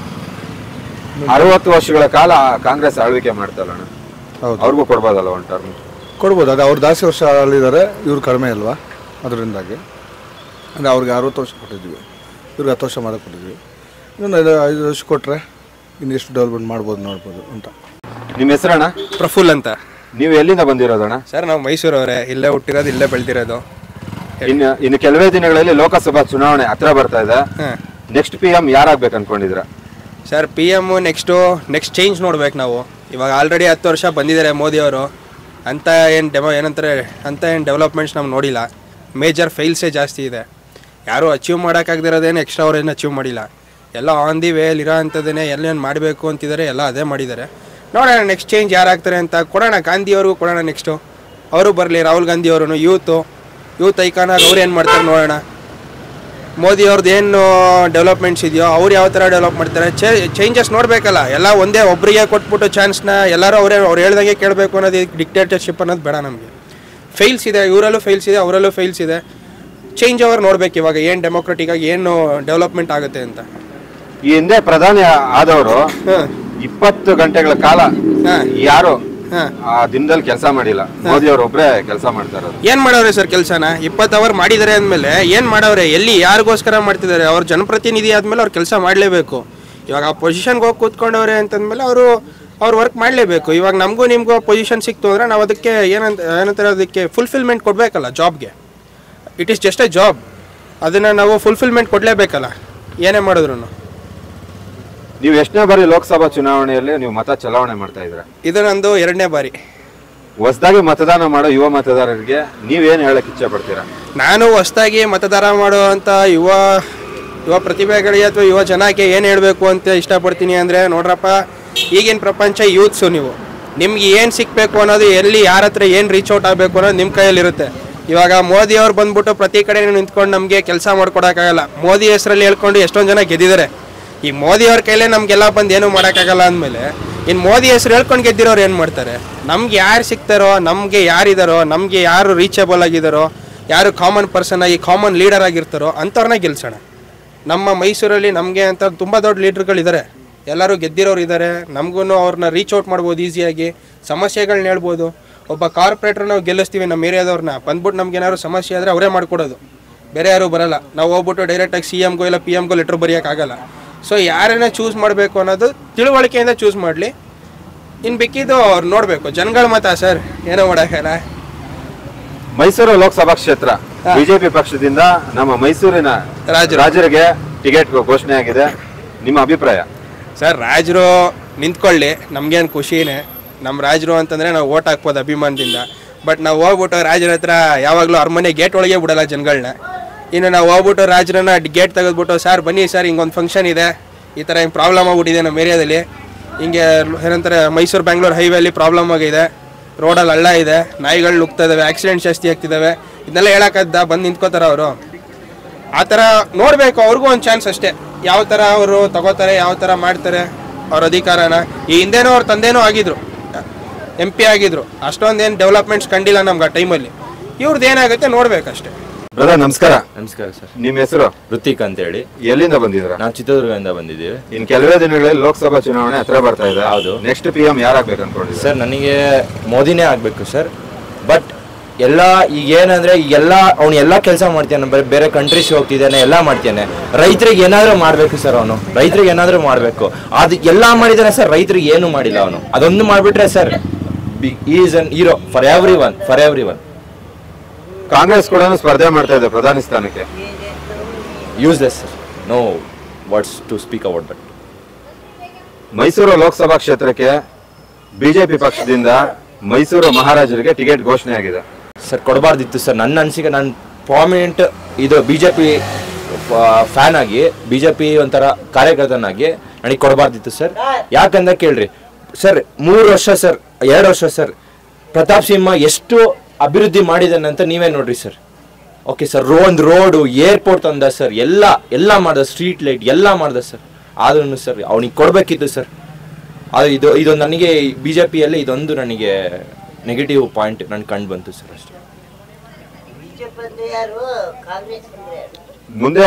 ಅರವತ್ತು ವರ್ಷಗಳ ಕಾಲ ಕಾಂಗ್ರೆಸ್ ಆಳ್ವಿಕೆ ಮಾಡ್ತಾರಣ್ಣ ಹೌದು ಅವ್ರಿಗೂ ಕೊಡ್ಬೋದಲ್ಲ ಒಂದು ಟರ್ಮ್ ಕೊಡ್ಬೋದು ಅದು ಅವ್ರು ಜಾಸ್ತಿ ವರ್ಷ ಅಲ್ಲಿದ್ದಾರೆ ಇವ್ರು ಕಡಿಮೆ ಅಲ್ವಾ ಅದರಿಂದಾಗಿ ಅಂದರೆ ಅವ್ರಿಗೆ ಅರವತ್ತು ವರ್ಷ ಕೊಟ್ಟಿದ್ವಿ ಇವ್ರಿಗೆ ಹತ್ತು ವರ್ಷ ಮಾಡಕ್ಕೆ ಕೊಟ್ಟಿದ್ವಿ ಇನ್ನೊಂದು ಐದು ಐದು ವರ್ಷ ಕೊಟ್ಟರೆ ಇನ್ನು ಎಷ್ಟು ಡೆವಲಪ್ಮೆಂಟ್ ಮಾಡ್ಬೋದು ನೋಡ್ಬೋದು ಅಂತ ನಿಮ್ಮ ಹೆಸರಣ್ಣ ಪ್ರಫುಲ್ ಅಂತ ನೀವು ಎಲ್ಲಿಂದ ಬಂದಿರೋದಣ್ಣ ಸರ್ ನಾವು ಮೈಸೂರವರೇ ಇಲ್ಲೇ ಹುಟ್ಟಿರೋದು ಇಲ್ಲೇ ಬೆಳೆದಿರೋದು ಇನ್ನು ಇನ್ನು ಕೆಲವೇ ದಿನಗಳಲ್ಲಿ ಲೋಕಸಭಾ ಚುನಾವಣೆ ಹತ್ರ ಬರ್ತಾ ಇದೆ ನೆಕ್ಸ್ಟ್ ಪಿ ಎಂ ಯಾರಾಗ್ಬೇಕು ಅನ್ಕೊಂಡಿದ್ದೀರಾ sir P M next next change ನೋಡ್ಬೇಕು ನಾವು ಇವಾಗ ಆಲ್ರೆಡಿ ಹತ್ತು ವರ್ಷ ಬಂದಿದ್ದಾರೆ ಮೋದಿಯವರು ಅಂತ ಏನು ಡೆಮೋ ಏನಂತಾರೆ ಅಂತ ಏನು ಡೆವಲಪ್ಮೆಂಟ್ಸ್ ನಾವು ನೋಡಿಲ್ಲ ಮೇಜರ್ ಫೇಲ್ಸೇ ಜಾಸ್ತಿ ಇದೆ ಯಾರೂ ಅಚೀವ್ ಮಾಡೋಕ್ಕಾಗದಿರೋದೇನು ಎಕ್ಸ್ಟ್ರಾ ಅವ್ರೇನು ಅಚೀವ್ ಮಾಡಿಲ್ಲ ಎಲ್ಲ ಆನ್ ದಿ ವೇಲ್ ಇರೋ ಅಂಥದ್ದನ್ನೇ ಎಲ್ಲೇನು ಮಾಡಬೇಕು ಅಂತಿದ್ದಾರೆ ಎಲ್ಲ ಅದೇ ಮಾಡಿದ್ದಾರೆ ನೋಡೋಣ ನೆಕ್ಸ್ಟ್ ಚೇಂಜ್ ಯಾರಾಗ್ತಾರೆ ಅಂತ ಕೊಡೋಣ ಗಾಂಧಿಯವ್ರಿಗೂ ಕೊಡೋಣ ನೆಕ್ಸ್ಟು ಅವರು ಬರಲಿ ರಾಹುಲ್ ಗಾಂಧಿ ಅವರು ಯೂತು ಯೂತ್ ಐಕಾನಾಗಿ ಅವ್ರು ಏನು ಮಾಡ್ತಾರೆ ನೋಡೋಣ ಮೋದಿ ಅವ್ರದ್ದು ಏನು ಡೆವಲಪ್ಮೆಂಟ್ಸ್ ಇದೆಯೋ ಅವ್ರು ಯಾವ ಥರ ಡೆವಲಪ್ ಮಾಡ್ತಾರೆ ಚೇಂಜಸ್ ನೋಡಬೇಕಲ್ಲ ಎಲ್ಲ ಒಂದೇ ಒಬ್ಬರಿಗೆ ಕೊಟ್ಬಿಟ್ಟು ಚಾನ್ಸ್ನ ಎಲ್ಲರೂ ಅವರೇ ಅವ್ರು ಹೇಳ್ದಂಗೆ ಕೇಳಬೇಕು ಅನ್ನೋದು ಡಿಕ್ಟೇಟರ್ಶಿಪ್ ಅನ್ನೋದು ಬೇಡ ನಮಗೆ ಫೇಲ್ಸ್ ಇದೆ ಇವರಲ್ಲೂ ಫೇಲ್ಸ್ ಇದೆ ಅವರಲ್ಲೂ ಫೇಲ್ಸ್ ಇದೆ ಚೇಂಜ್ ಓವರ್ ನೋಡ್ಬೇಕು ಇವಾಗ ಏನು ಡೆಮೋಕ್ರೆಟಿಕ್ ಆಗಿ ಏನು ಡೆವಲಪ್ಮೆಂಟ್ ಆಗುತ್ತೆ ಅಂತ ಈ ಹಿಂದೆ ಪ್ರಧಾನಿ ಆದವರು ಇಪ್ಪತ್ತು ಗಂಟೆಗಳ ಕಾಲ ಯಾರು ಆ ದಿನದಲ್ಲಿ ಕೆಲಸ ಮಾಡಿಲ್ಲ ಮೋದಿ ಅವರು ಒಬ್ರೇ ಕೆಲಸ ಮಾಡ್ತಾ ಇರೋದು ಏನ್ ಮಾಡವ್ರೆ ಸರ್ ಕೆಲಸನ ಇಪ್ಪತ್ತು ಅವರ್ ಮಾಡಿದ್ದಾರೆ ಅಂದಮೇಲೆ ಏನ್ ಮಾಡವ್ರೆ ಎಲ್ಲಿ ಯಾರಿಗೋಸ್ಕರ ಮಾಡ್ತಿದ್ದಾರೆ ಅವ್ರ ಜನಪ್ರತಿನಿಧಿ ಆದ್ಮೇಲೆ ಅವ್ರು ಕೆಲಸ ಮಾಡಲೇಬೇಕು ಇವಾಗ ಆ ಪೊಸಿಷನ್ಗೆ ಹೋಗಿ ಕೂತ್ಕೊಂಡವ್ರೆ ಅಂತಂದ್ಮೇಲೆ ಅವರು ಅವ್ರು ವರ್ಕ್ ಮಾಡಲೇಬೇಕು ಇವಾಗ ನಮಗೂ ನಿಮಗೂ ಪೊಸಿಷನ್ ಸಿಕ್ತು ಅಂದ್ರೆ ನಾವು ಅದಕ್ಕೆ ಏನಂತ ಏನಂತಾರೆ ಅದಕ್ಕೆ ಫುಲ್ಫಿಲ್ಮೆಂಟ್ ಕೊಡಬೇಕಲ್ಲ ಜಾಬ್ಗೆ it is just a job ಅದನ್ನು ನಾವು ಫುಲ್ಫಿಲ್ಮೆಂಟ್ ಕೊಡಲೇಬೇಕಲ್ಲ ಏನೇ ಮಾಡಿದ್ರು ನೀವು ಎಷ್ಟನೇ ಬಾರಿ ಲೋಕಸಭಾ ಚುನಾವಣೆಯಲ್ಲಿ ನೀವು ಮತ ಚಲಾವಣೆ ಮಾಡ್ತಾ ಇದ್ರ ಇದು ನಂದು ಎರಡನೇ ಬಾರಿ ಹೊಸದಾಗಿ ಮತದಾನ ಮಾಡೋ ಯುವ ಮತದಾರರಿಗೆ ನೀವೇನು ಹೇಳಕ್ ಇಚ್ಛೆ ಪಡ್ತೀರಾ ನಾನು ಹೊಸದಾಗಿ ಮತದಾನ ಮಾಡುವಂಥ ಯುವ ಯುವ ಪ್ರತಿಭೆಗಳಿಗೆ ಅಥವಾ ಯುವ ಜನಕ್ಕೆ ಏನು ಹೇಳಬೇಕು ಅಂತ ಇಷ್ಟಪಡ್ತೀನಿ ಅಂದರೆ ನೋಡ್ರಪ್ಪ ಈಗಿನ ಪ್ರಪಂಚ ಯೂತ್ಸು ನೀವು ನಿಮ್ಗೆ ಏನು ಸಿಗಬೇಕು ಅನ್ನೋದು ಎಲ್ಲಿ ಯಾರ ಹತ್ರ ಏನು ರೀಚ್ ಔಟ್ ಆಗಬೇಕು ಅನ್ನೋದು ನಿಮ್ಮ ಕೈಯಲ್ಲಿರುತ್ತೆ ಇವಾಗ ಮೋದಿ ಅವ್ರು ಬಂದ್ಬಿಟ್ಟು ಪ್ರತಿ ಕಡೆ ನಿಂತ್ಕೊಂಡು ನಮಗೆ ಕೆಲಸ ಮಾಡ್ಕೊಡೋಕ್ಕಾಗಲ್ಲ ಮೋದಿ ಹೆಸರಲ್ಲಿ ಹೇಳ್ಕೊಂಡು ಎಷ್ಟೊಂದು ಜನ ಗೆದ್ದಿದ್ದಾರೆ ಈ ಮೋದಿ ಅವ್ರ ಕೈಲೇ ನಮಗೆಲ್ಲ ಬಂದು ಏನೂ ಮಾಡೋಕ್ಕಾಗಲ್ಲ ಅಂದಮೇಲೆ ಇನ್ನು ಮೋದಿ ಹೆಸರು ಹೇಳ್ಕೊಂಡು ಗೆದ್ದಿರೋರು ಏನು ಮಾಡ್ತಾರೆ ನಮ್ಗೆ ಯಾರು ಸಿಗ್ತಾರೋ ನಮಗೆ ಯಾರಿದಾರೋ ನಮಗೆ ಯಾರು ರೀಚಬಲ್ ಆಗಿದ್ದಾರೋ ಯಾರು ಕಾಮನ್ ಪರ್ಸನ್ ಆಗಿ ಕಾಮನ್ ಲೀಡರ್ ಆಗಿರ್ತಾರೋ ಅಂಥವ್ರನ್ನ ಗೆಲ್ಸೋಣ ನಮ್ಮ ಮೈಸೂರಲ್ಲಿ ನಮಗೆ ಅಂತ ತುಂಬ ದೊಡ್ಡ ಲೀಡರ್ಗಳಿದ್ದಾರೆ ಎಲ್ಲರೂ ಗೆದ್ದಿರೋರು ಇದ್ದಾರೆ ನಮಗೂ ಅವ್ರನ್ನ ರೀಚ್ ಔಟ್ ಮಾಡ್ಬೋದು ಈಸಿಯಾಗಿ ಸಮಸ್ಯೆಗಳನ್ನ ಹೇಳ್ಬೋದು ಒಬ್ಬ ಕಾರ್ಪೊರೇಟರ್ ನಾವು ಗೆಲ್ಲಿಸ್ತೀವಿ ನಮ್ಮ ಏರಿಯಾದವ್ರನ್ನ ಬಂದ್ಬಿಟ್ಟು ನಮ್ಗೆ ಏನಾದ್ರು ಸಮಸ್ಯೆ ಆದರೆ ಅವರೇ ಮಾಡ್ಕೊಡೋದು ಬೇರೆ ಯಾರು ಬರಲ್ಲ ನಾವು ಹೋಗ್ಬಿಟ್ಟು ಡೈರೆಕ್ಟಾಗಿ ಸಿ ಎಮ್ಗೋ ಇಲ್ಲ ಪಿ ಎಮ್ಗೋ ಲೆಟ್ರ್ ಬರೆಯೋಕ್ಕಾಗಲ್ಲ ಸೊ ಯಾರನ್ನ ಚೂಸ್ ಮಾಡಬೇಕು ಅನ್ನೋದು ತಿಳುವಳಿಕೆಯಿಂದ ಚೂಸ್ ಮಾಡಲಿ ಇನ್ನು ಬೇಕಿದ್ದು ಅವ್ರು ನೋಡಬೇಕು ಜನಗಳ ಮತ ಸರ್ ಏನೋ ಮಾಡೋಕ್ಕಲ್ಲ ಮೈಸೂರು ಲೋಕಸಭಾ ಕ್ಷೇತ್ರ ಬಿಜೆಪಿ ಪಕ್ಷದಿಂದ ನಮ್ಮ ಮೈಸೂರಿನ ರಾಜರಿಗೆ ಟಿಕೆಟ್ ಘೋಷಣೆ ಆಗಿದೆ ನಿಮ್ಮ ಅಭಿಪ್ರಾಯ ಸರ್ ರಾಜರು ನಿಂತ್ಕೊಳ್ಳಿ ನಮಗೇನು ಖುಷಿನೇ ನಮ್ಮ ರಾಜರು ಅಂತಂದರೆ ನಾವು ಓಟ್ ಹಾಕ್ಬೋದು ಅಭಿಮಾನದಿಂದ ಬಟ್ ನಾವು ಹೋಗ್ಬಿಟ್ಟು ರಾಜರ ಹತ್ರ ಯಾವಾಗಲೂ ಅರಮನೆ ಗೇಟ್ ಒಳಗೆ ಬಿಡಲ್ಲ ಜನಗಳನ್ನ ಇನ್ನು ನಾವು ಹೋಗ್ಬಿಟ್ಟು ರಾಜರನ್ನ ಗೇಟ್ ತೆಗೆದ್ಬಿಟ್ಟು ಸರ್ ಬನ್ನಿ ಸರ್ ಹಿಂಗೊಂದು ಫಂಕ್ಷನ್ ಇದೆ ಈ ಥರ ಹಿಂಗೆ ಪ್ರಾಬ್ಲಮ್ ಆಗ್ಬಿಟ್ಟಿದೆ ನಮ್ಮ ಏರಿಯಾದಲ್ಲಿ ಹಿಂಗೆ ಏನಂತಾರೆ ಮೈಸೂರು ಬ್ಯಾಂಗ್ಳೂರು ಹೈವೇಲಿ ಪ್ರಾಬ್ಲಮ್ ಆಗಿದೆ ರೋಡಲ್ಲಿ ಹಳ್ಳ ಇದೆ ನಾಯಿಗಳು ನುಗ್ತಾ ಇದ್ದಾವೆ ಆಕ್ಸಿಡೆಂಟ್ ಜಾಸ್ತಿ ಆಗ್ತಿದ್ದಾವೆ ಇದನ್ನೆಲ್ಲ ಹೇಳಕ್ಕದ್ದ ಬಂದು ನಿಂತ್ಕೋತಾರ ಅವರು ಆ ಥರ ನೋಡಬೇಕು ಅವ್ರಿಗೂ ಒಂದು ಚಾನ್ಸ್ ಅಷ್ಟೇ ಯಾವ ಥರ ಅವರು ತಗೋತಾರೆ ಯಾವ ಥರ ಮಾಡ್ತಾರೆ ಅವ್ರ ಅಧಿಕಾರನ ಈ ಹಿಂದೆನೂ ಅವ್ರ ತಂದೆನೂ ಆಗಿದ್ರು ಎಂ ಪಿ ಆಗಿದ್ರು ಅಷ್ಟೊಂದೇನು ಡೆವಲಪ್ಮೆಂಟ್ಸ್ ಕಂಡಿಲ್ಲ ನಮ್ಗೆ ಆ ಟೈಮಲ್ಲಿ ಇವ್ರದ್ದು ಏನಾಗುತ್ತೆ ನೋಡ್ಬೇಕಷ್ಟೇ ಬ್ರದರ್ ನಮಸ್ಕಾರ ನಮಸ್ಕಾರ ಸರ್ ನಿಮ್ಮ ಹೆಸರು ಋತಿಕ್ ಅಂತ ಹೇಳಿ ಎಲ್ಲಿಂದ ಬಂದಿದ್ರ ನಾವು ಚಿತ್ರದುರ್ಗದಿಂದ ಬಂದಿದ್ದೀವಿ ಇನ್ ಕೆಲವೇ ದಿನಗಳಲ್ಲಿ ಲೋಕಸಭಾ ಚುನಾವಣೆ ಹತ್ರ ಬರ್ತಾ ಇದೆ ಹೌದು. ನೆಕ್ಸ್ಟ್ ಪಿ ಎಂ ಯಾರಾಗ್ಬೇಕು ಅನ್ಕೊಂಡಿದ್ದೀರಾ ಸರ್ ನನಗೆ ಮೋದಿನೇ ಆಗಬೇಕು ಸರ್ ಬಟ್ ಎಲ್ಲ ಈಗ ಏನಂದ್ರೆ ಎಲ್ಲ ಅವ್ನು ಎಲ್ಲ ಕೆಲಸ ಮಾಡ್ತಾನೆ ಬರೀ ಬೇರೆ ಕಂಟ್ರೀಸ್ ಹೋಗ್ತಿದ್ದಾನೆ ಎಲ್ಲ ಮಾಡ್ತಾನೆ ರೈತರಿಗೆ ಏನಾದರೂ ಮಾಡಬೇಕು ಸರ್ ಅವನು ರೈತರಿಗೆ ಏನಾದರೂ ಮಾಡಬೇಕು ಅದು ಎಲ್ಲ ಮಾಡಿದಾನೆ ಸರ್ ರೈತರಿಗೆ ಏನು ಮಾಡಿಲ್ಲ ಅವನು ಅದೊಂದು ಮಾಡಿಬಿಟ್ರೆ sir is an hero for everyone for everyone Congress ಕೂಡ ಸ್ಪರ್ಧೆ ಮಾಡ್ತಾ ಇದೆ ಪ್ರಧಾನಿ ಸ್ಥಾನಕ್ಕೆ useless sir no words to speak about that Mysuru Lok Sabha ಕ್ಷೇತ್ರಕ್ಕೆ ಬಿಜೆಪಿ ಪಕ್ಷದಿಂದ ಮೈಸೂರು ಮಹಾರಾಜರಿಗೆ ಟಿಕೆಟ್ ಘೋಷಣೆ ಆಗಿದೆ ಸರ್ ಕೊಡಬಾರ್ದಿತ್ತು ಸರ್ ನನ್ನ ಅನಿಸಿಕೆ ನಾನು ಪ್ರಾಮಿನೆಂಟ್ ಇದು ಬಿ ಜೆ ಪಿ ಫ್ಯಾನ್ ಆಗಿ ಬಿ ಜೆ ಪಿ ಒಂಥರ ಕಾರ್ಯಕರ್ತನಾಗಿ ನನಗೆ ಕೊಡಬಾರ್ದಿತ್ತು ಸರ್ ಯಾಕಂದ್ರೆ ಕೇಳ್ರಿ ಸರ್ ಮೂರು ವರ್ಷ ಸರ್ ಎರಡು ವರ್ಷ ಸರ್ ಪ್ರತಾಪ್ ಸಿಂಹ ಎಷ್ಟು ಅಭಿವೃದ್ಧಿ ಮಾಡಿದಾನೆ ಅಂತ ನೀವೇ ನೋಡ್ರಿ ಸರ್ ಓಕೆ ಸರ್ ರೋ ಒಂದು ರೋಡು ಏರ್ಪೋರ್ಟ್ ತಂದ ಸರ್ ಎಲ್ಲ ಎಲ್ಲ ಮಾಡ್ದ ಸ್ಟ್ರೀಟ್ ಲೈಟ್ ಎಲ್ಲ ಮಾಡ್ದ ಸರ್ ಆದ್ರೂ ಸರ್ ಅವನಿಗೆ ಕೊಡಬೇಕಿತ್ತು ಸರ್ ಅದು ಇದು ಇದು ನನಗೆ ಬಿ ಜೆ ಪಿಯಲ್ಲಿ ಇದೊಂದು ನನಗೆ ನೆಗೆಟಿವ್ ಪಾಯಿಂಟ್ ನನ್ಗೆ ಕಂಡು ಬಂತು ಸರ್ ಅಷ್ಟೇ ಮುಂದೆ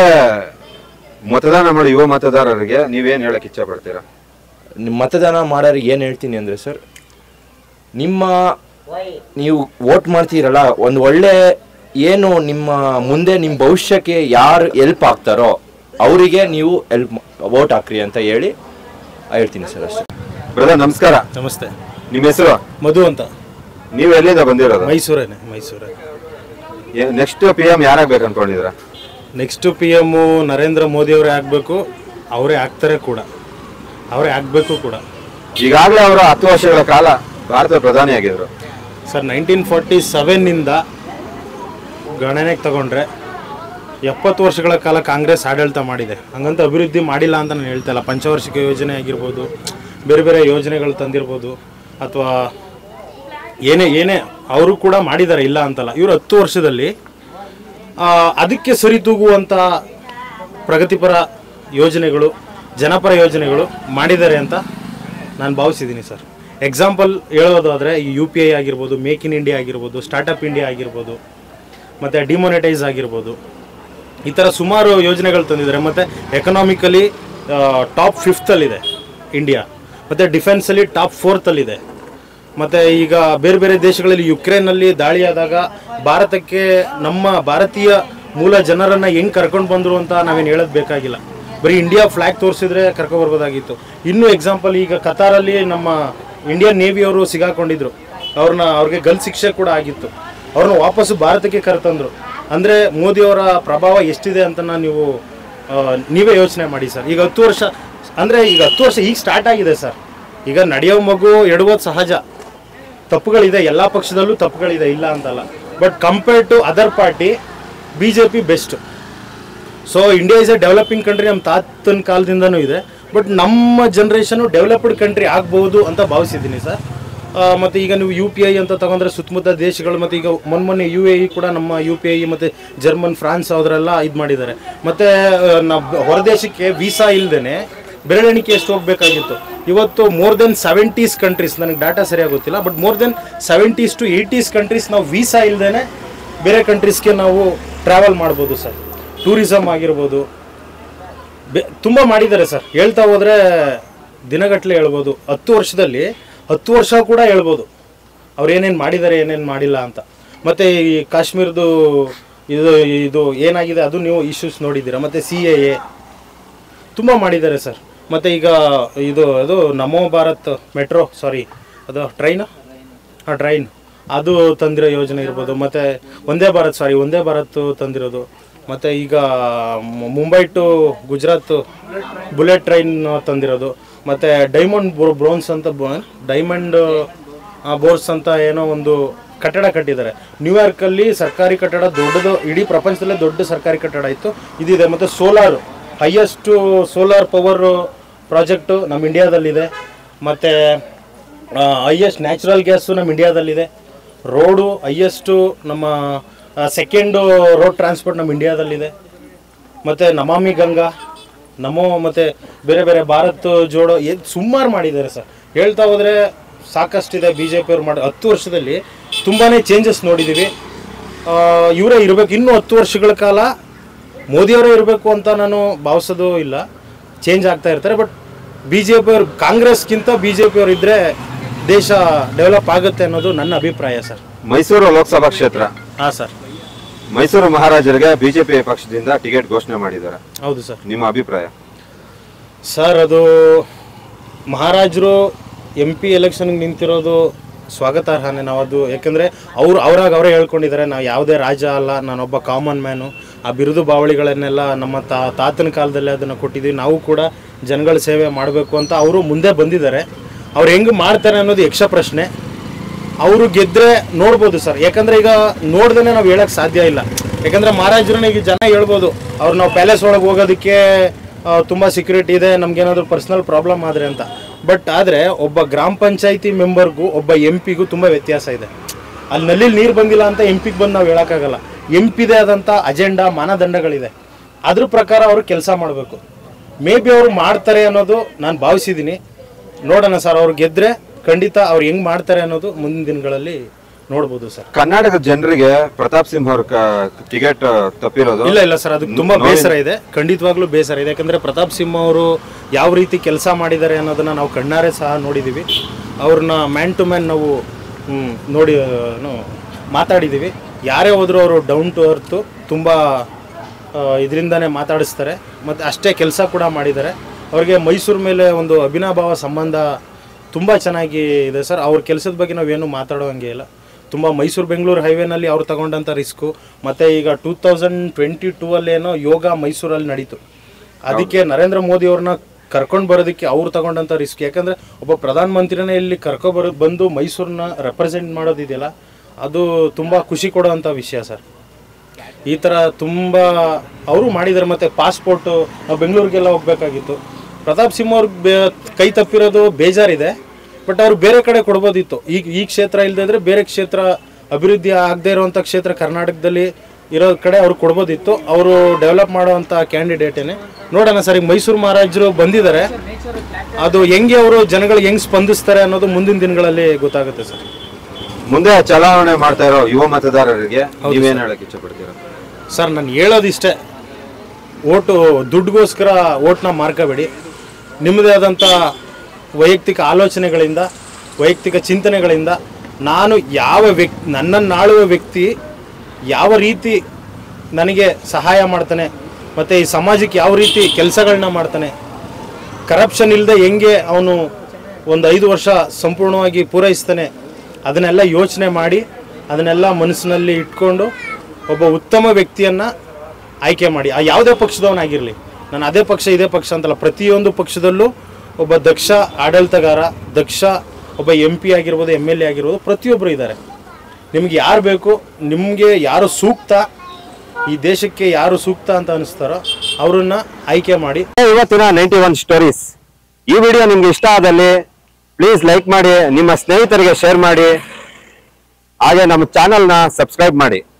ಮತದಾನ ಮಾಡಿ ಯುವ ಮತದಾರರಿಗೆ ನೀವೇನ್ ಹೇಳಕ್ ಇಚ್ಛೆ ಪಡ್ತೀರಾ ನಿಮ್ಮ ಮತದಾನ ಮಾಡೋರಿಗೆ ಏನು ಹೇಳ್ತೀನಿ ಅಂದರೆ ಸರ್ ನಿಮ್ಮ ನೀವು ವೋಟ್ ಮಾಡ್ತೀರಲ್ಲ ಒಂದು ಒಳ್ಳೆ ಏನು ನಿಮ್ಮ ಮುಂದೆ ನಿಮ್ಮ ಭವಿಷ್ಯಕ್ಕೆ ಯಾರು ಎಲ್ಪ್ ಆಗ್ತಾರೋ ಅವರಿಗೆ ನೀವು ಎಲ್ಪ್ ವೋಟ್ ಹಾಕ್ರಿ ಅಂತ ಹೇಳಿ ಹೇಳ್ತೀನಿ ಸರ್ ಅಷ್ಟೇ ಬ್ರದರ್ ನಮಸ್ಕಾರ ನಮಸ್ತೆ ನಿಮ್ಮ ಹೆಸರು ಮಧು ಅಂತ ನೀವು ಎಲ್ಲಿಂದ ಬಂದಿರೋದು ಮೈಸೂರೇನೆ ಮೈಸೂರೇ ನೆಕ್ಸ್ಟ್ ಪಿ ಎಂ ಯಾರಾಗ್ಬೇಕು ಅನ್ಕೊಂಡಿದ್ದೀರಾ next P M Narendra Modi ಅವರೇ ಆಗಬೇಕು ಅವರೇ ಆಗ್ತಾರೆ ಕೂಡ ಅವರೇ ಆಗಬೇಕು ಕೂಡ ಈಗಾಗಲೇ ಅವರು ಹತ್ತು ವರ್ಷಗಳ ಕಾಲ ಭಾರತ ಪ್ರಧಾನಿ ಆಗಿದ್ರು ಸರ್ ನೈನ್ಟೀನ್ ಫಾರ್ಟಿ ಸೆವೆನ್ನಿಂದ ಗಣನೆಗೆ ತಗೊಂಡ್ರೆ ಎಪ್ಪತ್ತು ವರ್ಷಗಳ ಕಾಲ ಕಾಂಗ್ರೆಸ್ ಆಡಳಿತ ಮಾಡಿದೆ ಹಂಗಂತ ಅಭಿವೃದ್ಧಿ ಮಾಡಿಲ್ಲ ಅಂತ ನಾನು ಹೇಳ್ತಾ ಇಲ್ಲ ಪಂಚವಾರ್ಷಿಕ ಯೋಜನೆ ಆಗಿರ್ಬೋದು ಬೇರೆ ಬೇರೆ ಯೋಜನೆಗಳು ತಂದಿರ್ಬೋದು ಅಥವಾ ಏನೇ ಏನೇ ಅವರು ಕೂಡ ಮಾಡಿದ್ದಾರೆ ಇಲ್ಲ ಅಂತಲ್ಲ ಇವರು ಹತ್ತು ವರ್ಷದಲ್ಲಿ ಆ, ಅದಕ್ಕೆ ಸರಿತೂಗುವಂಥ ಪ್ರಗತಿಪರ ಯೋಜನೆಗಳು ಜನಪರ ಯೋಜನೆಗಳು ಮಾಡಿದ್ದಾರೆ ಅಂತ ನಾನು ಭಾವಿಸಿದ್ದೀನಿ ಸರ್ ಎಕ್ಸಾಂಪಲ್ ಹೇಳೋದಾದರೆ ಈ ಯು ಪಿ ಐ ಆಗಿರ್ಬೋದು ಮೇಕ್ ಇನ್ ಇಂಡಿಯಾ ಆಗಿರ್ಬೋದು ಸ್ಟಾರ್ಟಪ್ ಇಂಡಿಯಾ ಆಗಿರ್ಬೋದು ಮತ್ತು ಡಿಮೊನೆಟೈಸ್ ಆಗಿರ್ಬೋದು ಈ ಥರ ಸುಮಾರು ಯೋಜನೆಗಳು ತಂದಿದ್ದಾರೆ ಮತ್ತು ಎಕನಾಮಿಕಲಿ ಟಾಪ್ ಫಿಫ್ತಲ್ಲಿದೆ ಇಂಡಿಯಾ ಮತ್ತು ಡಿಫೆನ್ಸಲ್ಲಿ ಟಾಪ್ ಫೋರ್ತಲ್ಲಿದೆ ಮತ್ತು ಈಗ ಬೇರೆ ಬೇರೆ ದೇಶಗಳಲ್ಲಿ ಯುಕ್ರೇನ್ನಲ್ಲಿ ದಾಳಿಯಾದಾಗ ಭಾರತಕ್ಕೆ ನಮ್ಮ ಭಾರತೀಯ ಮೂಲ ಜನರನ್ನು ಹೆಂಗೆ ಕರ್ಕೊಂಡು ಬಂದರು ಅಂತ ನಾವೇನು ಹೇಳೋದು ಬೇಕಾಗಿಲ್ಲ ಬರೀ ಇಂಡಿಯಾ ಫ್ಲ್ಯಾಗ್ ತೋರಿಸಿದ್ರೆ ಕರ್ಕೊಬರ್ಬೋದಾಗಿತ್ತು ಇನ್ನೂ ಎಕ್ಸಾಂಪಲ್ ಈಗ ಕತಾರಲ್ಲಿ ನಮ್ಮ ಇಂಡಿಯನ್ ನೇವಿಯವರು ಸಿಗಾಕೊಂಡಿದ್ರು ಅವ್ರನ್ನ ಅವ್ರಿಗೆ ಗಲ್ ಶಿಕ್ಷೆ ಕೂಡ ಆಗಿತ್ತು ಅವ್ರನ್ನ ವಾಪಸ್ಸು ಭಾರತಕ್ಕೆ ಕರೆತಂದ್ರು ಅಂದರೆ ಮೋದಿಯವರ ಪ್ರಭಾವ ಎಷ್ಟಿದೆ ಅಂತ ನೀವು ಆ, ನೀವೇ ಯೋಚನೆ ಮಾಡಿ ಸರ್ ಈಗ ಹತ್ತು ವರ್ಷ ಅಂದರೆ ಈಗ ಹತ್ತು ವರ್ಷ ಈಗ ಸ್ಟಾರ್ಟ್ ಆಗಿದೆ ಸರ್ ಈಗ ನಡೆಯೋ ಮಗು ಎಡುವುದು ಸಹಜ ತಪ್ಪುಗಳಿದೆ ಎಲ್ಲ ಪಕ್ಷದಲ್ಲೂ ತಪ್ಪುಗಳಿದೆ ಇಲ್ಲ ಅಂತಲ್ಲ but compared to other party B J P best so India is a developing country ನಮ್ಮ ತಾತನ ಕಾಲದಿಂದನೂ ಇದೆ ಬಟ್ ನಮ್ಮ ಜನ್ರೇಷನು ಡೆವಲಪ್ಡ್ ಕಂಟ್ರಿ ಆಗ್ಬೋದು ಅಂತ ಭಾವಿಸಿದ್ದೀನಿ ಸರ್ ಮತ್ತು ಈಗ ನೀವು ಯು ಪಿ ಐ ಅಂತ ತಗೊಂಡ್ರೆ ಸುತ್ತಮುತ್ತ ದೇಶಗಳು ಮತ್ತು ಈಗ ಮೊನ್ನೆ ಮೊನ್ನೆ ಯು ಎ ಇ ಕೂಡ ನಮ್ಮ ಯು ಪಿ ಐ ಮತ್ತು ಜರ್ಮನ್ ಫ್ರಾನ್ಸ್ ಅವರೆಲ್ಲ ಇದು ಮಾಡಿದ್ದಾರೆ ಮತ್ತು ನಾವು ಹೊರದೇಶಕ್ಕೆ ವೀಸಾ ಇಲ್ದೇ ಬೆರಳೆಣಿಕೆ ಎಷ್ಟು ಹೋಗಬೇಕಾಗಿತ್ತು ಇವತ್ತು ಮೋರ್ ದೆನ್ ಸೆವೆಂಟೀಸ್ ಕಂಟ್ರೀಸ್ ನನಗೆ ಡಾಟಾ ಸರಿಯಾಗಿ ಗೊತ್ತಿಲ್ಲ but more than seventies to eighties countries ನಾವು ವೀಸಾ ಇಲ್ದೇ ಬೇರೆ ಕಂಟ್ರೀಸ್ಗೆ ನಾವು ಟ್ರಾವೆಲ್ ಮಾಡ್ಬೋದು ಸರ್ ಟೂರಿಸಮ್ ಆಗಿರ್ಬೋದು ಬೆ ತುಂಬ ಮಾಡಿದ್ದಾರೆ ಸರ್ ಹೇಳ್ತಾ ಹೋದರೆ ದಿನಗಟ್ಟಲೆ ಹೇಳ್ಬೋದು ಹತ್ತು ವರ್ಷದಲ್ಲಿ ಹತ್ತು ವರ್ಷ ಕೂಡ ಹೇಳ್ಬೋದು ಅವ್ರು ಏನೇನು ಮಾಡಿದ್ದಾರೆ ಏನೇನು ಮಾಡಿಲ್ಲ ಅಂತ ಮತ್ತು ಈ ಕಾಶ್ಮೀರದ್ದು ಇದು ಇದು ಏನಾಗಿದೆ ಅದು ನೀವು ಇಶ್ಯೂಸ್ ನೋಡಿದ್ದೀರಾ ಮತ್ತು ಸಿ ಎ ಎ ತುಂಬ ಮಾಡಿದ್ದಾರೆ ಸರ್ ಮತ್ತು ಈಗ ಇದು ಅದು ನಮೋ ಭಾರತ್ ಮೆಟ್ರೋ ಸಾರಿ ಅದು ಟ್ರೈನು ಹಾಂ ಟ್ರೈನ್ ಅದು ತಂದಿರೋ ಯೋಜನೆ ಇರ್ಬೋದು ಮತ್ತು ಒಂದೇ ಭಾರತ್ ಸಾರಿ ಒಂದೇ ಭಾರತ್ ತಂದಿರೋದು ಮತ್ತು ಈಗ ಮು- Mumbai to Gujarat bullet train ತಂದಿರೋದು ಮತ್ತು ಡೈಮಂಡ್ ಬ್ರೋನ್ಸ್ ಅಂತ ಡೈಮಂಡ್ ಬೋರ್ಸ್ ಅಂತ ಏನೋ ಒಂದು ಕಟ್ಟಡ ಕಟ್ಟಿದ್ದಾರೆ ನ್ಯೂಯಾರ್ಕಲ್ಲಿ ಸರ್ಕಾರಿ ಕಟ್ಟಡ ದೊಡ್ಡದು ಇಡೀ ಪ್ರಪಂಚದಲ್ಲೇ ದೊಡ್ಡ ಸರ್ಕಾರಿ ಕಟ್ಟಡ ಇತ್ತು ಇದಿದೆ ಮತ್ತು solar highest solar power project ನಮ್ಮ ಇಂಡಿಯಾದಲ್ಲಿದೆ ಮತ್ತು ಹೈಯೆಸ್ಟ್ ನ್ಯಾಚುರಲ್ ಗ್ಯಾಸು ನಮ್ಮ ಇಂಡಿಯಾದಲ್ಲಿದೆ ರೋಡು ಹೈಯೆಸ್ಟು ನಮ್ಮ ಸೆಕೆಂಡು ರೋಡ್ ಟ್ರಾನ್ಸ್ಪೋರ್ಟ್ ನಮ್ಮ ಇಂಡಿಯಾದಲ್ಲಿದೆ ಮತ್ತು ನಮಾಮಿ ಗಂಗಾ ನಮೋ ಮತ್ತು ಬೇರೆ ಬೇರೆ ಭಾರತ್ ಜೋಡೋ ಏನು ಸುಮಾರು ಮಾಡಿದ್ದಾರೆ ಸರ್ ಹೇಳ್ತಾ ಹೋದರೆ ಸಾಕಷ್ಟಿದೆ ಬಿ ಜೆ ಪಿಯವ್ರು ಮಾಡಿ ಹತ್ತು ವರ್ಷದಲ್ಲಿ ತುಂಬಾ ಚೇಂಜಸ್ ನೋಡಿದ್ದೀವಿ ಇವರೇ ಇರಬೇಕು ಇನ್ನೂ ಹತ್ತು ವರ್ಷಗಳ ಕಾಲ ಮೋದಿಯವರೇ ಇರಬೇಕು ಅಂತ ನಾನು ಭಾವಿಸೋದು ಇಲ್ಲ ಚೇಂಜ್ ಆಗ್ತಾ ಇರ್ತಾರೆ ಬಟ್ ಬಿ ಜೆ ಪಿಯವ್ರು ಕಾಂಗ್ರೆಸ್ಗಿಂತ ಬಿ ಜೆ ಪಿಯವ್ರು ಇದ್ದರೆ ದೇಶ ಡೆವಲಪ್ ಆಗುತ್ತೆ ಅನ್ನೋದು ನನ್ನ ಅಭಿಪ್ರಾಯ ಸರ್ ಮೈಸೂರು ಲೋಕಸಭಾ ಕ್ಷೇತ್ರ ಹಾಂ ಸರ್ ಮೈಸೂರು ಮಹಾರಾಜರಿಗೆ ಬಿಜೆಪಿ ಪಕ್ಷದಿಂದ ಟಿಕೆಟ್ ಘೋಷಣೆ ಮಾಡಿದ್ದಾರೆ ಹೌದು ಸರ್ ನಿಮ್ಮ ಅಭಿಪ್ರಾಯ ಸರ್ ಅದು ಮಹಾರಾಜರು ಎಂ ಪಿ ಎಲೆಕ್ಷನ್ಗೆ ನಿಂತಿರೋದು ಸ್ವಾಗತಾರ್ಹನೇ ನಾವು ಅದು ಯಾಕೆಂದರೆ ಅವ್ರು ಅವ್ರಾಗ ಅವರೇ ಹೇಳ್ಕೊಂಡಿದ್ದಾರೆ ನಾವು ಯಾವುದೇ ರಾಜ ಅಲ್ಲ ನಾನೊಬ್ಬ ಕಾಮನ್ ಮ್ಯಾನು ಆ ಬಿರುದು ಬಾವಳಿಗಳನ್ನೆಲ್ಲ ನಮ್ಮ ತಾ ತಾತನ ಕಾಲದಲ್ಲೇ ಅದನ್ನು ಕೊಟ್ಟಿದ್ದೀವಿ ನಾವು ಕೂಡ ಜನಗಳ ಸೇವೆ ಮಾಡಬೇಕು ಅಂತ ಅವರು ಮುಂದೆ ಬಂದಿದ್ದಾರೆ ಅವ್ರು ಹೆಂಗೆ ಮಾಡ್ತಾರೆ ಅನ್ನೋದು ಯಕ್ಷ ಪ್ರಶ್ನೆ ಅವರು ಗೆದ್ರೆ ನೋಡ್ಬೋದು ಸರ್ ಯಾಕಂದ್ರೆ ಈಗ ನೋಡ್ದೇನೆ ನಾವು ಹೇಳಕ್ ಸಾಧ್ಯ ಇಲ್ಲ ಯಾಕಂದ್ರೆ ಮಹಾರಾಜರನ್ನ ಈಗ ಜನ ಹೇಳ್ಬೋದು ಅವ್ರು ನಾವು ಪ್ಯಾಲೇಸ್ ಒಳಗೆ ಹೋಗೋದಕ್ಕೆ ಆ, ತುಂಬಾ ಸೆಕ್ಯೂರಿಟಿ ಇದೆ ನಮ್ಗೇನಾದ್ರು ಪರ್ಸನಲ್ ಪ್ರಾಬ್ಲಮ್ ಆದ್ರೆ ಅಂತ ಬಟ್ ಆದ್ರೆ ಒಬ್ಬ ಗ್ರಾಮ ಪಂಚಾಯತಿ ಮೆಂಬರ್ಗೂ ಒಬ್ಬ ಎಂ ಪಿಗೂ ತುಂಬಾ ವ್ಯತ್ಯಾಸ ಇದೆ ಅಲ್ಲಿ ನಲ್ಲಿ ನೀರು ಬಂದಿಲ್ಲ ಅಂತ ಎಂ ಪಿಗೆ ಬಂದು ನಾವು ಹೇಳಕ್ಕಾಗಲ್ಲ ಎಂ ಪಿದೇ ಆದಂಥ ಅಜೆಂಡಾ ಮಾನದಂಡಗಳಿದೆ ಅದ್ರ ಪ್ರಕಾರ ಅವರು ಕೆಲಸ ಮಾಡಬೇಕು ಮೇ ಬಿ ಅವರು ಮಾಡ್ತಾರೆ ಅನ್ನೋದು ನಾನು ಭಾವಿಸಿದ್ದೀನಿ ನೋಡೋಣ ಸರ್ ಅವ್ರು ಗೆದ್ರೆ ಖಂಡಿತ ಅವ್ರು ಹೆಂಗ್ ಮಾಡ್ತಾರೆ ಅನ್ನೋದು ಮುಂದಿನ ದಿನಗಳಲ್ಲಿ ನೋಡ್ಬೋದು ಸರ್ ಕರ್ನಾಟಕದ ಜನರಿಗೆ ಪ್ರತಾಪ್ ಸಿಂಹ ಅವ್ರ ಟಿಕೆಟ್ ತಪ್ಪಿರೋದು ಇಲ್ಲ ಇಲ್ಲ ಸರ್ ಅದಕ್ಕೆ ತುಂಬಾ ನೋವಿನ- ಬೇಸರ ಇದೆ ಖಂಡಿತವಾಗ್ಲೂ ಬೇಸರ ಇದೆ ಯಾಕಂದ್ರೆ ಪ್ರತಾಪ್ ಸಿಂಹ ಅವರು ಯಾವ ರೀತಿ ಕೆಲಸ ಮಾಡಿದ್ದಾರೆ ಅನ್ನೋದನ್ನ ನಾವು ಕಣ್ಣಾರೆ ಸಹ ನೋಡಿದ್ದೀವಿ ಅವ್ರನ್ನ ಮ್ಯಾನ್ ಟು ಮ್ಯಾನ್ ನಾವು ಹ್ಮ್, ನೋಡಿ ಏನು, ಮಾತಾಡಿದ್ದೀವಿ ಯಾರೇ ಹೋದ್ರು ಅವರು ಡೌನ್ ಟು ಅರ್ತು ತುಂಬ ಇದರಿಂದನೇ ಮಾತಾಡಿಸ್ತಾರೆ ಮತ್ತು ಅಷ್ಟೇ ಕೆಲಸ ಕೂಡ ಮಾಡಿದ್ದಾರೆ ಅವ್ರಿಗೆ ಮೈಸೂರು ಮೇಲೆ ಒಂದು ಅಭಿನಾಭಾವ ಸಂಬಂಧ ತುಂಬ ಚೆನ್ನಾಗಿ ಇದೆ ಸರ್ ಅವ್ರ ಕೆಲಸದ ಬಗ್ಗೆ ನಾವೇನು ಮಾತಾಡೋ ಹಂಗೆ ಇಲ್ಲ ತುಂಬ ಮೈಸೂರು ಬೆಂಗಳೂರು ಹೈವೇನಲ್ಲಿ ಅವ್ರು ತಗೊಂಡಂಥ ರಿಸ್ಕು ಮತ್ತು ಈಗ ಟೂ ತೌಸಂಡ್ ಟ್ವೆಂಟಿ ಟೂ ಅಲ್ಲೇನೋ ಯೋಗ ಮೈಸೂರಲ್ಲಿ ನಡೀತು ಅದಕ್ಕೆ ನರೇಂದ್ರ ಮೋದಿ ಅವ್ರನ್ನ ಕರ್ಕೊಂಡು ಬರೋದಕ್ಕೆ ಅವ್ರು ತಗೊಂಡಂಥ ರಿಸ್ಕ್ ಯಾಕಂದರೆ ಒಬ್ಬ ಪ್ರಧಾನಮಂತ್ರಿನೇ ಇಲ್ಲಿ ಕರ್ಕೊಬರೋ ಬಂದು ಮೈಸೂರನ್ನ ರೆಪ್ರೆಸೆಂಟ್ ಮಾಡೋದಿದೆಯಲ್ಲ ಅದು ತುಂಬ ಖುಷಿ ಕೊಡೋವಂಥ ವಿಷಯ ಸರ್ ಈ ಥರ ತುಂಬ ಅವರು ಮಾಡಿದ್ದಾರೆ ಮತ್ತು ಪಾಸ್ಪೋರ್ಟು ನಾವು ಬೆಂಗಳೂರಿಗೆಲ್ಲ ಹೋಗ್ಬೇಕಾಗಿತ್ತು ಪ್ರತಾಪ್ ಸಿಂಹ ಅವ್ರಿಗೆ ಬೇ ಕೈ ತಪ್ಪಿರೋದು ಬೇಜಾರಿದೆ ಬಟ್ ಅವ್ರು ಬೇರೆ ಕಡೆ ಕೊಡ್ಬೋದಿತ್ತು ಈಗ ಈ ಕ್ಷೇತ್ರ ಇಲ್ಲದೆ ಇದ್ರೆ ಬೇರೆ ಕ್ಷೇತ್ರ ಅಭಿವೃದ್ಧಿ ಆಗದೆ ಇರುವಂಥ ಕ್ಷೇತ್ರ ಕರ್ನಾಟಕದಲ್ಲಿ ಇರೋ ಕಡೆ ಅವ್ರು ಕೊಡ್ಬೋದಿತ್ತು ಅವರು ಡೆವಲಪ್ ಮಾಡುವಂಥ ಕ್ಯಾಂಡಿಡೇಟೇನೆ ನೋಡೋಣ ಸರ್ ಈಗ ಮೈಸೂರು ಮಹಾರಾಜರು ಬಂದಿದ್ದಾರೆ ಅದು ಹೆಂಗೆ ಅವರು ಜನಗಳಿಗೆ ಹೆಂಗೆ ಸ್ಪಂದಿಸ್ತಾರೆ ಅನ್ನೋದು ಮುಂದಿನ ದಿನಗಳಲ್ಲಿ ಗೊತ್ತಾಗುತ್ತೆ ಸರ್ ಮುಂದೆ ಚಲಾವಣೆ ಮಾಡ್ತಾ ಇರೋ ಯುವ ಮತದಾರರಿಗೆ ನೀವೇನ್ ಹೇಳಕ್ ಇಷ್ಟಪಡ್ತೀರಾ ಸರ್ ನಾನು ಹೇಳೋದಿಷ್ಟೇ ಓಟು ದುಡ್ಡುಗೋಸ್ಕರ ಓಟ್ನ ಮಾರ್ಕೋಬೇಡಿ ನಿಮ್ಮದೇ ಆದಂಥ ವೈಯಕ್ತಿಕ ಆಲೋಚನೆಗಳಿಂದ ವೈಯಕ್ತಿಕ ಚಿಂತನೆಗಳಿಂದ ನಾನು ಯಾವ ವ್ಯಕ್ತಿ ನನ್ನನ್ನು ಆಳುವ ವ್ಯಕ್ತಿ ಯಾವ ರೀತಿ ನನಗೆ ಸಹಾಯ ಮಾಡ್ತಾನೆ ಮತ್ತು ಈ ಸಮಾಜಕ್ಕೆ ಯಾವ ರೀತಿ ಕೆಲಸಗಳನ್ನ ಮಾಡ್ತಾನೆ ಕರಪ್ಷನ್ ಇಲ್ಲದೆ ಹೆಂಗೆ ಅವನು ಒಂದು ಐದು ವರ್ಷ ಸಂಪೂರ್ಣವಾಗಿ ಪೂರೈಸ್ತಾನೆ ಅದನ್ನೆಲ್ಲ ಯೋಚನೆ ಮಾಡಿ ಅದನ್ನೆಲ್ಲ ಮನಸ್ಸಿನಲ್ಲಿ ಇಟ್ಕೊಂಡು ಒಬ್ಬ ಉತ್ತಮ ವ್ಯಕ್ತಿಯನ್ನು ಆಯ್ಕೆ ಮಾಡಿ ಆ ಯಾವುದೇ ಪಕ್ಷದವನಾಗಿರಲಿ ನಾನು ಅದೇ ಪಕ್ಷ ಇದೇ ಪಕ್ಷ ಅಂತಲ್ಲ ಪ್ರತಿಯೊಂದು ಪಕ್ಷದಲ್ಲೂ ಒಬ್ಬ ದಕ್ಷ ಆಡಳಿತಗಾರ ದಕ್ಷ ಒಬ್ಬ ಎಂ ಪಿ ಆಗಿರ್ಬೋದು ಎಮ್ ಎಲ್ ಎ ಆಗಿರ್ಬೋದು ಪ್ರತಿಯೊಬ್ಬರು ಇದ್ದಾರೆ ನಿಮ್ಗೆ ಯಾರು ಬೇಕು ನಿಮಗೆ ಯಾರು ಸೂಕ್ತ ಈ ದೇಶಕ್ಕೆ ಯಾರು ಸೂಕ್ತ ಅಂತ ಅನಿಸ್ತಾರೋ ಅವರನ್ನ ಆಯ್ಕೆ ಮಾಡಿ ಇವತ್ತಿನ ನೈಂಟಿ ಒನ್ ಸ್ಟೋರೀಸ್ ಈ ವಿಡಿಯೋ ನಿಮ್ಗೆ ಇಷ್ಟ ಆದಲ್ಲಿ ಪ್ಲೀಸ್ ಲೈಕ್ ಮಾಡಿ ನಿಮ್ಮ ಸ್ನೇಹಿತರಿಗೆ ಶೇರ್ ಮಾಡಿ ಹಾಗೆ ನಮ್ಮ ಚಾನಲ್ನ ಸಬ್ಸ್ಕ್ರೈಬ್ ಮಾಡಿ